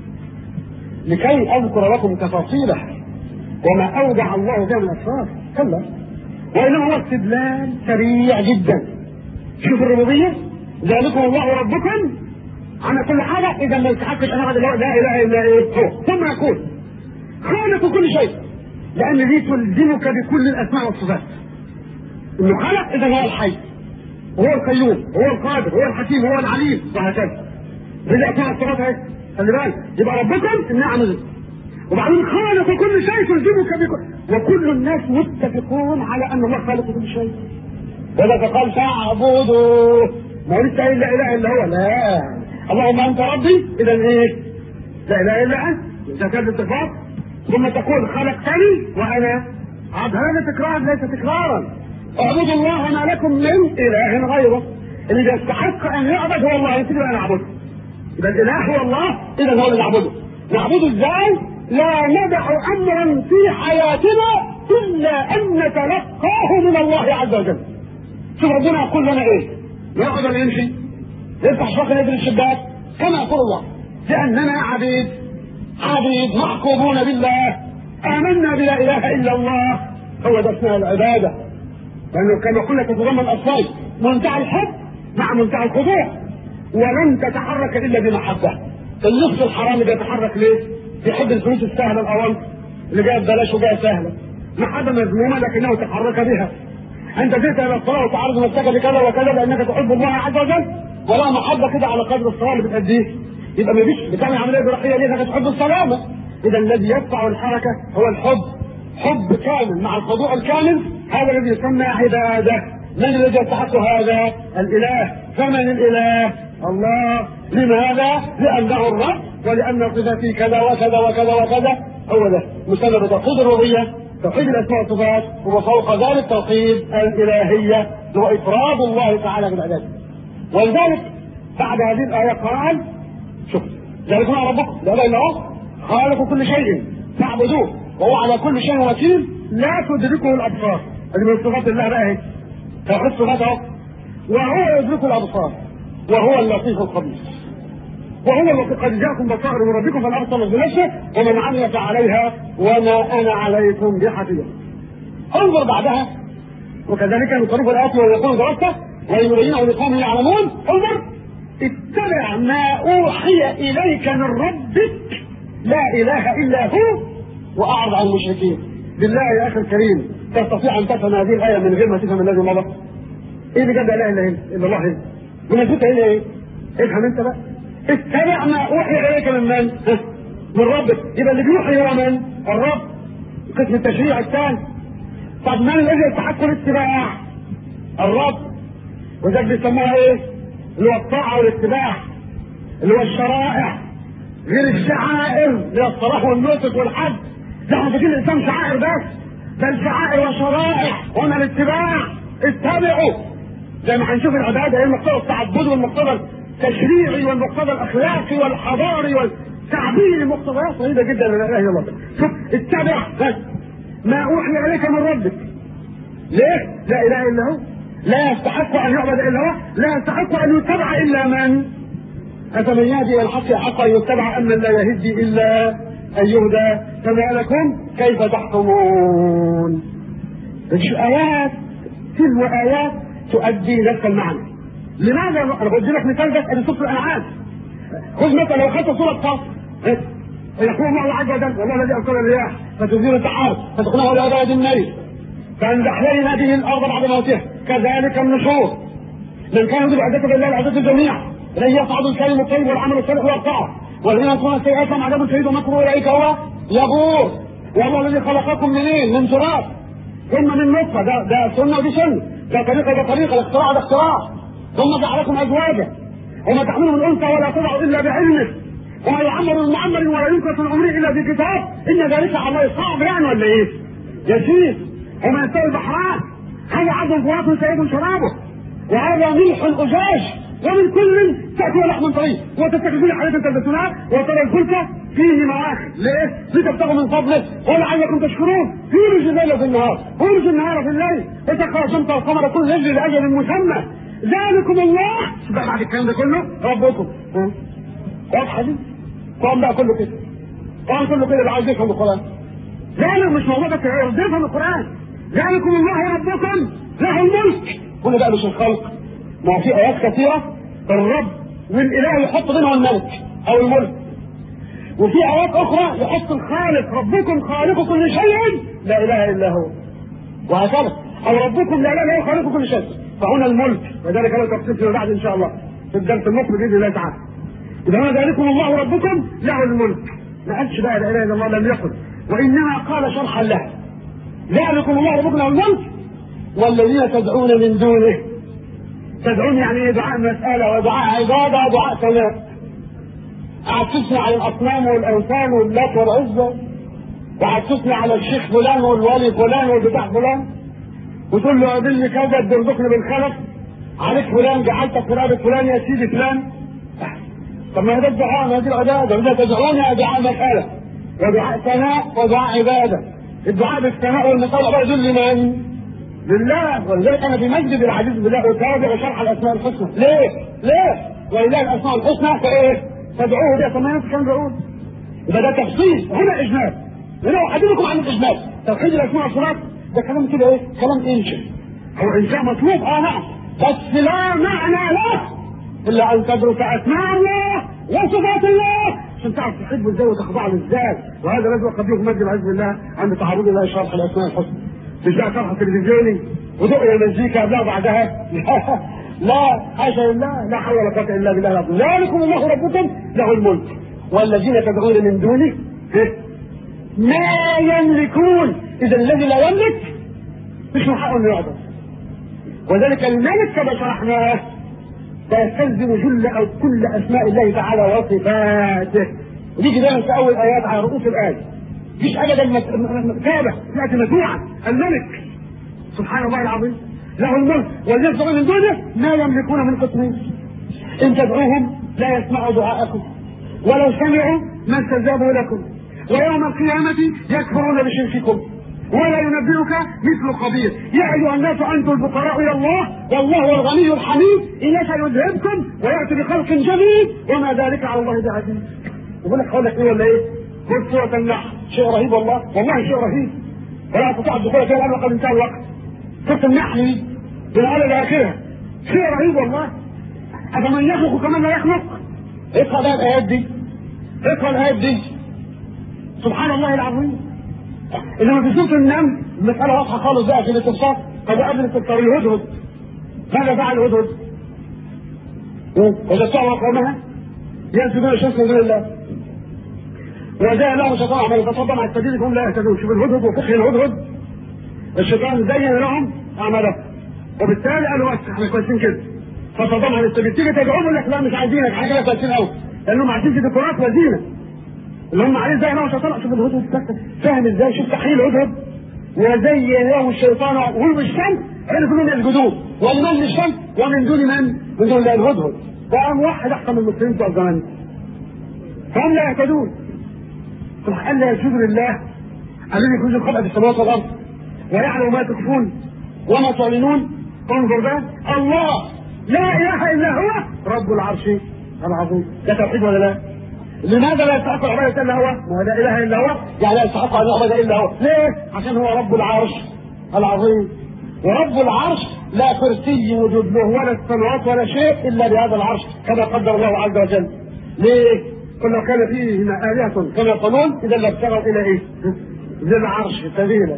لكي أذكر لكم تفاصيلها وما أودع الله فيها من أسرار كلا وإنما هو استدلال سريع جدا شوف الربوبية ذلكم الله ربكم على كل حاجة إذا ما يتحقق أنا هذا لا إله إلا إيه هو ثم يقول خالق كل شيء لأن دي تلزمك بكل الأسماء والصفات إنه خلق إذا هو الحي هو القيوم هو القادر هو الحكيم هو العليم وهكذا بالأسماء والصفات اهي خلي بالك يبقى ربكم النعم دي وبعدين خالق كل شيء تلزمك بكل وكل الناس متفقون على أن الله خالق كل شيء وذلك قال فاعبدوا ما هو لسه قايل لا إله إلا هو لا اللهم انت ربي اذا ايه لا اله الا انت زكاة الصفات ثم تقول خلقتني وانا عبد هذا تكرار ليس تكرارا اعبدوا الله ما لكم من اله غيره اللي يستحق ان يعبد هو الله يسير ان اعبده يبقى الاله هو الله اذا هو اللي نعبده نعبده ازاي لا ندع امرا في حياتنا الا ان نتلقاه من الله عز وجل شوف ربنا يقول لنا ايه ياخذ ولا يمشي يفتح شوكة يدري الشباك كما يقول الله لأننا عبيد عبيد محكومون بالله آمنا بلا إله إلا الله هو ده اسمها العبادة لأنه كما قلنا تتضمن أصلين منتهى الحب مع منتهى الخضوع ولن تتحرك إلا بمحبة النصف الحرام بيتحرك ليه؟ بيحب الفلوس السهلة الأول اللي جايه ببلاش وجايه سهلة محبة مذمومة لكنه تحرك بها أنت جئت إلى الصلاة وتعرض نفسك بكذا وكذا لأنك تحب الله عز وجل ولا محبة كده على قدر الصلاة اللي بتأديه يبقى ما فيش بتعمل عملية جراحية ليه انك تحب السلامة إذا الذي يدفع الحركة هو الحب حب كامل مع الخضوع الكامل هذا الذي يسمى عبادة من الذي يستحق هذا؟ الإله فمن الإله؟ الله لماذا؟ لأنه الرب ولأن صفته كذا وكذا وكذا وكذا هو ده مسمى بتوحيد الربوبية توحيد الأسماء والصفات وفوق ذلك توحيد الإلهية هو إفراد الله تعالى بالعبادة ولذلك بعد هذه الآية قال شوف ذلك هو ربكم لا اله الا هو خالق كل شيء فاعبدوه وهو على كل شيء وكيل لا تدركه الابصار هذه من صفات الله بقى اهي توحيد صفاته وهو يدرك الابصار وهو اللطيف الخبير وهو الذي قد جاءكم بصائر من ربكم فلا ابصر بنفسه ومن عمل فعليها وما انا عليكم بحفيظ انظر بعدها وكذلك نصرف الايات ويقول درسته ويبينه لقوم يعلمون انظر اتبع ما اوحي اليك من ربك لا اله الا هو واعرض عن المشركين بالله يا اخي الكريم تستطيع ان تفهم هذه الايه من غير ما تفهم الذي مضى ايه اللي جاب لا اله الا الا الله هنا مناسبتها هنا ايه افهم انت بقى اتبع ما اوحي اليك من من من ربك يبقى اللي بيوحي هو من الرب قسم التشريع الثاني طب من الذي يستحق الاتباع الرب وذلك بيسموها ايه اللي هو الطاعه والاتباع اللي هو الشرائع غير الشعائر اللي هي الصلاه والنسك والحج ده احنا فاكرين الاسلام شعائر بس بل شعائر وشرائع هنا الاتباع اتبعوا زي ما هنشوف العباده ايه المقتضى التعبدي والمقتضى التشريعي والمقتضى الاخلاقي والحضاري والتعبيري مقتضيات رهيبه جدا لا اله الا الله شوف اتبع بس ما اوحي اليك من ربك ليه؟ لا اله الا هو لا يستحق ان يعبد الا هو لا يستحق ان يتبع الا من افمن يهدي الى الحق حق ان يتبع اما لا يهدي الا ان يهدى فما لكم كيف تحكمون ايات تلو ايات تؤدي نفس المعنى لماذا انا بدي لك مثال بس ادي سوره الانعام خذ مثلا لو خدت سوره قاف يقول الله عز وجل والله الذي ارسل الرياح فتزيل السحاب فتقنعه الى بلد النيل فان احيينا به الارض بعد موتها كذلك النشور من كان يريد عزته بالله العزة الجميع لن يصعد الكلم الطيب والعمل الصالح ويقطعه والذين يكون السيئات مع عذاب شديد ومكر اولئك هو يغور وهو الذي خلقكم منين؟ من تراب ثم من نطفه ده ده سنه ودي سنه ده طريقه ده طريقه الاختراع ده اختراع ثم جعلكم ازواجا وما تحمل من انثى ولا تضع الا بعلمه وما يعمر من معمر ولا ينكر من عمره الا في كتاب ان ذلك على الله صعب يعني ولا ايه؟ يسير وما يستوي البحران هذا عبد فرات سيد شرابه وهذا ملح اجاج ومن كل تأكل لحم طري وتتخذون حياة تلبسونها وترى الفلك فيه مواخر ليه؟ لتبتغوا من فضله ولعلكم تشكرون يولج الليل في النهار ويولج النهار في الليل وسخر الشمس والقمر كل يجري لأجل مسمى ذلكم الله بقى بعد الكلام ده كله ربكم ها؟ واضحة دي؟ قام بقى كله كده قام كله كده اللي عايز يفهم القرآن ذلك مش موضوع بس يفهم القرآن ذلكم الله ربكم له الملك هنا بقى مش الخلق ما في ايات كثيره الرب والاله يحط بينهم الملك او الملك وفي ايات اخرى يحط الخالق ربكم خالق كل شيء لا اله الا هو وهكذا او ربكم لا اله الا هو خالق كل شيء فهنا الملك وذلك له تفصيل فيما بعد ان شاء الله في الدرس المقبل باذن الله تعالى اذا هنا ذلكم الله ربكم له الملك ما قالش بقى لا اله الا الله لم يقل وانما قال شرحا له ذلكم الله ربكم له الملك والذين تدعون من دونه تدعون يعني دعاء مسألة ودعاء عبادة ودعاء ثناء قاعد تثني على الأصنام والأوثان واللات والعزة وقاعد تثني على الشيخ فلان والولي فلان والبتاع فلان وتقول له قابلني كذا ترزقني بالخلف عليك فلان جعلتك في رقبة فلان يا سيدي فلان طب ما ده الدعاء ما دي العبادة وده تدعوني دعاء مسألة ودعاء ثناء ودعاء عبادة الدعاء بالثناء والمطالبة بقى يدل لمن؟ لله ولذلك انا في مسجد العزيز بالله اتابع شرح الاسماء الحسنى ليه؟ ليه؟ ولله الاسماء الحسنى فايه؟ فادعوه ده كما الناس كانوا بيقول يبقى ده تفصيل هنا اجمال هنا احدثكم عن الاجمال توحيد الاسماء والصفات ده كلام كده ايه؟ كلام انشاء هو انشاء مطلوب اه نعم بس لا معنى له الا ان تدرك اسماء الله وصفات الله عشان تعرف تحبه ازاي وتخضع له ازاي وهذا لازم قد يكون مسجد العزيز بالله عند تعرض الله شرح الاسماء الحسنى مش بقى شرح تلفزيوني ودقيا مزيكا قبلها وبعدها لا حاشا لله لا حول ولا قوه الا بالله العظيم ذلكم الله ربكم له الملك والذين تدعون من دونه ما يملكون اذا الذي لا يملك مش من حقه انه يعبد وذلك الملك كما شرحناه فيستلزم جل او كل اسماء الله تعالى وصفاته ونيجي دايما في اول ايات على رؤوس الايه مفيش ابدا كتابه ياتي مدفوعا الملك سبحان الله العظيم له الملك والذين تدعون من دونه ما يملكون من قطمين ان تدعوهم لا يسمعوا دعاءكم ولو سمعوا ما استجابوا لكم ويوم القيامة يكفرون بشرككم ولا ينبئك مثل خبير يا ايها الناس انتم الفقراء الى الله والله هو الغني الحميد ان يشاء يذهبكم وياتي بخلق جديد وما ذلك على الله بعزيز يقول لك هقول لك ايه ولا ايه؟ خذ سورة النحل شيء رهيب والله والله شيء رهيب ولا تستطيع الدخول فيها الان قد انتهى الوقت سورة النحل من الاولى لاخرها شيء رهيب والله افمن يخلق كمان لا يخلق اقرا بقى الايات دي اقرا الايات دي سبحان الله العظيم انما في سوره النمل المساله واضحه خالص بقى في الاتصال طب قبل الاتصال الهدهد ماذا فعل الهدهد؟ وإذا تعوى قومها ينسبون الشمس من دون الله وجاء لهم شيطان عمل فصدم على السبيل هم لا يهتدون شوف الهدهد وفقه الهدهد الشيطان زين لهم اعمالهم وبالتالي قالوا بس احنا كويسين كده فصدم على السبيل تيجي تدعوهم يقول لك لا مش عايزينك احنا كده كويسين قوي لانهم عايزين في ديكورات وزينه اللي هم عليه زي لهم شيطان شوف الهدهد فاهم ازاي شوف تحليل الهدهد وزين لهم الشيطان وهم الشمس عرفوا من الجدود ومن الشمس ومن دون من؟ من دون الهدهد فقام واحد احسن من المسلمين بتوع زمان فهم لا يهتدون قال لا يسجد لله الذي يخرج الخلق في السماوات والارض ويعلم ما تخفون وما تعلنون انظر ده الله لا اله الا هو رب العرش العظيم ده توحيد ولا لا؟ لماذا لا يستحق العبادة الا هو؟ ما هو لا اله الا هو يعني لا يستحق ان يعبد الا هو، ليه؟ عشان هو رب العرش العظيم ورب العرش لا كرسي وجود له ولا السماوات ولا شيء الا بهذا العرش كما قدر الله عز وجل. ليه؟ قل لو كان فيهما آلهة كما يقولون إذا لابتغوا إلى إيه؟ ذي العرش سبيلا.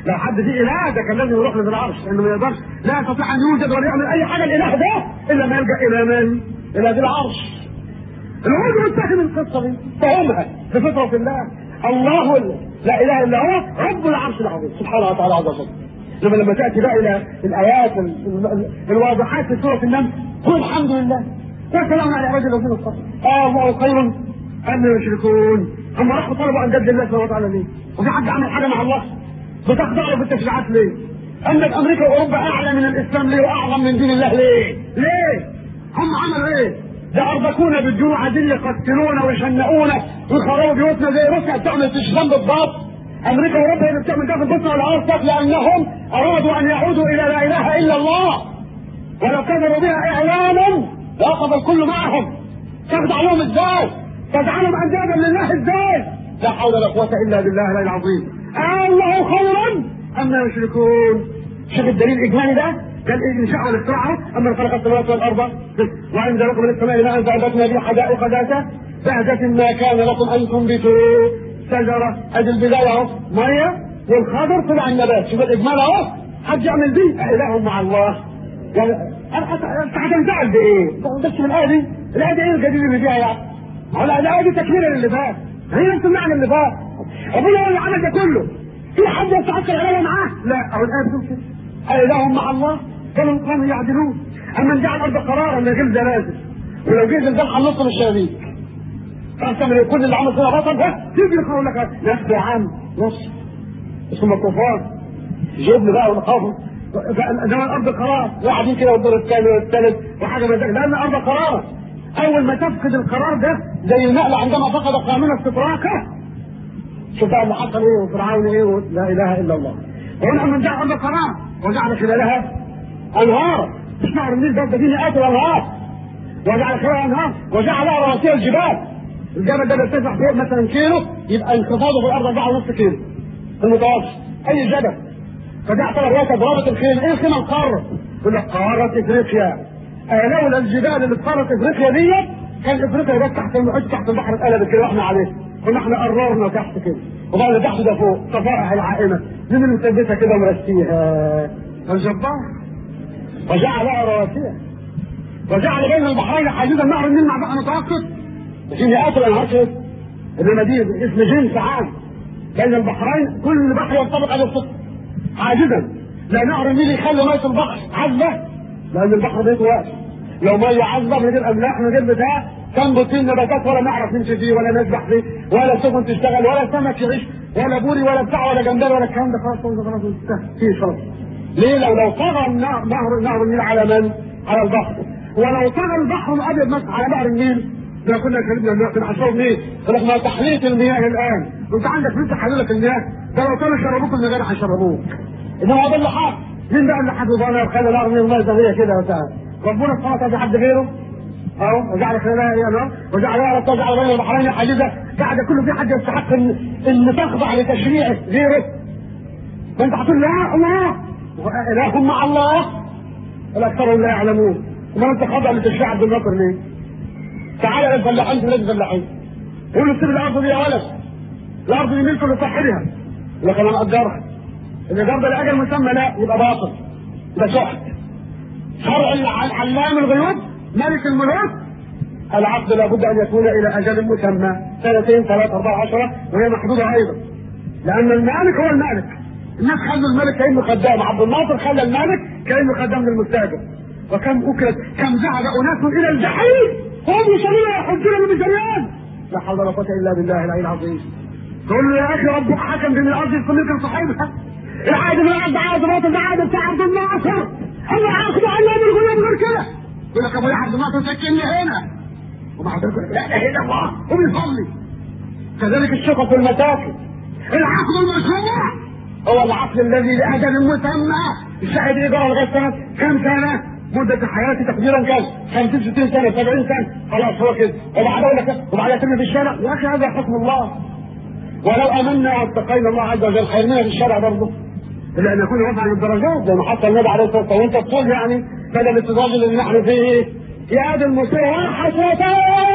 لو حد فيه اله ده كان لازم يروح له العرش لانه ما يقدرش لا يستطيع ان يوجد ولا يعمل اي حاجه الاله ده الا ما يلجا الى من؟ الى ذي العرش العود متاخد من القصه دي فهمها بفطره الله الله لا اله الا هو رب العرش العظيم سبحانه وتعالى عز وجل لما لما تاتي بقى الى الايات الواضحات في سوره النمل قل الحمد لله وسلام على عباد الذين اصطفى آه الله خير أم يشركون هم راحوا طلبوا أنداد لله سبحانه وتعالى ليه؟ وفي حد عمل حاجة مع الله؟ بتخضع له في التشريعات ليه؟ عندك أمريكا وأوروبا أعلى من الإسلام ليه وأعظم من دين الله ليه؟ ليه؟ هم عملوا إيه؟ ده أربكونا بالجوع عايزين يقتلونا ويشنقونا ويخربوا بيوتنا زي روسيا بتعمل في الشام بالضبط امريكا واوروبا اللي بتعمل ده في البوسنه والعراق لانهم ارادوا ان يعودوا الى لا اله الا الله ولو كانوا بها اعلاما لاخذ الكل معهم تخدع لهم ازاي؟ تجعلهم اندادا لله ازاي؟ لا حول ولا قوه الا بالله العلي العظيم الله خيرا اما يشركون شوف الدليل الاجمالي ده قال الانشاء والاختراع اما خلق السماوات والارض وعند لكم من السماء ماء فانبتنا به حدائق ذات بهجة ما كان لكم ان تنبتوا شجرة ادي البداية اهو مية والخضر طلع النبات شوف الاجمال اهو حد يعمل دي اله مع الله يعني انت هتنزعل بايه؟ بس من الايه دي الايه دي ايه الجديد اللي فيها يعني؟ على الايه دي تكمله اللي فات هي نفس المعنى اللي فات ربنا هو اللي عمل ده كله في حد يستحق العلاوه معاه؟ لا اهو الايه بتقول كده أإله مع الله كانوا كانوا يعدلون اما جعل الارض قرارا من غير زلازل ولو جه زلزال هنص من الشبابيك تعمل كل اللي عمل فيها بطل ده تيجي يقول لك نص يا عم نص اسمه الطوفان جبن بقى ونخافه ده الارض قرار وقاعدين كده والدور الثاني والثالث وحاجه من ذلك لان الارض قرار اول ما تفقد القرار ده زي النقل عندما فقد قانون استطراقه شوف بقى اللي حصل ايه وفرعون ايه لا اله الا الله وهنا من جعل الارض قرار وجعل خلالها انهار مش نهر النيل ده فيه مئات الانهار وجعل خلالها انهار وجعل لها رواسي الجبال الجبل ده بيرتفع فوق مثلا كيلو يبقى انخفاضه في الارض 4.5 كيلو في المتوسط اي جبل فده يعتبر وسط رابط الخيل ايه الخيمه القاره؟ يقول لك قاره افريقيا آه لولا الجبال اللي في قاره افريقيا ديت كان افريقيا بس تحت المحيط تحت البحر اتقلبت كده واحنا عليه كنا احنا قررنا تحت كده وبعد تحت ده فوق صفائح العائمه مين اللي مثبتها كده ومرسيها؟ الجبار وجعل رواسيها وجعل بين البحرين حاجزا نهر النيل مع بحر متوسط في مئات الانهار كده انما دي اسم جنس عام بين البحرين كل بحر ينطبق على الصدق حاجزا لا نهر النيل يخلي ميه البحر عذبه لان البحر بيته واقف لو ميه عذبه من غير املاح من غير بتاع تنبت فيه النباتات ولا نعرف نمشي فيه ولا نسبح فيه ولا سفن تشتغل ولا سمك يعيش ولا بوري ولا بتاع ولا جمبري ولا الكلام ده خلاص خلاص خلاص انتهى فيه خلاص ليه لو لو طغى النهر نهر نهر النيل على من؟ على البحر ولو طغى البحر الابيض مثلا على نهر النيل ده كنا شربنا المياه كنا هنشرب مين؟ يقول لك ما تحليه المياه الان وانت عندك فلوس تحلل لك المياه ده لو كانوا شربوك المياه هيشربوك انما هو ده اللي حق مين بقى اللي حفظنا وخلى نهر النيل ميه زي كده وبتاع ربنا سبحانه وتعالى حد غيره اهو وجعل خلالها ايه انا وجعلها تجعل بين البحرين حاجزه قاعد كله في حد يستحق ان ان تخضع لتشريعه غيره فانت هتقول لا الله اله مع الله الاكثرهم لا يعلمون امال انت خاضع لتشريع عبد الناصر ليه؟ تعالى يا الفلاحين في نادي الفلاحين قول له سيب الارض دي يا ولد الارض دي ملك لصاحبها لكن انا اجرها الايجار ده لاجل مسمى لا يبقى باطل ده شحت شرع العلام الغيوب ملك الملوك العقد لابد ان يكون الى اجل مسمى سنتين ثلاثة أربعة عشرة وهي محدودة أيضا لأن المالك هو المالك الناس خلوا الملك كأنه خدام عبد الناصر خلى الملك كأنه خدام للمستاجر وكم أكلت كم ذهب أناس إلى الجحيم هم يصلون يحجون بميزانيات لا حول ولا قوة إلا بالله العلي العظيم تقول له يا أخي ربك حكم بين الأرض يكون ملك صاحبها العادي من الأرض عادي باطل ده عادي بتاع عبد الناصر الله عاقب علام الغيوب غير كده يقول لك ابو عبد الناصر سكنني هنا وبعد ذلك لا اله الا الله وبيصلي كذلك الشقق والمساكن العقد المشروع هو العقد الذي لاجل مسمى الشاهد ايجار لغايه سنه كم سنه مدة حياتي تقديرا كام؟ 50 60 سنة 70 سنة خلاص هو كده وبعدها اقول لك وبعدها ترمي في الشارع يا اخي هذا حكم الله ولو امنا واتقينا الله عز وجل خيرنا في الشارع برضه الا ان يكون رفعا للدرجات زي ما حصل النبي عليه الصلاه والسلام وانت تقول يعني بدل الاتزاج اللي نحن فيه يا هذا المسيح حسرة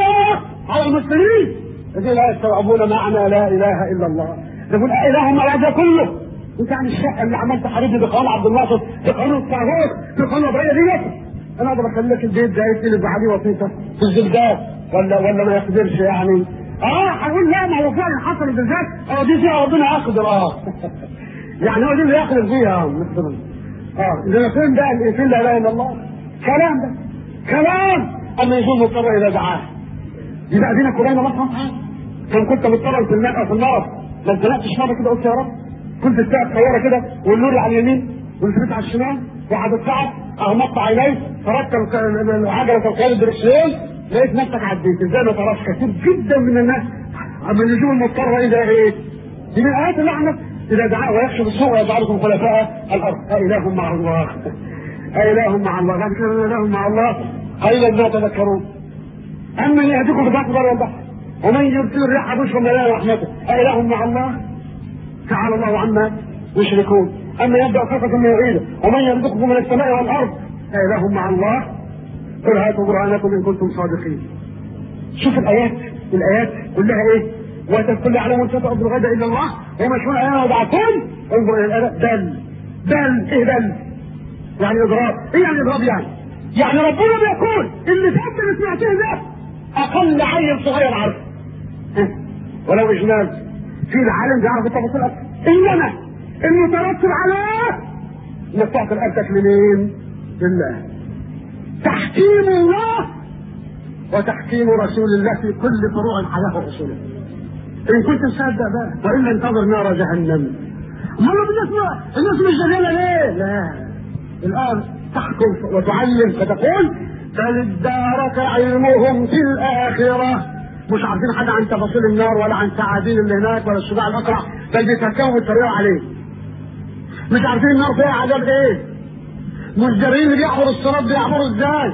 على المسلمين الذين لا يستوعبون معنى لا اله الا الله يقول اله مع هذا كله انت يعني الشقه اللي عملت حبيبي بقانون عبد الناصر بقانون الطاغوت بقانون الرؤيه ديت انا اقدر اخليك البيت ده يتقلب عليه وسيطه في الزلزال ولا ولا ما يقدرش يعني اه هقول لا ما هو فعلا حصل الزلزال اه دي فيها ربنا يقدر اه يعني هو دي اللي يقدر فيها مثلا اه اذا فين بقى فين لا اله الا الله كلام ده كلام اما يكون مضطر الى دعاه يبقى دينك كلنا مصر كان كنت مضطر في الماء في النار ما اتزنقتش مره كده قلت يا رب كنت الساعه صغيره كده والنور على اليمين والفلوس على الشمال وقعد الساعه اغمضت عيني تركت العجله القياده الدركسيون لقيت نفسك عديت ازاي ما تراش كثير جدا من الناس اما النجوم المضطره ايه ده ايه؟ دي من الايات اللي احنا اذا دعاه ويكشف السوء ويجعلكم خلفاء الارض أإله مع الله أإله مع الله بعد كده إله مع الله قليلا ما تذكرون أما يهديكم بذات بر البحر ومن يرسل الريح بشرا ملائكة رحمته أإله مع الله تعالى الله عما يشركون أما يبدأ خلقة ثم يعيده ومن يرزقكم من السماء والأرض أإله مع الله قل هاتوا برهانكم إن كنتم صادقين شوف الآيات الآيات كلها إيه وتدخل على من شاء أرض الغد إلا الله ومشهور أيام وضعتم انظر إلى الآيات بل بل إيه بل يعني إضراب إيه يعني إضراب يعني يعني ربنا بيقول اللي فات اللي سمعته ده أقل عيل صغير عارف ولو إجمال في العالم بيعرف التفاصيل أكثر إنما المترتب عليه انك تعطي رقبتك لمين؟ لله. تحكيم الله وتحكيم رسول الله في كل فروع الحياه واصولها. ان كنت مصدق بقى والا انتظر نار جهنم. امال الناس الناس مش جهله ليه؟ لا. الان تحكم وتعلم فتقول بل ادارك علمهم في الاخره مش عارفين حاجه عن تفاصيل النار ولا عن سعادين اللي هناك ولا الشجاع الاقرع بل بيتكون الطريقه عليه. مش عارفين النار فيها عذاب ايه مش دارين اللي بيعبر الصراط بيعبروا ازاي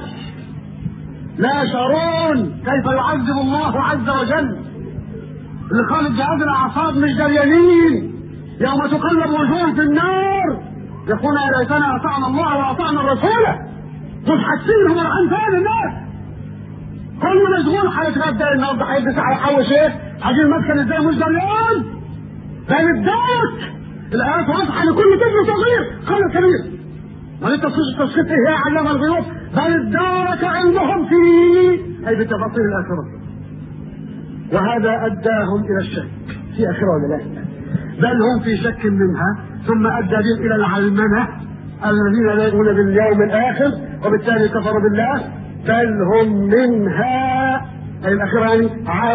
لا يشعرون كيف يعذب الله عز وجل اللي خالد جهاز الاعصاب مش دريانين يوم تقلب وجوههم في النار يقول يا ليتنا اطعنا الله واطعنا الرسول مش حاسين هم رايحين فين الناس كل مشغول هيتغدى النهارده هيلبس هيحوش ايه هيجيب المسكن ازاي مش دريان بل الدوت الآيات واضحة لكل طفل صغير قال كبير ما انت التسخيط ايه يا علام الغيوب بل ادارك علمهم فيه اي بتفاصيل الاخره وهذا اداهم الى الشك في اخره ولا لا بل هم في شك منها ثم ادى بهم الى العلمنه الذين لا يؤمنون باليوم الاخر وبالتالي كفروا بالله بل هم منها اي الاخره يعني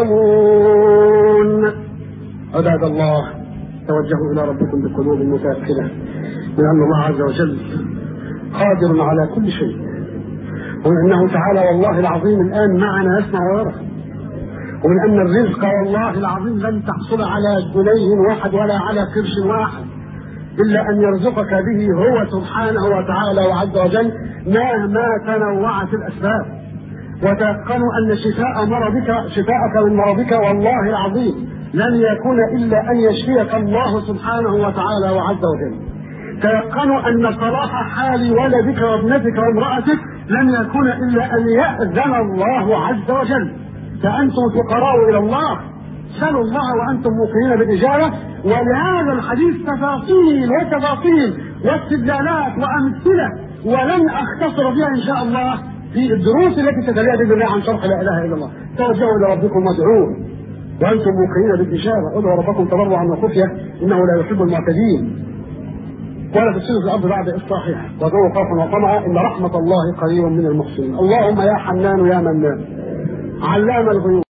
عامون عباد الله توجهوا الى ربكم بقلوب متاكده من ان الله عز وجل قادر على كل شيء وانه تعالى والله العظيم الان معنا يسمع ويرى ومن ان الرزق والله العظيم لن تحصل على جنيه واحد ولا على قرش واحد الا ان يرزقك به هو سبحانه وتعالى وعز وجل مهما تنوعت الاسباب وتيقنوا ان شفاء مرضك شفاءك من مرضك والله العظيم لن يكون الا ان يشفيك الله سبحانه وتعالى وعز وجل. تيقنوا ان صلاح حال ولدك وابنتك وامراتك لن يكون الا ان ياذن الله عز وجل. فانتم فقراء الى الله سلوا الله وانتم موقنين بالاجابه ولهذا الحديث تفاصيل وتفاصيل واستدلالات وامثله ولن اختصر فيها ان شاء الله في الدروس التي تتليها باذن الله عن شرح لا اله الا الله. توجهوا الى ربكم وادعوه وانتم موقنين بالاجابه ادعوا ربكم تضرعا وخفيه انه لا يحب المعتدين ولا تفسدوا في الارض بعد اصلاحها وادعوا خوفا وطمعا ان رحمه الله قريب من المحسنين اللهم يا حنان يا منان علام الغيوب